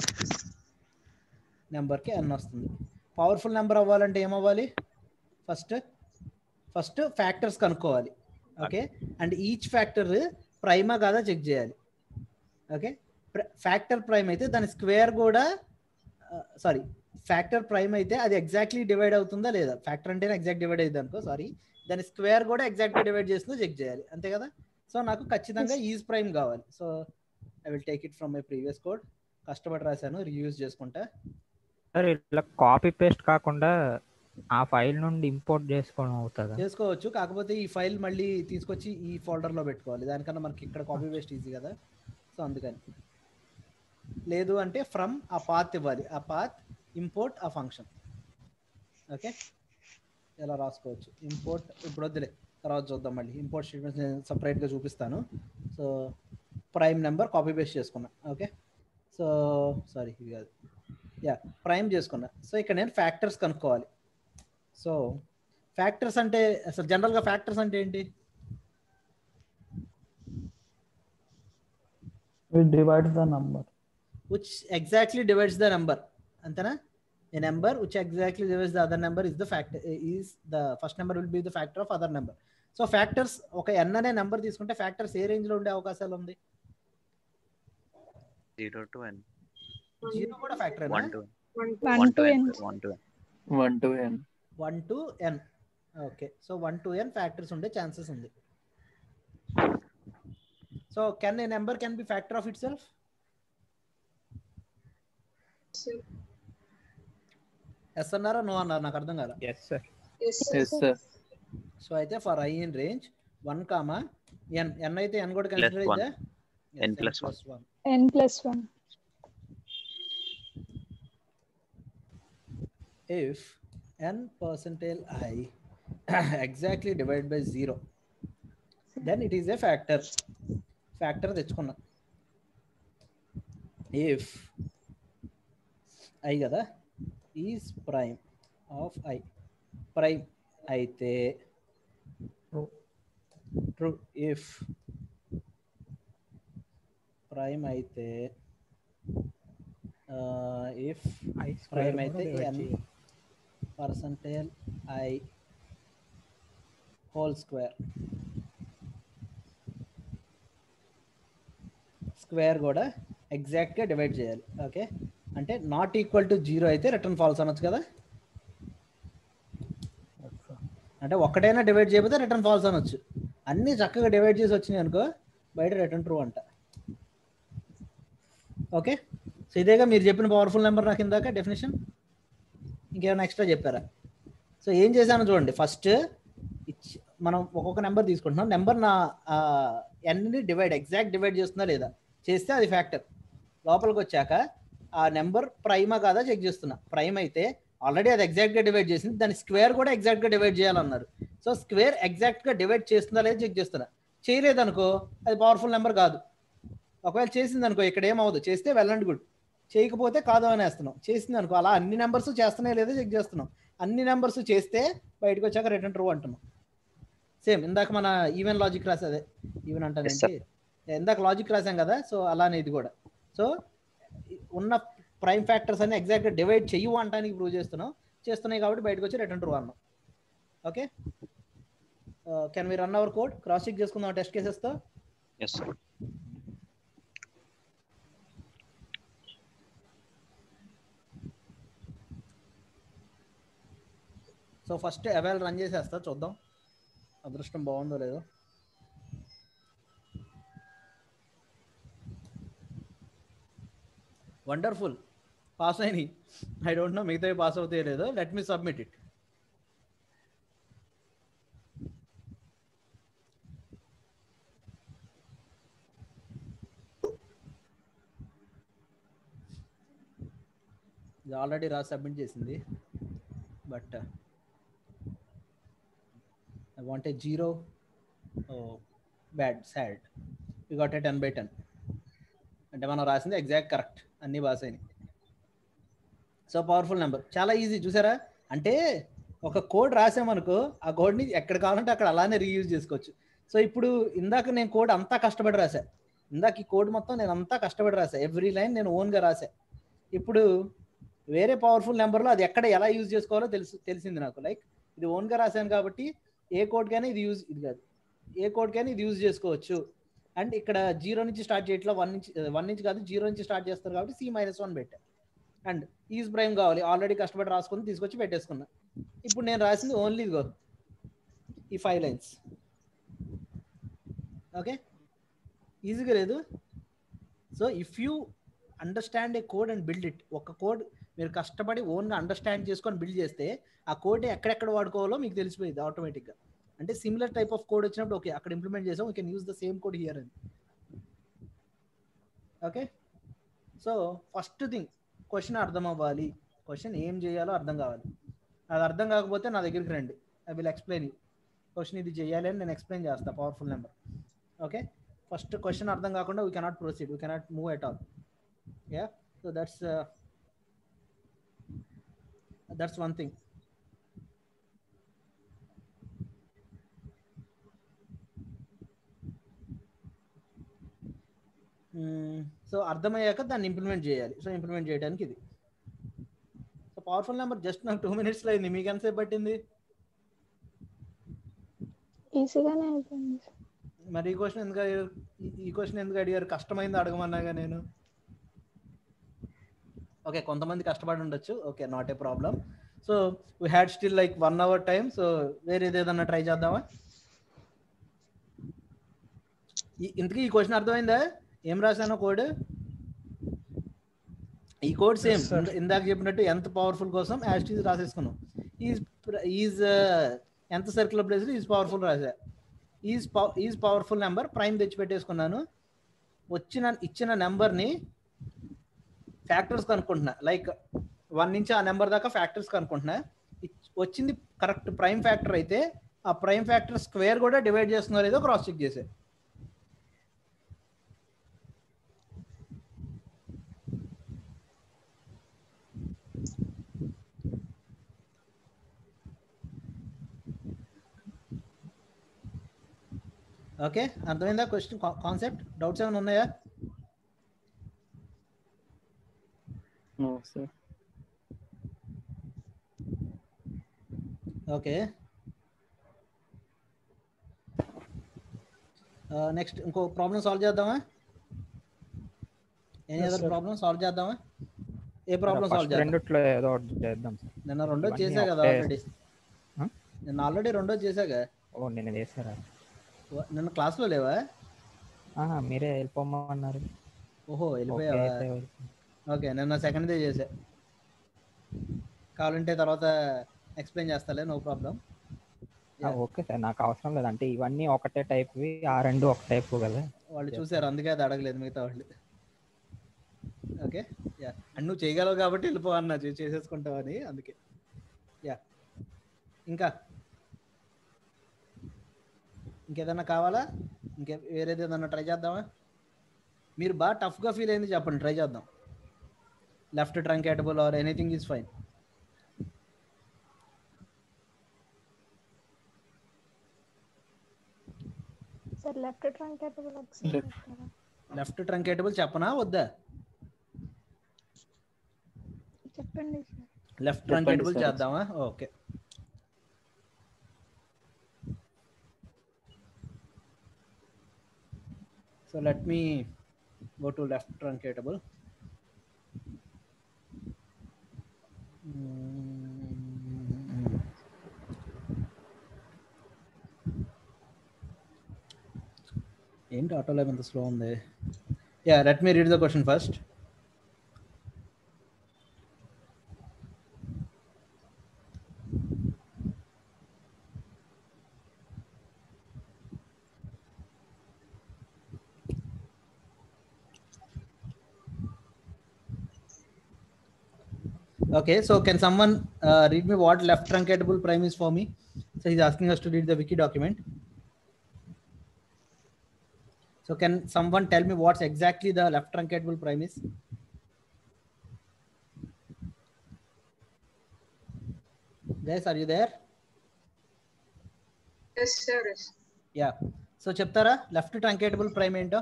నెంబర్కి ఎన్ వస్తుంది పవర్ఫుల్ నెంబర్ అవ్వాలంటే ఏమవ్వాలి ఫస్ట్ ఫస్ట్ ఫ్యాక్టర్స్ కనుక్కోవాలి ఓకే అండ్ ఈచ్ ఫ్యాక్టర్ ప్రైమా కాదా చెక్ చేయాలి ఓకే ఫ్యాక్టర్ ప్రైమ్ అయితే దాని స్క్వేర్ కూడా సారీ ఫ్యాక్టర్ ప్రైమ్ అయితే అది ఎగ్జాక్ట్లీ డివైడ్ అవుతుందా లేదా ఫ్యాక్టర్ అంటేనే ఎగ్జాక్ట్ డివైడ్ అయ్యింది అనుకో సారీ దాని స్క్వేర్ కూడా ఎగ్జాక్ట్గా డివైడ్ చేస్తుందో చెక్ చేయాలి అంతే కదా సో నాకు ఖచ్చితంగా ఈజ్ ప్రైమ్ కావాలి so I will take it from my previous code కష్టపడి రాశాను రీయూజ్ చేసుకుంటా సార్ ఇలా కాపీ పేస్ట్ కాకుండా ఆ ఫైల్ నుండి ఇంపోర్ట్ చేసుకోవడం అవుతుందా చేసుకోవచ్చు కాకపోతే ఈ ఫైల్ మళ్ళీ తీసుకొచ్చి ఈ folder లో పెట్టుకోవాలి దానికన్నా మనకి ఇక్కడ కాపీ పేస్ట్ ఈజీ కదా సో అందుకని లేదు అంటే ఫ్రమ్ ఆ పాత్ ఇవ్వాలి ఆ పాత్ ఇంపోర్ట్ ఆ ఫంక్షన్ ఓకే ఎలా రాసుకోవచ్చు ఇంపోర్ట్ ఇప్పుడు వద్దులే తర్వాత చూద్దాం మళ్ళీ ఇంపోర్ట్ స్టేట్మెంట్స్ నేను సపరేట్గా చూపిస్తాను so prime number copy paste చేసుకున్నా ఓకే సో సారీ ఇది కాదు యా ప్రైమ్ చేసుకున్నా సో ఇక్కడ నేను ఫ్యాక్టర్స్ కనుక్కోవాలి సో ఫ్యాక్టర్స్ అంటే అసలు జనరల్గా ఫ్యాక్టర్స్ అంటే ఏంటి we divide the number which exactly divides the number అంతేనా a number which exactly divides the other number is the factor is the first number will be the factor of other number so factors ఒక N అనే number తీసుకుంటే factors ఏ range లో ఉండే అవకాశాలు ఉంది zero to N zero కూడా factor one to One one to to n. N one to N one to N one to N okay so one to N factors ఉండే chances ఉంది so can a number can be factor of itself yes అన్నారా no అన్నారు నాకు అర్థం కాదు yes sir yes sir so అయితే for I in range one comma N N అయితే N కూడా Plus కన్సిడర్ one. అయితే N plus one. One n plus 1 if n percentile i exactly divided by 0 then it is a factor factor తెచ్చుకున్నా if i కదా is prime of i prime అయితే true if prime అయితే uh, if I square prime కూడా అయితే divide n చేయాలి. percentile i whole square square కూడా exact గా divide చేయాలి ఓకే అంటే నాట్ ఈక్వల్ టు జీరో అయితే రిటర్న్ ఫాల్స్ అనొచ్చు కదా అంటే ఒక్కటైనా డివైడ్ చేయకపోతే రిటర్న్ ఫాల్స్ అనొచ్చు అన్ని చక్కగా డివైడ్ చేసి వచ్చినాయి అనుకో బయట రిటర్న్ ట్రూ అంట ఓకే సో ఇదేగా మీరు చెప్పిన పవర్ఫుల్ నెంబర్ నాకు ఇందాక డెఫినేషన్ ఇంకేమైనా ఎక్స్ట్రా చెప్పారా సో ఏం చేశాను చూడండి ఫస్ట్ మనం ఒక్కొక్క నెంబర్ తీసుకుంటున్నాం నెంబర్ నా ఎన్ని డివైడ్ ఎగ్జాక్ట్ డివైడ్ చేస్తుందా లేదా చేస్తే అది ఫ్యాక్టర్ లోపలికి వచ్చాక ఆ నెంబర్ ప్రైమా కాదా చెక్ చేస్తున్నా ప్రైమ్ అయితే ఆల్రెడీ అది exact గా డివైడ్ చేసింది దాని స్క్వేర్ కూడా exact గా డివైడ్ చేయాలన్నారు సో స్క్వేర్ గా డివైడ్ చేస్తుందా లేదా చెక్ చేస్తున్నా చేయలేదనుకో అది పవర్ఫుల్ నెంబర్ కాదు ఒకవేళ చేసింది అనుకో ఇక్కడ ఏమవుదు చేస్తే వెళ్ళండి గుడ్ చేయకపోతే కాదు అని వేస్తున్నాం చేసింది అనుకో అలా అన్ని నెంబర్స్ చేస్తున్నాయి లేదా చెక్ చేస్తున్నాం అన్ని నెంబర్స్ చేస్తే బయటకు వచ్చాక రిటర్న్ ట్రూ అంటున్నాం సేమ్ ఇందాక మన ఈవెన్ లాజిక్ రాసేదే ఈవెన్ Yes, అంటానంటే sir. ఇందాక లాజిక్ రాసాం కదా సో అలానే ఇది కూడా సో ఉన్న ప్రైమ్ ఫ్యాక్టర్స్ అన్ని ఎగ్జాక్ట్గా డివైడ్ చెయ్యు అంటానికి ప్రూవ్ చేస్తున్నాం చేస్తున్నాయి కాబట్టి బయటకు వచ్చి రిటర్న్ ట్రూ అన్నాం okay can we run our code cross check చేసుకుందాం టెస్ట్ కేసెస్తో ఎస్ సార్ సో ఫస్ట్ అవైల్ రన్ చేసేస్తా చూద్దాం అదృష్టం బాగుందో లేదో వండర్ఫుల్ పాస్ అయినాయి ఐ డోంట్ నో మిగతావి పాస్ అవుతాయో లేదో లెట్ మీ సబ్మిట్ ఇట్ ఇది ఆల్రెడీ రాసి సబ్మిట్ చేసింది but I want a zero bad sad you got a ten by ten అంటే మనం రాసింది ఎగ్జాక్ట్ కరెక్ట్ అన్ని పాస్ అయినాయి సో పవర్ఫుల్ నెంబర్ చాలా ఈజీ చూసారా అంటే ఒక కోడ్ రాసామనుకో ఆ కోడ్ని ఎక్కడ కావాలంటే అక్కడ అలానే రీయూజ్ చేసుకోవచ్చు సో ఇప్పుడు ఇందాక నేను కోడ్ అంతా కష్టపడి రాసా ఇందాక ఈ కోడ్ మొత్తం నేను అంతా కష్టపడి రాసా ఎవ్రీ లైన్ నేను ఓన్గా రాసా ఇప్పుడు వేరే పవర్ఫుల్ నెంబర్లో అది ఎక్కడ ఎలా యూజ్ చేసుకోవాలో తెలుసు తెలిసింది నాకు లైక్ ఇది ఓన్గా రాశాను కాబట్టి ఏ కోడ్కైనా ఇది యూజ్ ఇది కాదు ఏ కోడ్కైనా ఇది యూజ్ చేసుకోవచ్చు అండ్ ఇక్కడ జీరో నుంచి స్టార్ట్ చేయట్లా వన్ నుంచి వన్ నుంచి కాదు జీరో నుంచి స్టార్ట్ చేస్తారు కాబట్టి సి మైనస్ వన్ పెట్టా అండ్ ఈజ్ ప్రైమ్ కావాలి ఆల్రెడీ కష్టపడి రాసుకుని తీసుకొచ్చి పెట్టేసుకున్నా ఇప్పుడు నేను రాసింది ఓన్లీ ఇదిగో ఈ ఫైవ్ లైన్స్ ఓకే ఈజీగా లేదు so if you understand a code and build it ఒక కోడ్ మీరు కష్టపడి ఓన్గా అండర్స్టాండ్ చేసుకొని బిల్డ్ చేస్తే ఆ కోడ్ ఎక్కడెక్కడ వాడుకోవాలో మీకు తెలిసిపోయింది ఆటోమేటిక్గా అంటే సిమిలర్ టైప్ ఆఫ్ కోడ్ వచ్చినప్పుడు ఓకే అక్కడ ఇంప్లిమెంట్ చేసాం we can use the same code here అని okay so first thing question అర్థం అవ్వాలి క్వశ్చన్ ఏం చేయాలో అర్థం కావాలి అది అర్థం కాకపోతే నా దగ్గరికి రండి ఐ విల్ ఎక్స్ప్లెయిన్ క్వశ్చన్ ఇది చేయాలి అని నేను ఎక్స్ప్లెయిన్ చేస్తాను powerful number okay first question అర్థం కాకుండా we cannot proceed we cannot move at all yeah so that's that's one thing so అర్థమయ్యాక దాన్ని ఇంప్లిమెంట్ చేయాలి సో ఇంప్లిమెంట్ చేయడానికి ఇది సో పవర్ఫుల్ నెంబర్ జస్ట్ నాకు టూ మినిట్స్లో అయింది మీకు ఎంతసేపు పట్టింది ఈజీగానే అయిపోయింది మరి ఈ క్వశ్చన్ ఎందుకు అడిగారు ఈ- ఈ క్వశ్చన్ ఎందుకు అడిగారు కష్టమైంది అడగమన్నాగా నేను ఓకే కొంతమంది కష్టపడి ఉండొచ్చు okay not a problem so we had still like one hour time so వేరేది ఏదన్నా ట్రై చేద్దామా ఈ- ఇంతకీ ఈ క్వశ్చన్ అర్థమైందా ఏం రాశాను కోడ్ ఈ కోడ్ సేమ్ ఇందాక చెప్పినట్టు ఎంత పవర్ఫుల్ కోసం యాస్టీజ్ రాసేసుకున్నాం ఈజ్ ఈజ్ ఎంత సర్కిల్ ప్లేస్ ఈజ్ పవర్ఫుల్ రాసా is is powerful number prime తెచ్చి పెట్టేసుకున్నాను వచ్చిన ఇచ్చిన నెంబర్ని ఫ్యాక్టర్స్ కనుక్కుంటున్నా లైక్ వన్ నుంచి ఆ నెంబర్ దాకా ఫ్యాక్టర్స్ కనుక్కుంటున్నా ఇచ్- వచ్చింది కరెక్ట్ ప్రైమ్ ఫ్యాక్టర్ అయితే ఆ ప్రైమ్ ఫ్యాక్టర్ స్క్వేర్ కూడా డివైడ్ చేస్తున్నారో లేదో క్రాస్ చెక్ చేసే ఓకే అర్థమైందా క్వశ్చన్ కాన్సెప్ట్ డౌట్స్ ఏమైనా ఉన్నాయా నో సార్ ఓకే నెక్స్ట్ ఇంకో ప్రాబ్లం సాల్వ్ చేద్దామా any Yes, other sir. Problem solve చేద్దామా ఏ ప్రాబ్లం సాల్వ్ ఫస్ట్ చేద్దాం రెండిట్లో ఏదో ఒకటి చేద్దాం సార్ నిన్న రెండో ఇవన్నీ చేసా కదా ఒకటే- ఆల్రెడీ ఆ? నిన్న ఆల్రెడీ రెండో చేశాగా ఓ నిన్న చేశారా వ- నిన్న క్లాస్లో లేవా ఆహా, మీరే వెళ్ళిపోమన్నారు ఓహో ఓకే వెళ్ళిపోయావా అయితే వెళ్ళి- ఓకే నిన్న సెకండ్ డే చేసా కావాలంటే తర్వాత ఎక్స్ప్లెయిన్ చేస్తాలే నో ప్రాబ్లం ఆ, ఓకే సార్ నాకు అవసరం లేదు అంటే ఇవన్నీ ఒకటే టైప్వి ఆ రెండు ఒక టైప్ కదా వాళ్ళు చూసారు అందుకే అది అడగలేదు మిగతా వాళ్ళు ఓకే యా అండ్ నువ్వు చేయగలవు కాబట్టి వెళ్ళిపో అన్న చే- చేసేసుకుంటావని అందుకే యా ఇంకా ఇంకేదన్నా కావాలా ఇంకే వేరేది ఏదన్నా ట్రై చేద్దామా మీరు బాగా టఫ్గా ఫీల్ అయింది చెప్పండి ట్రై చేద్దాం left truncatable or anything is fine sir left truncatable ఒకసారి చెప్తారా లెఫ్ట్ ట్రంకేటబుల్ చెప్పనా వద్దా చెప్పండి సార్ లెఫ్ట్ చెప్పండి ట్రంకేటబుల్ సార్. చేద్దామా okay so let me go to left truncatable Mm. ఏంటి ఆటో లైవ్ ఎంత స్లో ఉంది yeah let me read the question first Okay, so can someone uh, read me what left truncatable prime is for me? So he's asking us to read the wiki document. So can someone tell me what's exactly the left truncatable prime is? Guys, are you there? Yes sir yes Yeah. So చెప్తారా left truncatable prime ఏంటో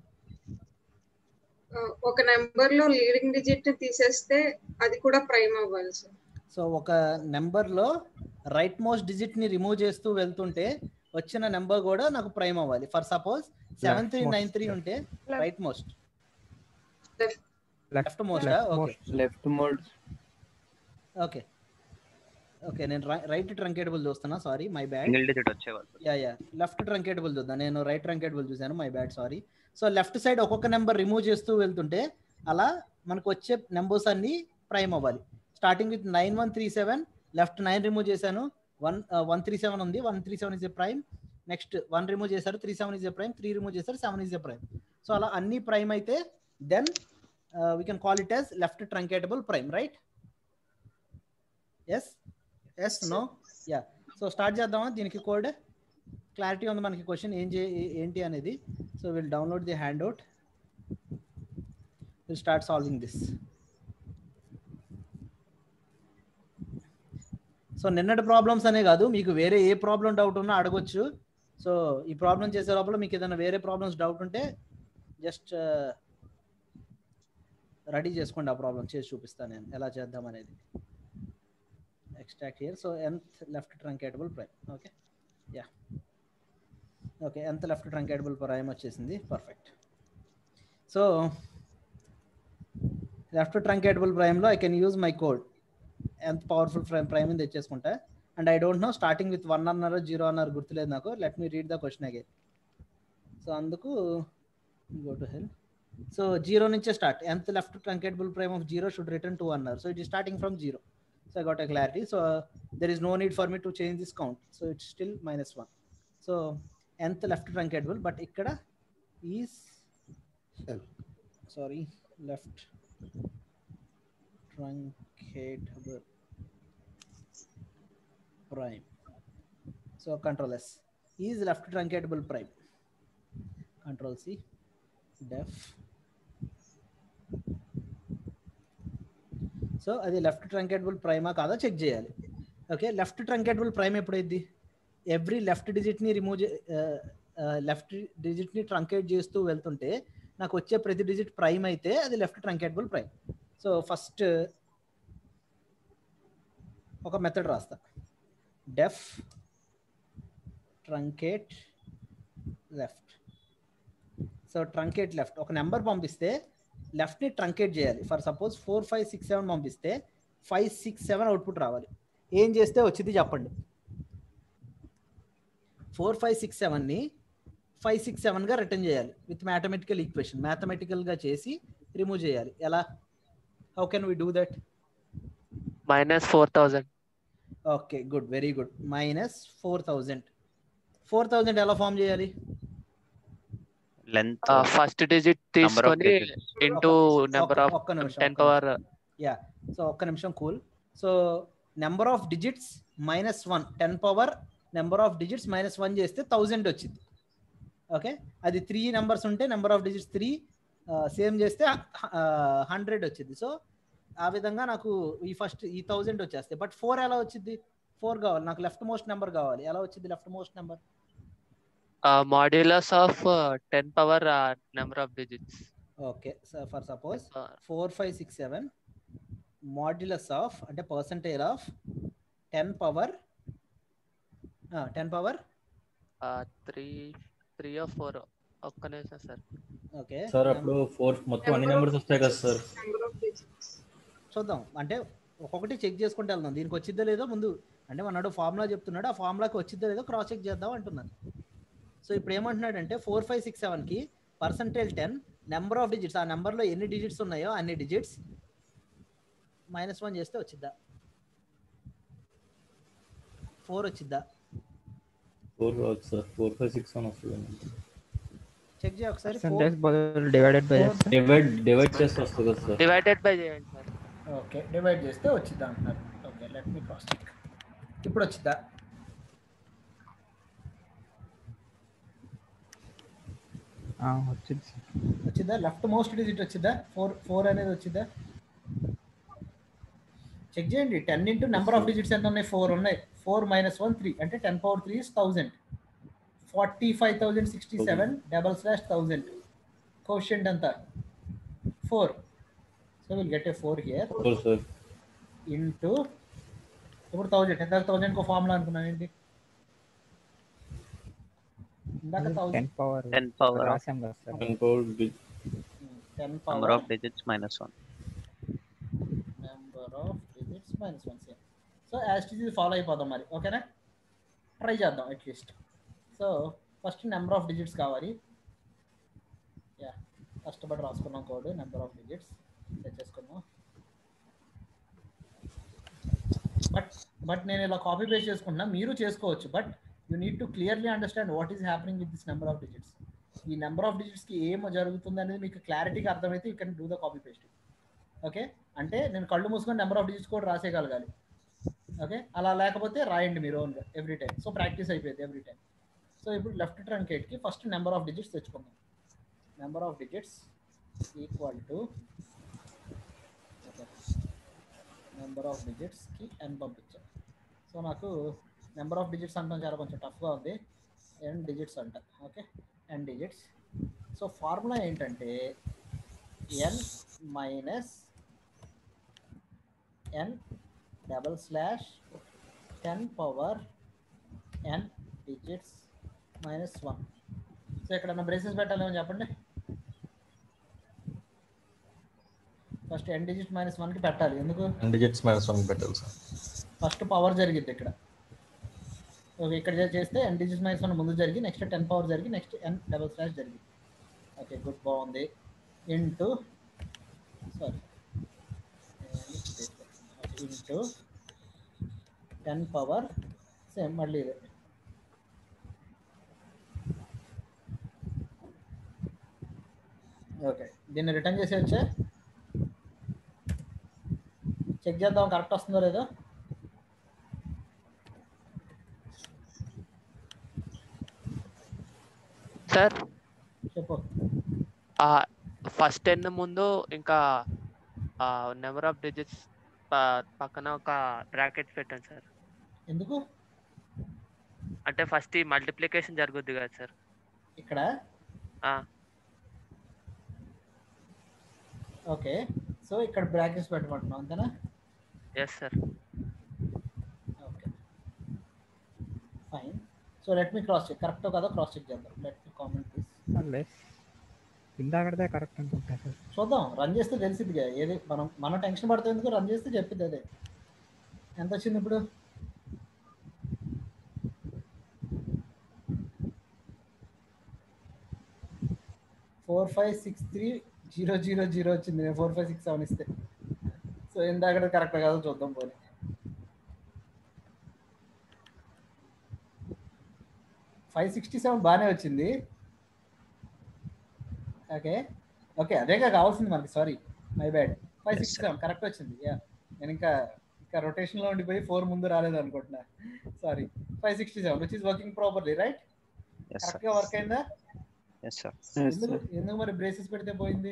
ఒక number లో leading digit ని తీసేస్తే అది కూడా prime అవ్వాలి sir so ఒక నెంబర్లో రైట్ మోస్ట్ డిజిట్ ని రిమూవ్ చేస్తూ వెళ్తుంటే వచ్చిన నెంబర్ కూడా నాకు ప్రైమ్ అవ్వాలి for suppose seven three nine three ఉంటే right most left most okay left mode okay okay నేను రైట్ ట్రంకేటబుల్ చూస్తున్నా sorry my bad single digit వచ్చేవాళ్ళు యా యా లెఫ్ట్ ట్రంకేటబుల్ చూద్దాం నేను రైట్ ట్రంకేటబుల్ చూసాను my bad sorry so left side ఒక్కొక్క number remove చేస్తూ వెళ్తుంటే అలా మనకు వచ్చే నెంబర్స్ అన్ని ప్రైమ్ అవ్వాలి starting with nine one three seven left nine remove చేశాను వన్ వన్ త్రీ సెవెన్ ఉంది one three seven is a prime next one remove చేశారు three seven is a prime three remove చేశారు seven is a prime so అలా అన్ని prime అయితే then we can call it as left truncatable prime right yes yes no yeah so start చేద్దామా దీనికి code clarity ఉంది మనకి question ఏం చే ఏ- ఏంటి అనేది so will download the hand handout will start solving this so నిన్నటి ప్రాబ్లమ్స్ అనే కాదు మీకు వేరే ఏ ప్రాబ్లం డౌట్ ఉన్నా అడగొచ్చు సో ఈ ప్రాబ్లం చేసే లోపల మీకు ఏదైనా వేరే ప్రాబ్లమ్స్ డౌట్ ఉంటే జస్ట్ రెడీ చేసుకోండి ఆ ప్రాబ్లం చేసి చూపిస్తాను నేను ఎలా చేద్దాం అనేది extract here. So nth left truncatable prime. Okay. Yeah. Okay. nth left truncatable prime వచ్చేసింది పర్ఫెక్ట్ సో లెఫ్ట్ ట్రంకేటబుల్ ప్రైమ్లో I can use my code ఎంత పవర్ఫుల్ ప్రైమ్ ప్రైమ్ తెచ్చేసుకుంటా and I don't know starting with one అన్నారు zero అన్నారు గుర్తులేదు నాకు let me read the question again so అందుకు go to hell so zero నుంచే start ఎంత left truncatable prime of zero should return two అన్నారు so it ఈ starting from zero so I got a clarity. So uh, there is no need for me to change this count. So it's still minus one. So nth left truncatable, but ikkada is sorry left truncatable prime. So control S is left truncatable prime. Control C def so అది left truncatable ప్రైమా కాదా check చేయాలి okay left truncatable prime ఎప్పుడైంది every left డిజిట్ని remove left డిజిట్ని truncate చేస్తూ వెళ్తుంటే నాకు వచ్చే ప్రతి డిజిట్ ప్రైమ్ అయితే అది left truncatable prime so first ఒక మెథడ్ రాస్తా def truncate left so truncate left ఒక నెంబర్ పంపిస్తే లెఫ్ట్ని ట్రంకేట్ చేయాలి for suppose four five six seven పంపిస్తే ఫైవ్ సిక్స్ సెవెన్ అవుట్పుట్ రావాలి ఏం చేస్తే వచ్చింది చెప్పండి ఫోర్ ఫైవ్ సిక్స్ సెవెన్ని ఫైవ్ సిక్స్ సెవెన్గా రిటర్న్ చేయాలి విత్ మ్యాథమెటికల్ ఈక్వేషన్ మ్యాథమెటికల్గా చేసి రిమూవ్ చేయాలి ఎలా how can we do that minus four thousand okay good very good minus four thousand four thousand ఎలా ఫామ్ చేయాలి లెంత్ ఫస్ట్ డిజిట్ తీసుకొని ఇంటూ నెంబర్ ఆఫ్ ఒక్క నిమిషం టెన్ పవర్ యా సో ఒక్క నిమిషం cool so number of digits minus one ten power number of digits minus one చేస్తే thousand వచ్చింది okay అది త్రీ నెంబర్స్ ఉంటే number of digits three same చేస్తే హండ్రెడ్ వచ్చింది సో ఆ విధంగా నాకు ఈ ఫస్ట్ ఈ థౌజండ్ వచ్చేస్తాయి బట్ ఫోర్ ఎలా వచ్చింది ఫోర్ కావాలి నాకు లెఫ్ట్ మోస్ట్ నెంబర్ కావాలి ఎలా వచ్చింది left most number modulus of ten power number of digits okay so for suppose four five six seven modulus of అంటే percentage of ten power ten power three three or four ఒక్క నిమిషం sir okay sir అప్పుడు four మొత్తం అన్ని numbers వస్తాయి కదా sir చూద్దాం అంటే ఒక్కొక్కటి చెక్ చేసుకుంటే వెళ్దాం దీనికి వచ్చిద్దా లేదో ముందు అంటే మనడు ఫార్ములా చెప్తున్నాడు ఆ ఫార్ములాకి వచ్చిద్దా లేదో క్రాస్ చెక్ చేద్దాం అంటున్నాను సో ఇప్పుడు ఏమంటున్నాడు అంటే ఫోర్ ఫైవ్ సిక్స్ సెవెన్కి percentage ten number of digits ఆ నెంబర్లో ఎన్ని డిజిట్స్ ఉన్నాయో అన్ని డిజిట్స్ మైనస్ వన్ చేస్తే వచ్చిద్దా ఫోర్ వచ్చిద్దా ఫోర్ కావచ్చు sir four five six one వస్తుంది చెక్ చేయ ఒకసారి పర్సంటేజ్ బదులు డివైడెడ్ బై డివైడ్ డివైడ్ చేస్తే వస్తుంది కదా సార్ డివైడెడ్ బై చేయండి సార్ ఓకే డివైడ్ చేస్తే వచ్చిద్దా అంటున్నారు okay let me cross check ఇప్పుడు వచ్చిద్దా వచ్చింది సార్ వచ్చిద్దా లెఫ్ట్ మోస్ట్ డిజిట్ వచ్చిద్దా ఫోర్ ఫోర్ అనేది వచ్చిద్దా చెక్ చేయండి ten into number of digits ఎంత ఉన్నాయి ఫోర్ ఉన్నాయి ఫోర్ మైనస్ వన్ త్రీ అంటే ten power three is thousand forty five thousand sixty seven double slash thousand question ఎంత four so will get a four here four sir into ఇప్పుడు thousand ఎంత థౌజండ్కి formula అనుకున్నాను ఏంటి ఇందాక ten thousand power ten power రాసాం కదా sir ten power ten number power of digits minus one number of digits minus one same so as ఇది follow అయిపోదాం మరి ఓకేనా ట్రై చేద్దాం at least so first number of digits కావాలి yeah కష్టపడి రాసుకున్నాం code number of digits set చేసుకున్నాం but but నేను ఇలా కాపీ పేస్ట్ చేసుకుంటున్నా మీరు చేసుకోవచ్చు but you need to clearly understand what is happening with this number of digits ఈ నెంబర్ ఆఫ్ డిజిట్స్కి ఏం జరుగుతుంది అనేది మీకు క్లారిటీగా అర్థమైతే you can do the copy paste okay అంటే నేను కళ్ళు మూసుకొని నెంబర్ ఆఫ్ డిజిట్స్ కూడా రాసేయగలగాలి ఓకే అలా లేకపోతే రాయండి మీరు ఓన్గా ఎవ్రీ టైం సో ప్రాక్టీస్ అయిపోయింది ఎవ్రీ టైం సో ఇప్పుడు లెఫ్ట్ ట్రంకేట్కి ఫస్ట్ నెంబర్ ఆఫ్ డిజిట్స్ తెచ్చుకుందాం number of digits equal to number of డిజిట్స్కి ఎన్ పంపించాను సో నాకు నెంబర్ ఆఫ్ డిజిట్స్ అంటాం చాలా కొంచెం టఫ్గా ఉంది ఎన్ డిజిట్స్ అంట okay n digits so formula ఏంటంటే n minus n double slash ten power n digits minus one so ఎక్కడన్నా బ్రేసెస్ పెట్టాలేమో చెప్పండి ఫస్ట్ ఎన్ డిజిట్ మైనస్ వన్కి పెట్టాలి ఎందుకు టెన్ డిజిట్స్ మైనస్ వన్ పెట్టాలి సార్ ఫస్ట్ పవర్ జరిగింది ఇక్కడ ఓకే ఇక్కడ చే- చేస్తే ఎన్ డిజిట్ మైనస్ వన్ ముందు జరిగి నెక్స్ట్ టెన్ పవర్ జరిగి నెక్స్ట్ ఎన్ డబల్ స్లాష్ జరిగింది ఓకే గుడ్ బాగుంది into sorry into ten power same మళ్ళీ ఇదే ఓకే దీన్ని రిటర్న్ చేసేయచ్చా చెక్ చేద్దాం కరెక్ట్ వస్తుందో లేదో సార్ చెప్పు ఫస్ట్ టెన్ ముందు ఇంకా నెంబర్ ఆఫ్ డిజిట్స్ పక్కన ఒక బ్రాకెట్ పెట్టండి సార్ ఎందుకు అంటే ఫస్ట్ ఈ మల్టిప్లికేషన్ జరుగుద్ది కదా సార్ ఇక్కడ ఓకే సో ఇక్కడ బ్రాకెట్స్ పెట్టమంటున్నాం అంతేనా yes sir okay fine so let me cross check కరెక్టో కదా క్రాస్ చెక్ చేద్దాం let me comment please less ఇందాకదే కరెక్ట్ అనుకుంటా సార్ చూద్దాం రన్ చేస్తే తెలిసిద్దిగా ఏది మనం మనం టెన్షన్ పడితే ఎందుకు రన్ చేస్తే చెప్పిద్ది అదే ఎంత వచ్చింది ఇప్పుడు four five six three zero zero zero వచ్చింది నేను ఫోర్ ఫైవ్ సిక్స్ సెవెన్ ఇస్తే సో ఇందాక కరెక్ట్ కాదో చూద్దాం పోనీ ఫైవ్ సిక్స్టీ సెవెన్ బాగానే వచ్చింది ఓకే ఓకే అదేగా కావాల్సింది మనకి sorry my bad five sixty seven correct వచ్చింది యా నేను ఇంకా ఇంకా రొటేషన్లో ఉండిపోయి ఫోర్ ముందు రాలేదు అనుకుంటున్నా sorry five sixty seven which is working properly right yes sir కరెక్ట్గా వర్క్ అయిందా ఎస్ సార్ ఎందుకు ఎందుకు మరి బ్రేసెస్ పెడితే పోయింది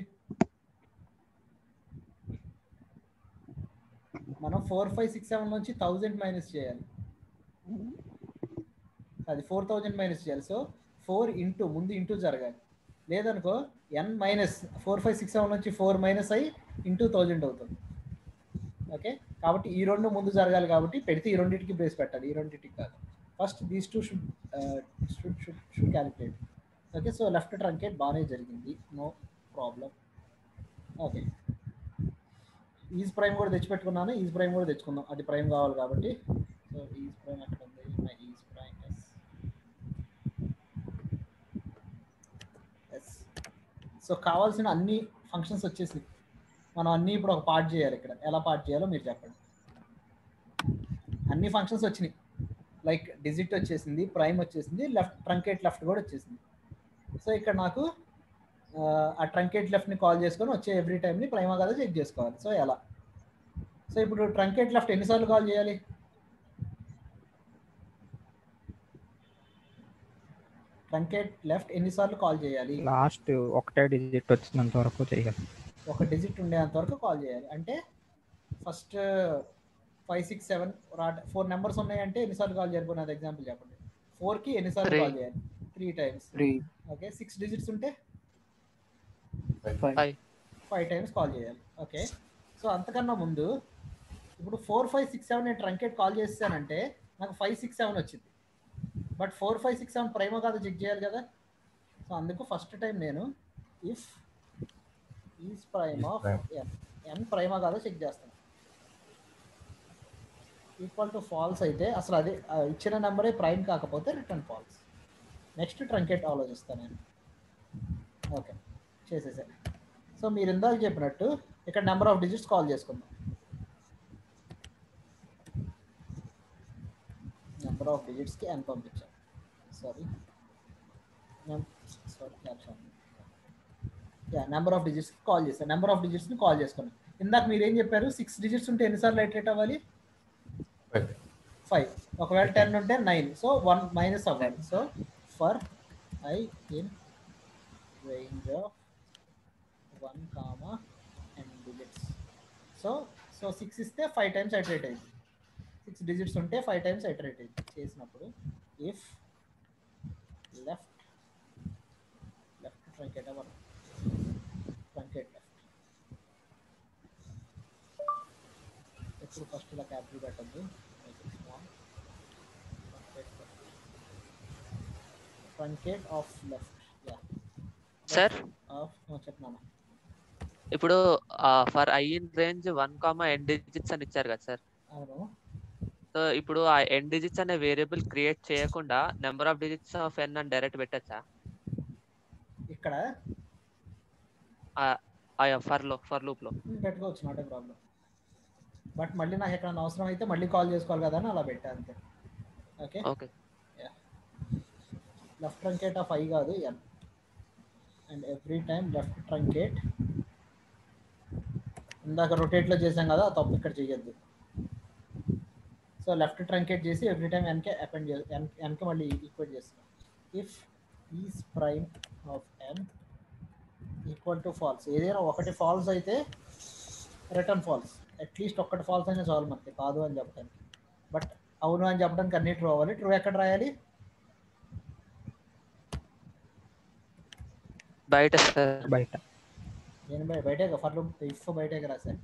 మనం ఫోర్ ఫైవ్ సిక్స్ సెవెన్ నుంచి థౌజండ్ మైనస్ చేయాలి అది ఫోర్ థౌజండ్ మైనస్ చేయాలి సో ఫోర్ ఇంటూ ముందు ఇంటూ జరగాలి లేదనుకో n minus four five six seven నుంచి ఫోర్ మైనస్ అయ్యి ఇంటూ థౌజండ్ అవుతుంది ఓకే కాబట్టి ఈ రెండు ముందు జరగాలి కాబట్టి పెడితే ఈ రెండింటికి బ్రేస్ పెట్టాలి ఈ రెండింటికి కాదు first these two should should should should calculate okay so left truncate బాగానే జరిగింది no problem okay is prime కూడా తెచ్చిపెట్టుకున్నాను ఈజ్ ప్రైమ్ కూడా తెచ్చుకుందాం అది ప్రైమ్ కావాలి కాబట్టి సో ఈజ్ ప్రైమ్ ఎక్కడ ఉంది my is prime yes yes so కావాల్సిన అన్ని ఫంక్షన్స్ వచ్చేసి మనం అన్ని ఇప్పుడు ఒక పార్ట్ చేయాలి ఇక్కడ ఎలా పార్ట్ చేయాలో మీరు చెప్పండి అన్ని ఫంక్షన్స్ వచ్చినాయి లైక్ డిజిట్ వచ్చేసింది ప్రైమ్ వచ్చేసింది లెఫ్ట్ ట్రంకేట్ లెఫ్ట్ కూడా వచ్చేసింది సో ఇక్కడ నాకు ఆ, ఆ ట్రంకేట్ లెఫ్ట్ని కాల్ చేసుకొని వచ్చే ఎవ్రీ టైంని ప్రైమా కదా చెక్ చేసుకోవాలి సో ఎలా సో ఇప్పుడు ట్రంకేట్ లెఫ్ట్ ఎన్నిసార్లు కాల్ చేయాలి ట్రంకేట్ లెఫ్ట్ ఎన్నిసార్లు కాల్ చేయాలి లాస్ట్ ఒకటే డిజిట్ వచ్చినంత వరకు చేయాలి ఒక డిజిట్ ఉండేంత వరకు కాల్ చేయాలి అంటే ఫస్ట్ ఫైవ్ సిక్స్ సెవెన్ రాట్ ఫోర్ నెంబర్స్ ఉన్నాయంటే ఎన్నిసార్లు కాల్ చేయాలి నాది ఎగ్జాంపుల్ చెప్పండి ఫోర్కి ఎన్నిసార్లు Three. కాల్ చేయాలి three times Three. Okay six digits ఉంటే Five. ఫైవ్ టైమ్స్ కాల్ చేయాలి ఓకే సో అంతకన్నా ముందు ఇప్పుడు ఫోర్ ఫైవ్ సిక్స్ సెవెన్ నేను ట్రంకేట్ కాల్ చేస్తానంటే నాకు ఫైవ్ సిక్స్ సెవెన్ వచ్చింది but four five six seven ప్రైమో కాదు చెక్ చేయాలి కదా సో అందుకు ఫస్ట్ టైం నేను if is prime of n n ప్రైమా కాదో చెక్ చేస్తాను ఈక్వల్ టు ఫాల్స్ అయితే అసలు అది ఆ ఇచ్చిన నెంబరే ప్రైమ్ కాకపోతే రిటర్న్ ఫాల్స్ నెక్స్ట్ ట్రంకేట్ ఆలోచిస్తాను నేను ఓకే చేసేసాను సో మీరు ఇందాక చెప్పినట్టు ఇక్కడ నెంబర్ ఆఫ్ డిజిట్స్ కాల్ చేసుకుందాం నెంబర్ ఆఫ్ డిజిట్స్కి ఎన్ పంపించాం sorry sorry yeah number of డిజిట్స్కి కాల్ చేస్తాను నెంబర్ ఆఫ్ డిజిట్స్ని కాల్ చేసుకున్నాం ఇందాక మీరు ఏం చెప్పారు సిక్స్ డిజిట్స్ ఉంటే ఎన్నిసార్లు ఐటరేట్ అవ్వాలి ఫైవ్ ఒకవేళ టెన్ ఉంటే నైన్ సో వన్ మైనస్ అవ్వాలి so for I in range of one comma and digits so so six ఇస్తే ఫైవ్ టైమ్స్ ఐటరేట్ అయింది సిక్స్ డిజిట్స్ ఉంటే ఫైవ్ టైమ్స్ ఐటరేట్ అయింది చేసినప్పుడు if left left truncate our truncate left ఎప్పుడు first ఇలా capital పెట్టద్దు truncate of left yeah sir of చెప్పినాను ఇప్పుడు for I in range one comma n digits అని ఇచ్చారు కదా సార్ అవును సో ఇప్పుడు ఆ ఎన్ డిజిట్స్ అనే వేరియబుల్ క్రియేట్ చేయకుండా number of digits of n అని డైరెక్ట్ పెట్టచ్చా ఇక్కడ ఫర్ లో ఫర్ లూప్ లో పెట్టుకోవచ్చు నాట్ ఏ ప్రాబ్లం బట్ మళ్ళీ నాకు ఎక్కడ అవసరం అయితే మళ్ళీ కాల్ చేసుకోవాలి కదా అని అలా పెట్టా అంతే okay okay left truncate of i కాదు n and every time left truncate ఇందాక రొటేట్లో చేసాం కదా ఆ తప్పు ఇక్కడ చేయొద్దు సో లెఫ్ట్ ట్రంకేట్ చేసి ఎవ్రీ టైం ఎన్కే అపెండ్ చే ఎన్ ఎన్కి మళ్ళీ ఈక్వేట్ చేస్తున్నాం if is prime of n equal to false ఏదైనా ఒకటి ఫాల్స్ అయితే రిటర్న్ ఫాల్స్ అట్లీస్ట్ ఒక్కటి ఫాల్స్ అయినా చాలు మనకి కాదు అని చెప్పడానికి బట్ అవును అని చెప్పడానికి అన్ని ట్రూ అవ్వాలి ట్రూ ఎక్కడ రాయాలి బయట సార్ బయట నేను బయ బయటే కదా ఫర్ ఇఫ్ బయటే కదా రాశాను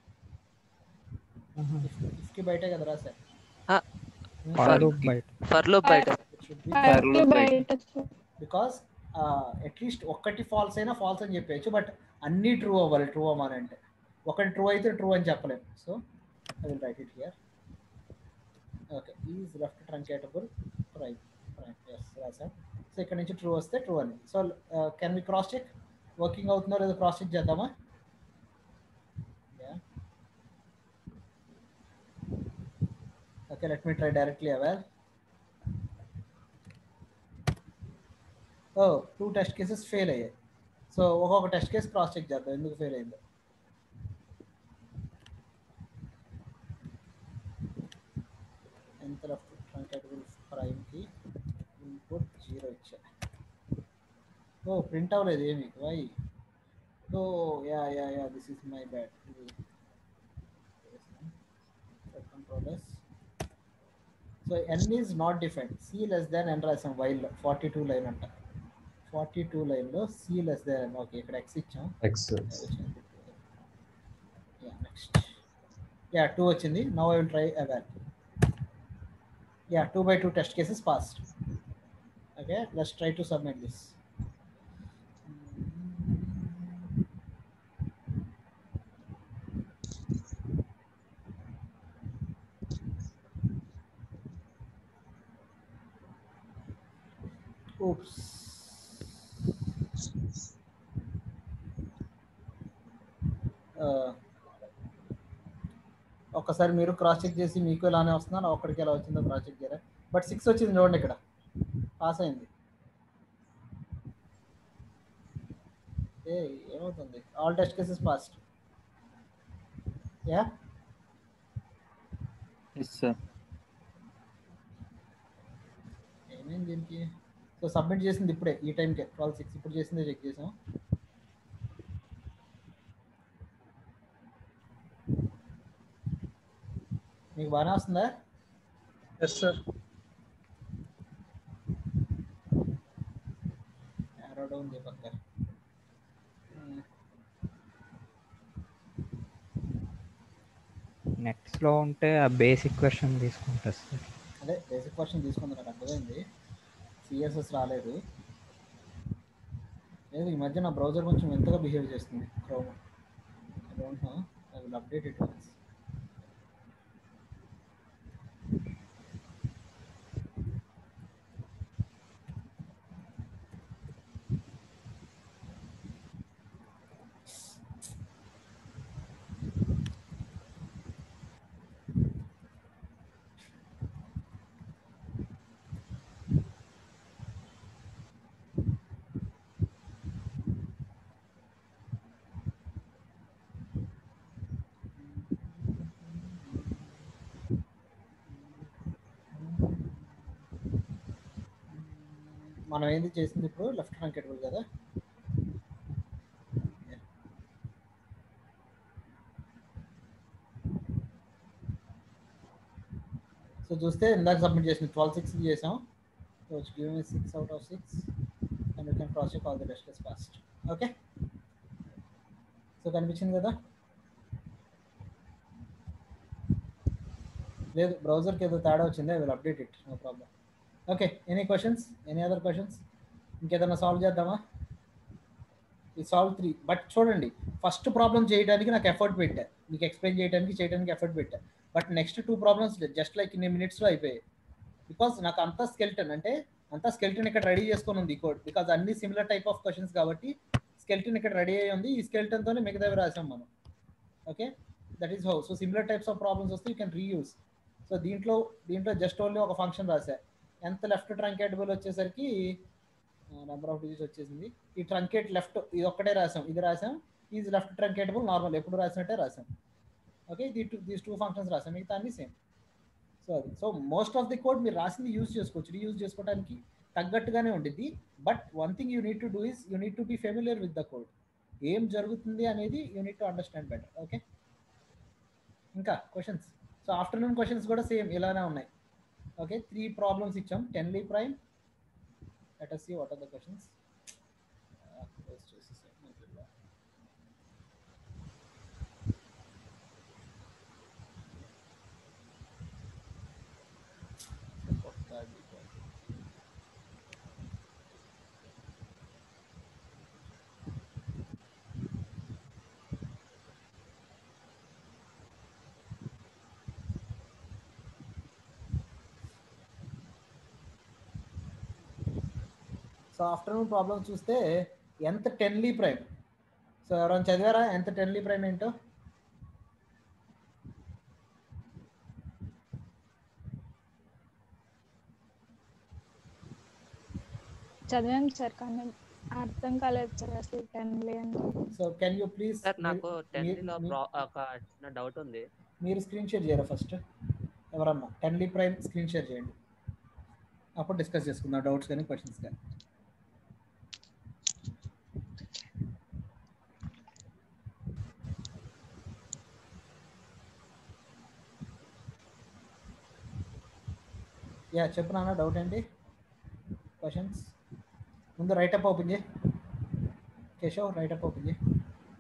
ఇఫ్కి బయటే కదా రాశాను ఫర్ లూప్ బయట ఫర్ లూప్ బయట బికాస్ అట్లీస్ట్ ఒక్కటి ఫాల్స్ అయినా ఫాల్స్ అని చెప్పేయచ్చు బట్ అన్నీ ట్రూ అవ్వాలి ట్రూ అవ్వాలి అంటే ఒకటి ట్రూ అయితే ట్రూ అని చెప్పలేము so I will write it here okay is left truncatable prime prime yes రాసాం సో ఇక్కడ నుంచి ట్రూ వస్తే ట్రూ అని so can we cross check working అవుతుందో లేదో క్రాస్ చెక్ చేద్దామా okay let me try directly avail ఓ టూ టెస్ట్ కేసెస్ ఫెయిల్ అయ్యాయి so ఒక్కొక్క టెస్ట్ కేసు క్రాస్ చెక్ చేద్దాం ఎందుకు ఫెయిల్ అయిందో ఎంత లెఫ్ట్ ట్రంకేటబుల్ ప్రైమ్కి ఇన్పుట్ జీరో ఇచ్చా ఓ ప్రింట్ అవ్వలేదు ఏమి why oh yeah yeah yeah this is my bad controllers so n is not defined c less than n రాసాం వైల్ ఫార్టీ టూ లైన్ అంట ఫార్టీ టూ లైన్లో c less than okay ఇక్కడ x ఇచ్చాం x yeah next yeah two వచ్చింది now I will try eval yeah two by two test cases passed okay let's try to submit this Oops. ఒక్కసారి మీరు cross check చేసి మీకు ఇలానే వస్తున్నారు ఒక్కడికి ఎలా వచ్చిందో క్రాస్ చెక్ చేయరా బట్ సిక్స్ వచ్చింది చూడండి ఇక్కడ పాస్ అయింది ఏ ఏమవుతుంది all test cases passed yeah yes sir ఏమైంది దీనికి సో సబ్మిట్ చేసింది ఇప్పుడే ఈ టైంకే ట్వెల్వ్ సిక్స్ ఇప్పుడు చేసిందే చెక్ చేసాం మీకు బాగానే వస్తుందా ఎస్ సార్ యారో డౌన్ పక్క నెట్స్లో ఉంటే ఆ బేసిక్ క్వశ్చన్ తీసుకుంటా సార్ అదే బేసిక్ క్వశ్చన్ తీసుకుంది నాకు అర్థమైంది సిఎస్ఎస్ రాలేదు లేదు ఈ మధ్య నా బ్రౌజర్ కొంచెం ఎంతగా బిహేవ్ చేస్తుంది Chrome I don't know I will update it once మనం ఏంది చేసింది ఇప్పుడు లెఫ్ట్ హ్యాండ్ కెటబుల్ కదా సో చూస్తే ఇందాక సబ్మిట్ చేసింది ట్వెల్వ్ సిక్స్ చేసాం so it's give me six out of six and you can cross check all the rest is fast okay so కనిపించింది కదా లేదు బ్రౌజర్కి ఏదో తేడా వచ్చింది I will update it no problem okay any questions any other questions ఇంకేదైనా solve చేద్దామా ఈ సాల్వ్ త్రీ బట్ చూడండి ఫస్ట్ ప్రాబ్లం చేయడానికి నాకు ఎఫర్ట్ పెట్టా మీకు ఎక్స్ప్లెయిన్ చేయడానికి చేయడానికి ఎఫర్ట్ పెట్టా but next two problems just like ఇన్ని మినిట్స్లో అయిపోయాయి బికాస్ నాకు అంతా స్కెల్టన్ అంటే అంతా స్కెల్టన్ ఇక్కడ రెడీ చేసుకొని ఉంది ఈ కోడ్ బికాస్ అన్ని సిమిలర్ టైప్ ఆఫ్ క్వశ్చన్స్ కాబట్టి స్కెల్టన్ ఇక్కడ రెడీ అయ్యి ఉంది ఈ స్కెల్టన్తోనే మిగతావి రాసాం మనం okay that is how so similar types of problems వస్తే యూ కెన్ రీయూస్ సో దీంట్లో దీంట్లో జస్ట్ ఓన్లీ ఒక ఫంక్షన్ రాసా ఎంత లెఫ్ట్ ట్రంకేటబుల్ వచ్చేసరికి నెంబర్ ఆఫ్ డిజిట్స్ వచ్చేసింది ఈ ట్రంకేట్ లెఫ్ట్ ఇది ఒక్కటే రాసాం ఇది రాసాం ఈజ్ లెఫ్ట్ ట్రంకేటబుల్ నార్మల్ ఎప్పుడు రాసినట్టే రాసాం ఓకే ఇది టూ దీస్ టూ ఫంక్షన్స్ రాసాం మిగతా అన్ని సేమ్ సో అది so most of the code మీరు రాసింది యూజ్ చేసుకోవచ్చు రీయూజ్ చేసుకోవడానికి తగ్గట్టుగానే ఉండిద్ది but one thing you need to do is you need to be familiar with the code ఏం జరుగుతుంది అనేది you need to understand better okay ఇంకా క్వశ్చన్స్ సో ఆఫ్టర్నూన్ క్వశ్చన్స్ కూడా సేమ్ ఇలానే ఉన్నాయి ఓకే త్రీ ప్రాబ్లమ్స్ ఇచ్చాం tenly prime let us see what are the questions uh, close చేసేసాం. So afternoon problem చూస్తే ఎంత టెన్లీ ప్రైమ్ సో ఎవరైనా చదివారా ఎంత టెన్లీ ప్రైమ్ ఏంటో చదివాం సార్ కానీ అర్థం కాలేదు సార్ అసలు టెన్ అంటే so can you please sir నాకు టెన్త్ లో ప్రా- ఒక చిన్న డౌట్ ఉంది మీరు స్క్రీన్ షేర్ చేయరా ఫస్ట్ ఎవరన్నా టెన్లీ ప్రైమ్ స్క్రీన్ షేర్ చేయండి అప్పుడు డిస్కస్ చేసుకుందాం డౌట్స్ కానీ క్వశ్చన్స్ కానీ యా చెప్పు నాన్న డౌట్ ఏంటి క్వశ్చన్స్ ముందు రైట్ అప్ ఓపెన్ చేయి కేశవ్ రైట్ అప్ ఓపెన్ చేయి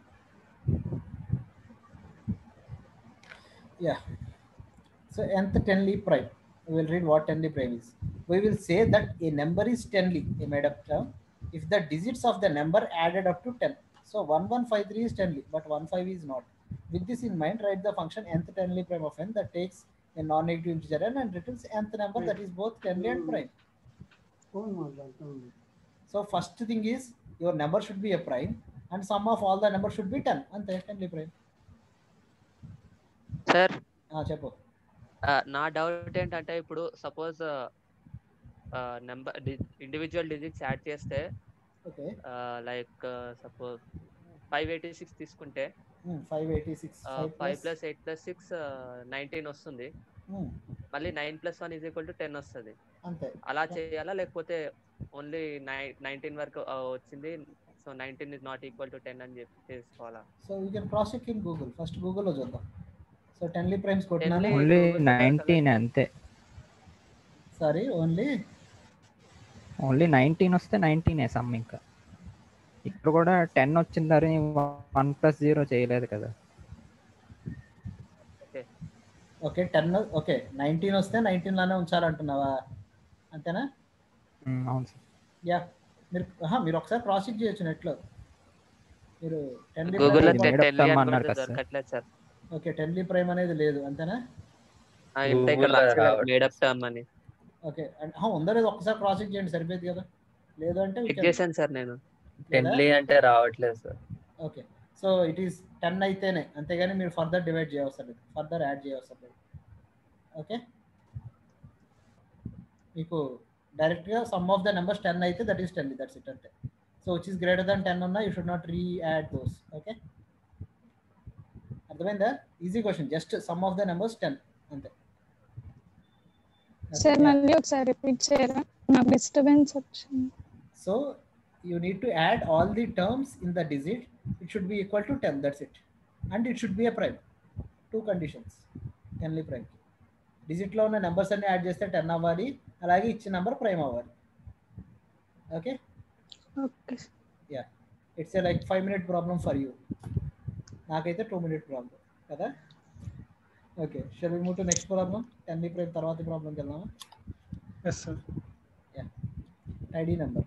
yeah so nth tenly prime we will read what tenly prime is we will say that a number is tenly a made up term if the digits of the number added up to 10 so 1153 is tenly but 15 is not with this in mind write the function nth tenly prime of n that takes a non-negative integer n and returns nth number that is both tenly and prime so first thing is your number should be a prime and sum of all the numbers should be 10 and tenly prime sir ah చెప్పు నా doubt ఏంటంటే ఇప్పుడు suppose number individual digits add చేస్తే okay like suppose five eighty six తీసుకుంటే five eighty six five plus eight plus six nineteen వస్తుంది మళ్ళీ nine plus one is equal to ten వస్తుంది అంతే అలా చేయాలా లేకపోతే ఓన్లీ నైన్ నైన్టీన్ వరకు ఆ, వచ్చింది so nineteen is not equal to ten అని చెప్పి చేసుకోవాలా so you can cross check in Google first గూగుల్లో చూద్దాం సో టెన్లీ ప్రైమ్స్ కొట్టినాను ఓన్లీ నైన్టీన్ అంతే సారీ ఓన్లీ ఓన్లీ నైన్టీన్ వస్తే నైన్టీన్ సమ్ ఇంకా ఇప్పుడు కూడా టెన్ వచ్చిందని వన్ ప్లస్ జీరో చేయలేదు కదా ఓకే టెన్ ఓకే నైన్టీన్ వస్తే నైన్టీన్ లానే ఉంచాలంటున్నావా అంతేనా ఉమ్, అవును సార్ యా మీరు ఆహా, మీరు ఒకసారి క్రాస్ చెక్ చేయొచ్చు నెట్లో మీరు టెన్లీ గూగుల్లో Made up టెన్ term అన్నారు కదా సార్. దొరకట్లేదు సార్ ఓకే టెన్లీ ప్రైమ్ అనేది లేదు అంతేనా ఆ, ఇంత ఇక్కడ మేడప్ టర్మ్ అని ఓకే అండ్ ఆహా, ఉందో లేదో ఒకసారి క్రాస్ చెక్ చేయండి సరిపోయింది కదా లేదు అంటే we చెక్ can- చేశాను సార్ నేను టెన్లీ అంటే రావట్లేదు sir okay so it is ten అయితేనే అంతేగాని మీరు ఫర్దర్ డివైడ్ చేయవసరం లేదు ఫర్దర్ యాడ్ చేయవసరం లేదు ఓకే మీకు డైరెక్ట్గా sum of the numbers ten అయితే that is ten that's it అంతే so which is greater than ten ఉన్నా you should not readd those okay అర్థమైందా easy question just sum of the numbers ten అంతే sir మళ్ళీ ఒకసారి repeat చేయరా నాకు disturbance వచ్చింది So you need to add all the terms in the digit. It should be equal to 10. That's it. And it should be a prime. Two conditions. Tenly prime. Digit లో ఉన్న numbers అన్ని add చేస్తే ten అవ్వాలి అలాగే ఇచ్చిన number prime అవ్వాలి okay okay yeah it's a like five minute problem for you నాకైతే two minute problem కదా okay shall we move to next problem టెన్లీ ప్రైమ్ తర్వాత ప్రాబ్లంకి వెళ్దామా yes sir yeah id number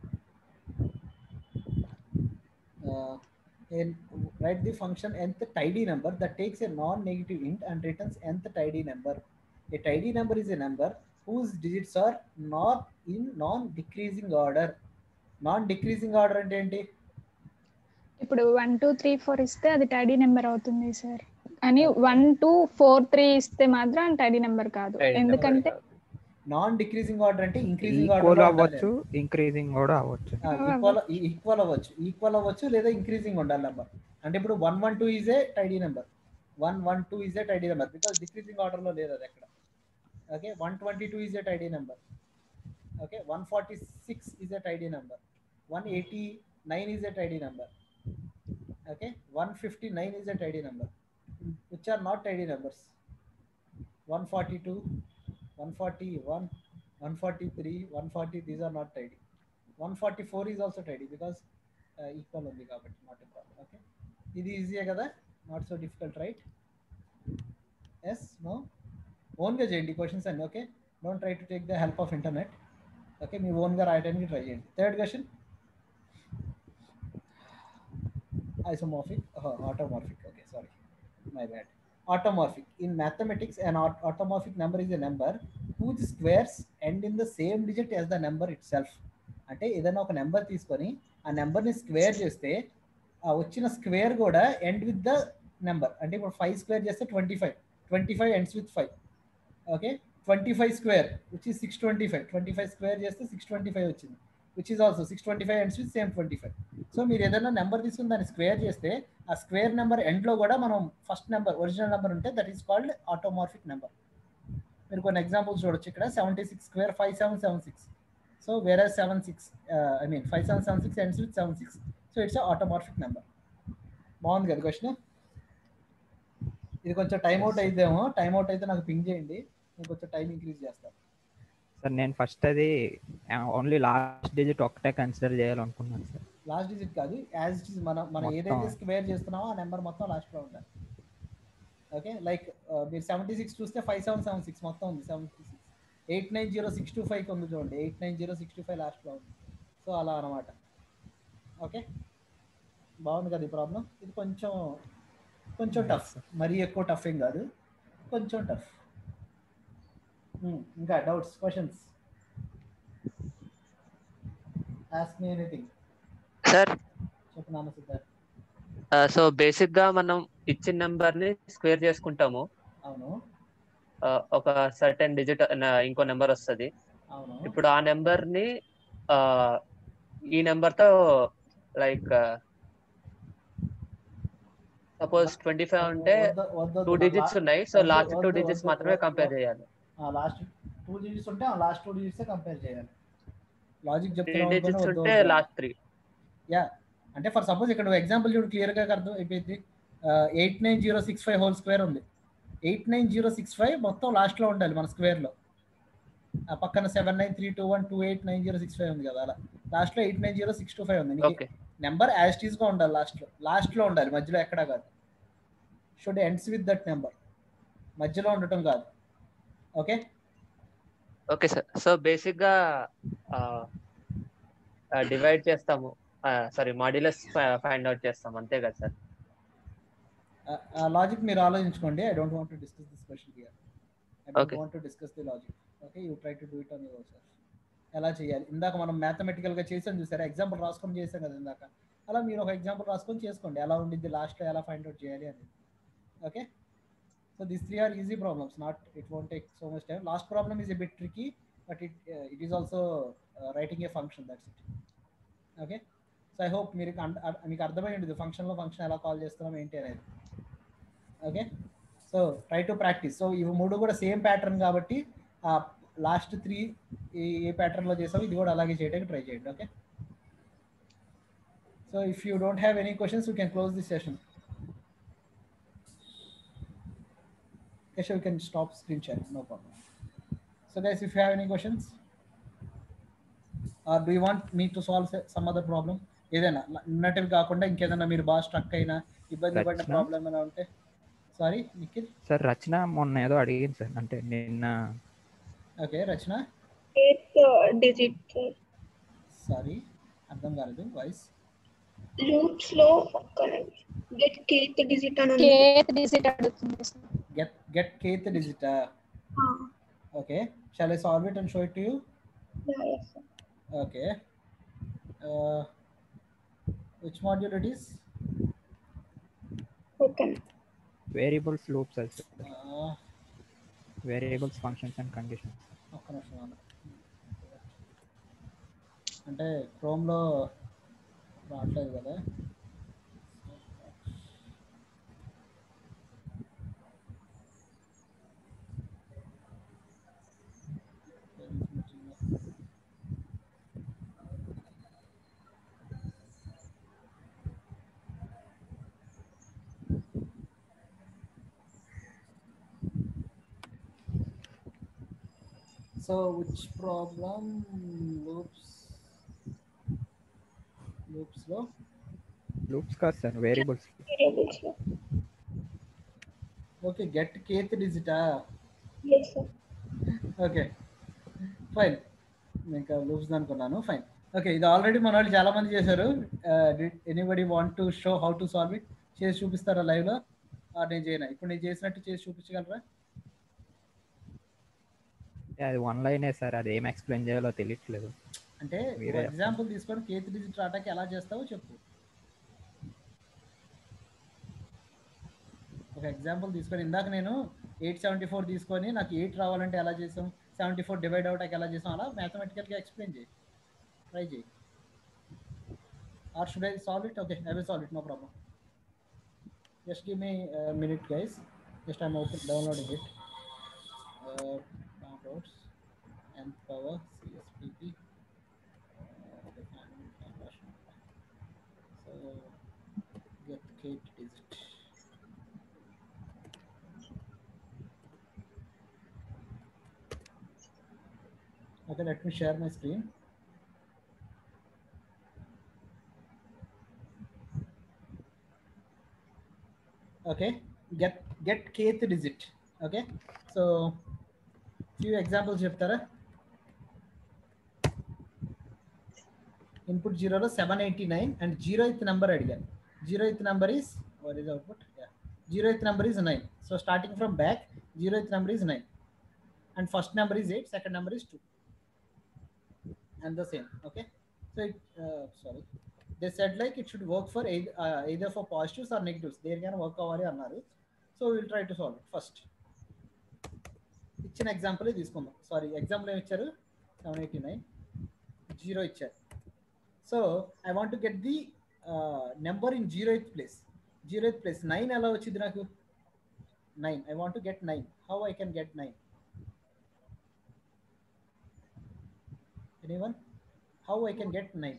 uh, in write the function nth tidy number that takes a non-negative int and returns nth tidy number a tidy number is a number whose digits are not in non-decreasing order non-decreasing order అంటే ఏంటి ఇప్పుడు one two three four ఇస్తే అది tidy number అవుతుంది sir అని one two four three ఇస్తే మాత్రం tidy number కాదు ఎందుకంటే నాన్ డిక్రీజింగ్ ఆర్డర్ అంటే ఇంక్రీజింగ్ ఈక్వల్ ఆర్డర్ అవ్వచ్చు ఇంక్రీజింగ్ కూడా అవ్వచ్చు ఈక్వల్ ఈక్వల్ అవ్వచ్చు ఈక్వల్ అవ్వచ్చు లేదా ఇంక్రీజింగ్ ఉండాలి నెంబర్ అంటే ఇప్పుడు one one two is a tidy number one one two is a tidy number because decreasing order లో లేదు అది ఎక్కడ okay one twenty two is a tidy number okay one forty six is a tidy number one eighty nine is a tidy number okay one fifty nine is a tidy number which are not tidy numbers one forty two 141, 143, 140, these are not tidy. 144 is also tidy because uh, equal only కాబట్టి not a problem. Okay. ఇది ఈజీయే కదా not so difficult right yes no ఓన్గా చేయండి questions అన్ని okay don't try to take the help of internet okay మీ ఓన్గా రాయడానికి ట్రై చేయండి third question isomorphic uh, automorphic okay sorry my bad automorphic in mathematics an aut- automorphic number is a number whose squares end in the same digit as the number itself అంటే ఏదైనా ఒక number తీసుకొని ఆ నెంబర్ని square చేస్తే ఆ వచ్చిన square కూడా ఎండ్ విత్ ద నెంబర్ అంటే ఇప్పుడు ఫైవ్ స్క్వేర్ చేస్తే twenty five twenty five ends with five okay twenty five square which is six twenty five twenty five square చేస్తే సిక్స్ ట్వంటీ ఫైవ్ వచ్చింది which is also six twenty five ends with same twenty five so మీరు ఏదైనా number తీసుకుని దాన్ని square చేస్తే ఆ square number ఎండ్లో కూడా మనం ఫస్ట్ నెంబర్ ఒరిజినల్ నెంబర్ ఉంటే that is called automorphic number మీరు కొన్ని ఎగ్జాంపుల్స్ చూడొచ్చు ఇక్కడ seventy six square five seven seven six so వేరే seven six I mean five seven seven six ends with seven six so it's automorphic number బాగుంది కదా question ఇది కొంచెం time out అయితేమో టైం అవుట్ అయితే నాకు పింగ్ చేయండి నేను కొంచెం టైం ఇంక్రీజ్ చేస్తాను సార్ నేను ఫస్ట్ అది ఓన్లీ లాస్ట్ డిజిట్ ఒక్కటే కన్సిడర్ చేయాలనుకున్నాను సార్ లాస్ట్ డిజిట్ కాదు యాజ్ ఇట్ ఈస్ మనం మనం మొత్తం. ఏదైతే స్క్వేర్ చేస్తున్నామో ఆ నెంబర్ మొత్తం లాస్ట్లో ఉండాలి ఓకే లైక్ మీరు సెవెంటీ సిక్స్ చూస్తే ఫైవ్ సెవెన్ సెవెన్ సిక్స్ మొత్తం ఉంది seventy six eight nine zero six two five ఉంది చూడండి eight nine zero six two five లాస్ట్లో ఉంది సో అలా అనమాట ఓకే బాగుంది కదా ఈ ప్రాబ్లం ఇది కొంచెం కొంచెం టఫ్ మరీ ఎక్కువ టఫ్ ఏం కాదు కొంచెం టఫ్ ఇంకా doubts questions ask me anything sir చెప్పు నాన్న సిద్ధార్థ్ సో బేసిక్ గా మనం ఇచ్చిన నెంబర్ ని స్క్వేర్ చేసుకుంటాము అవును ఆ, ఒక సర్టెన్ డిజిట్ ఇంకో నెంబర్ వస్తుంది అవును ఇప్పుడు ఆ నెంబర్ ని ఆ, ఈ నెంబర్ తో లైక్ సపోజ్ ట్వంటీ ఫైవ్ ఉంటే వద్దు- వద్దు- టూ వద్దు. డిజిట్స్ లా- ఉన్నాయి సో వద్దు- లాస్ట్ టూ వద్దు- డిజిట్స్ వద్దు- మాత్రమే వద్దు- కంపేర్ చేయాలి లాస్ట్ టూ డిజిట్స్ ఉంటే ఆ లాస్ట్ టూ డిజిట్స్ కంపేర్ చేయాలి లాజిక్ త్రీ చెప్తున్నాం డిజిట్స్ ఉంటే లాస్ట్ త్రీ యా అంటే ఫర్ సపోజ్ ఇక్కడ ఎగ్జాంపుల్ చూడు క్లియర్ గా అర్థం అయిపోయింది eight nine zero six five whole square ఉంది eight nine zero six five మొత్తం లాస్ట్ లో ఉండాలి మన స్క్వేర్ లో ఆ పక్కన seven nine three two one two eight nine zero six five ఉంది కదా అలా లాస్ట్ లో eight nine zero six two five ఉంది ఓకే నెంబర్ యాస్టీస్ గా ఉండాలి లాస్ట్ లో లాస్ట్ లో ఉండాలి మధ్యలో ఎక్కడా కాదు should ends with that number మధ్యలో ఉండటం కాదు okay okay sir so basic గా డివైడ్ చేస్తాము సారీ మాడ్యులస్ ఫైండ్ అవుట్ చేస్తాం అంతే కదా సార్ ఆ లాజిక్ మీరు ఆలోచించుకోండి I don't want to discuss this question here I don't Okay. Want to discuss the logic okay you try to do it on yourself ఎలా చేయాలి ఇందాక మనం mathematical గా చేసాం చూసారా ఎగ్జాంపుల్ రాసుకొని చేసాం కదా ఇందాక అలా మీరు ఒక ఎగ్జాంపుల్ రాసుకొని చేసుకోండి ఎలా ఉండిద్ది లాస్ట్లో ఎలా ఫైండ్ అవుట్ చేయాలి అనేది okay so this three are easy problems not it won't take so much time last problem is a bit tricky but it it is also writing a function that's it okay so I hope మీరు అన్- అ- మీకు అర్థమై ఉంటుంది ఫంక్షన్లో function ఎలా call చేస్తున్నాం ఏంటి అనేది okay so try to practice so ఇవి మూడు కూడా సేమ్ ప్యాటర్న్ కాబట్టి ఆ లాస్ట్ త్రీ ఏ ప్యాటర్న్లో చేసామో ఇది కూడా అలాగే చేయడానికి ట్రై చేయండి okay so if you don't have any questions you can close this session Keshav, you can stop screen sharing, no problem. So guys, if you have any questions, or do you want me to solve se- some other problem? ఏదైనా నిన్నటివి కాకుండా ఇంకేదైనా మీరు బాగా struck అయినా ఇబ్బంది పడిన రచన? Problem ఏమైనా ఉంటే సారీ నిఖిల్ సార్ రచన మొన్న ఏదో అడిగింది సార్ అంటే నిన్న okay Rachana eighth digit sorry అర్థం కాలేదు వాయిస్ లూప్స్ లో గెట్ కేత్ డిజిట్ అని ఉంది. కేత్ డిజిట్ అడుగుతుంది sir get get kth digit okay shall I solve it and show it to you Yeah, yes, sir. Okay which module it is Okay. Variables loops అది variables functions and conditions ఒక్క నిమిషం ఆగు. అంటే క్రోమ్లో రావట్లేదు కదా So which problem loops loops లో loops కాదు sir variables Variables లో. ఓకే గెట్ కేత్ డిజిటా Yes, sir. ఓకే ఫైన్ ఇంకా లూప్స్ అనుకున్నాను ఫైన్ ఓకే ఇది ఆల్రెడీ మన వాళ్ళు చాలా మంది చేశారు anybody want to show how to solve it చేసి చూపిస్తారా లైవ్ లో ఆ, నేను చేయను ఇప్పుడు నేను చేసినట్టు చేసి చూపించగలరా అది వన్ లైనే సార్ అది ఏం ఎక్స్ప్లెయిన్ చేయాలో తెలియట్లేదు అంటే మీరే ఎగ్జాంపుల్ తీసుకొని కేత్ డిజిట్ రాటాకి ఎలా చేస్తావో చెప్పు ఒక ఎగ్జాంపుల్ తీసుకొని ఇందాక నేను ఎయిట్ సెవెంటీ ఫోర్ తీసుకొని నాకు ఎయిట్ రావాలంటే ఎలా చేసాం సెవెంటీ ఫోర్ డివైడ్ అవుట్ ఎలా చేసాం అలా మ్యాథమెటికల్గా ఎక్స్ప్లెయిన్ చేయి ట్రై చేయి or should I solve it okay I will solve it no problem just give me minute guys just I'm open downloading it downloads and power CSPP. Uh, defining conversion. So get kate digit. let me share my screen. Okay, get get kth digit. Okay, so few examples చెప్తారా input జీరోలో seven eighty nine and zero ith number అడిగాను zero ith number is what is output zero ith number is nine so starting from back zero ith number is nine and first number is 8 second number is 2 and the same okay so it, uh, sorry they said like it should work for either, uh, either for positives or negatives there can work అవ్వాలి అన్నారు so will try to solve it first ఇచ్చిన example తీసుకుందాం sorry example ఏమి ఇచ్చారు seven eighty nine zero ఇచ్చారు so I want to get the number in zero eighth place zero eighth place nine ఎలా వచ్చింది నాకు nine I want to get nine how I can get nine anyone how i can get 9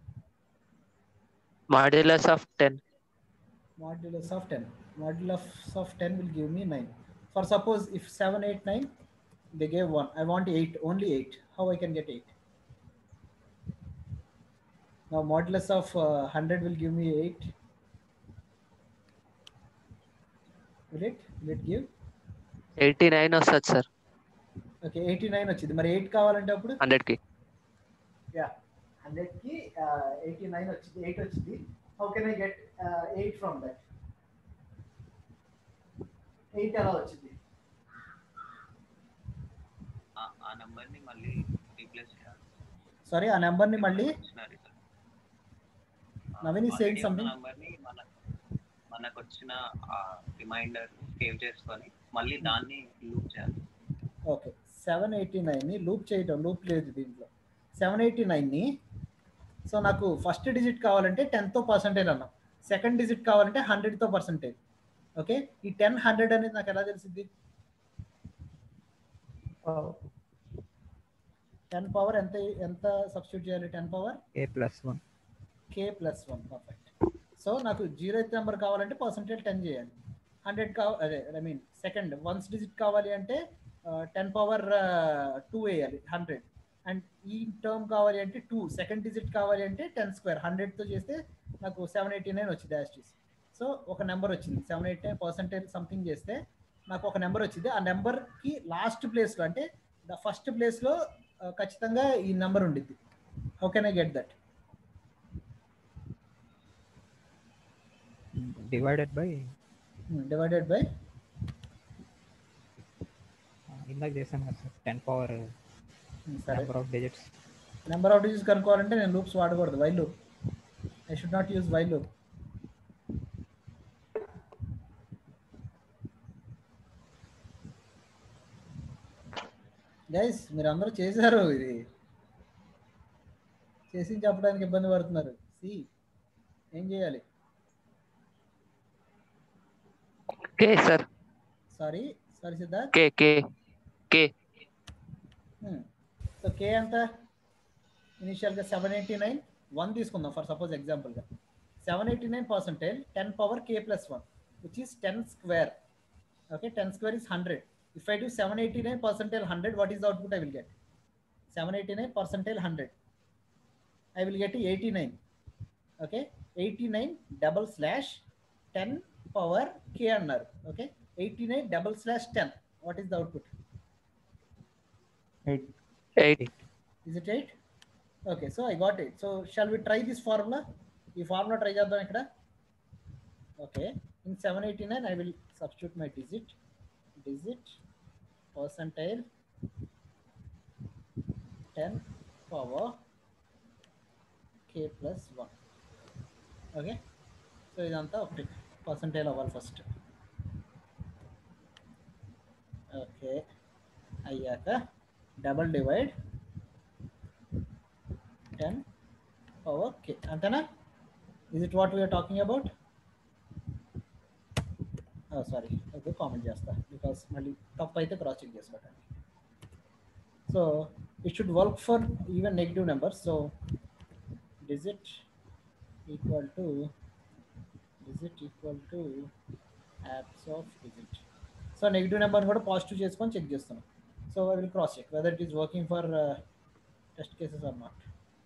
Modulus of 10. modulus of 10 modulus of 10 will give me 9 for suppose if 7 8 9 they gave 1 i want 8 only 8 how i can get 8 now modulus of uh, 100 will give me 8 will it will it give 89 వస్తుంది sir okay eighty nine వచ్చింది మరి eight కావాలంటే అప్పుడు హండ్రెడ్కి yeah hundred కి eighty nine వచ్చింది eight వచ్చింది how can I get eight from that eight ఎలా వచ్చింది ఆ- ఆ నంబర్ ని మళ్ళీ రీప్లేస్ చేయాలి సారీ ఆ నెంబర్ ని మళ్ళీ వచ్చిన result. Naveen is saying Already ఉన్న something. నంబర్ ని మన మనకు వచ్చిన ఆ రిమైండర్ సేవ్ చేసుకొని మళ్ళీ దాన్ని లూప్ చేయాలి ఓకే సెవెన్ ఎయిటీ నైన్ని లూప్ చేయటం లూప్ లేదు దీంట్లో సెవెన్ ఎయిటీ నైన్ని సో నాకు ఫస్ట్ డిజిట్ కావాలంటే టెన్తో పర్సంటేజ్ అన్నాం సెకండ్ డిజిట్ కావాలంటే హండ్రెడ్తో పర్సంటేజ్ ఓకే ఈ టెన్ హండ్రెడ్ అనేది నాకు ఎలా తెలిసింది టెన్ పవర్ ఎంత ఎంత సబ్స్టిట్యూట్ చేయాలి ten power a plus one k plus one perfect so నాకు జీరో ఎయిత్ నెంబర్ కావాలంటే పర్సంటేజ్ టెన్ చేయాలి హండ్రెడ్ కావ అదే I mean second ones digit కావాలి అంటే టెన్ పవర్ టూ వేయాలి హండ్రెడ్ అండ్ ఈ టర్మ్ కావాలి అంటే టూ సెకండ్ డిజిట్ కావాలి అంటే టెన్ స్క్వేర్ హండ్రెడ్తో చేస్తే నాకు సెవెన్ ఎయిటీ నైన్ వచ్చింది యాస్టీస్ సో ఒక నెంబర్ వచ్చింది seven eighty nine percentage something చేస్తే నాకు ఒక నెంబర్ వచ్చింది ఆ నెంబర్కి లాస్ట్ ప్లేస్లో అంటే ద ఫస్ట్ ప్లేస్లో ఖచ్చితంగా ఈ నెంబర్ ఉండిద్ది how can I get that divided by divided by ఇందాక చేశాను కదా సార్ టెన్ పవర్ సరే number of digits number of digits కనుక్కోవాలంటే నేను లూప్స్ వాడకూడదు while loop I should not use while loop guys మీరు అందరూ చేశారు ఇది చేసి చెప్పడానికి ఇబ్బంది పడుతున్నారు సి ఏం చేయాలి k sir sorry sorry Siddharth k k k so k ఎంత ఇనిషియల్గా సెవెన్ ఎయిటీ నైన్ వన్ తీసుకుందాం ఫర్ సపోజ్ ఎగ్జాంపుల్గా seven eighty nine percentage ten power k plus one which is ten square okay ten square is hundred if I do seven eighty nine percentage hundred what is output I will get seven eighty nine percentage hundred I will get eighty nine okay eighty nine double slash ten power k అన్నారు okay eighty nine double slash ten what is the output eight eight Is it 8? Okay, so I got it. So shall we try this formula? ఈ formula try చేద్దాం ఇక్కడ okay in seven eighty nine I will substitute my digit digit percentile ten power k plus one okay so ఇదంతా ఒకటి percentile అవ్వాలి first okay అయ్యాక double divide ten power k అంతేనా is it what we're talking about sorry okay comment చేస్తా because మళ్ళీ తప్పు అయితే cross check చేసుకోవటానికి so it should work for even negative numbers so digit equal to digit equal to abs of digit so negative నెంబర్ని కూడా positive చేసుకొని check చేస్తున్నాం so I will cross check whether it is working for test cases or not.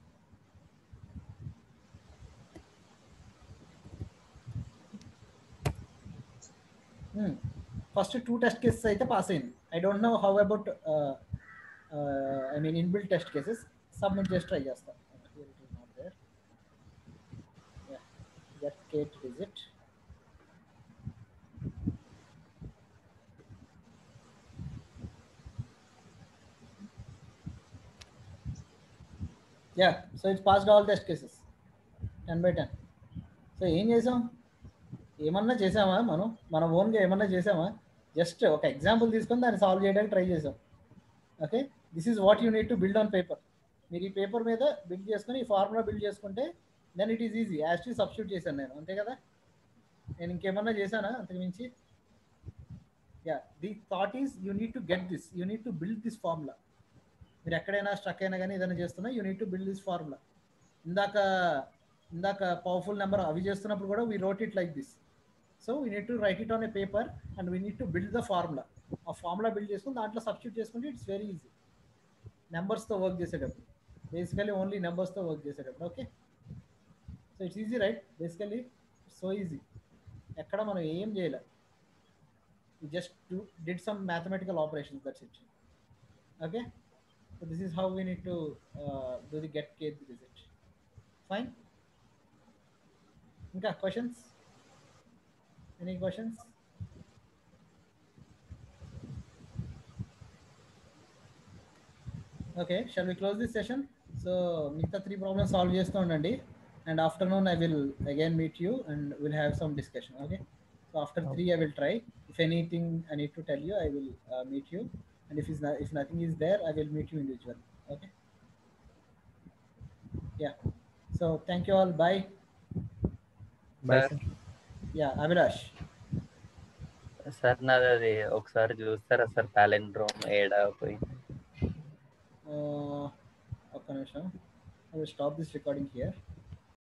Hmm. First two test cases అయితే pass అయింది I don't know how about I mean inbuilt test cases submit చేసి try చేస్తాం get kth digit yeah so it's passed all test cases ten by ten so ఏం చేసాం ఏమన్నా చేసామా మనం మన ఓన్గా ఏమన్నా చేసామా జస్ట్ ఒక ఎగ్జాంపుల్ తీసుకొని దాన్ని సాల్వ్ చేయడానికి ట్రై చేసాం okay this is what you need to build on paper మీరు ఈ పేపర్ మీద బిల్డ్ చేసుకొని ఈ ఫార్ములా బిల్డ్ చేసుకుంటే then it is easy as to substitute చేశాను నేను అంతే కదా నేను ఇంకేమన్నా చేశానా అంతకు మించి yeah the thought is you need to get this you need to build this formula మీరు ఎక్కడైనా స్ట్రక్ అయినా కానీ ఏదైనా చేస్తున్నా you need to build this formula ఇందాక ఇందాక పవర్ఫుల్ నెంబర్ అవి చేస్తున్నప్పుడు కూడా we wrote it like this so we need to write it on a paper and we need to build the formula ఆ ఫార్ములా బిల్డ్ చేసుకుని దాంట్లో substitute చేసుకుంటే it's very easy నెంబర్స్తో వర్క్ చేసేటప్పుడు బేసికలీ ఓన్లీ నెంబర్స్తో వర్క్ చేసేటప్పుడు okay so it's easy right basically so easy ఎక్కడ మనం ఏం చేయలే just to did some mathematical operations that's it okay so this is how we need to do the get care visit fine ఇంకా questions any questions okay shall we close this session so మిగతా three problems solve చేస్తూ ఉండండి and afternoon I will again meet you and will have some discussion okay so after three I will try if anything I need to tell you I will meet you and if is if nothing is there I will meet you individual okay yeah so thank you all bye Bye, yeah Abhilash sir నాది అది ఒకసారి చూస్తారా sir palindrome ఏడా పోయింది ఒక్క నిమిషం I will stop this recording here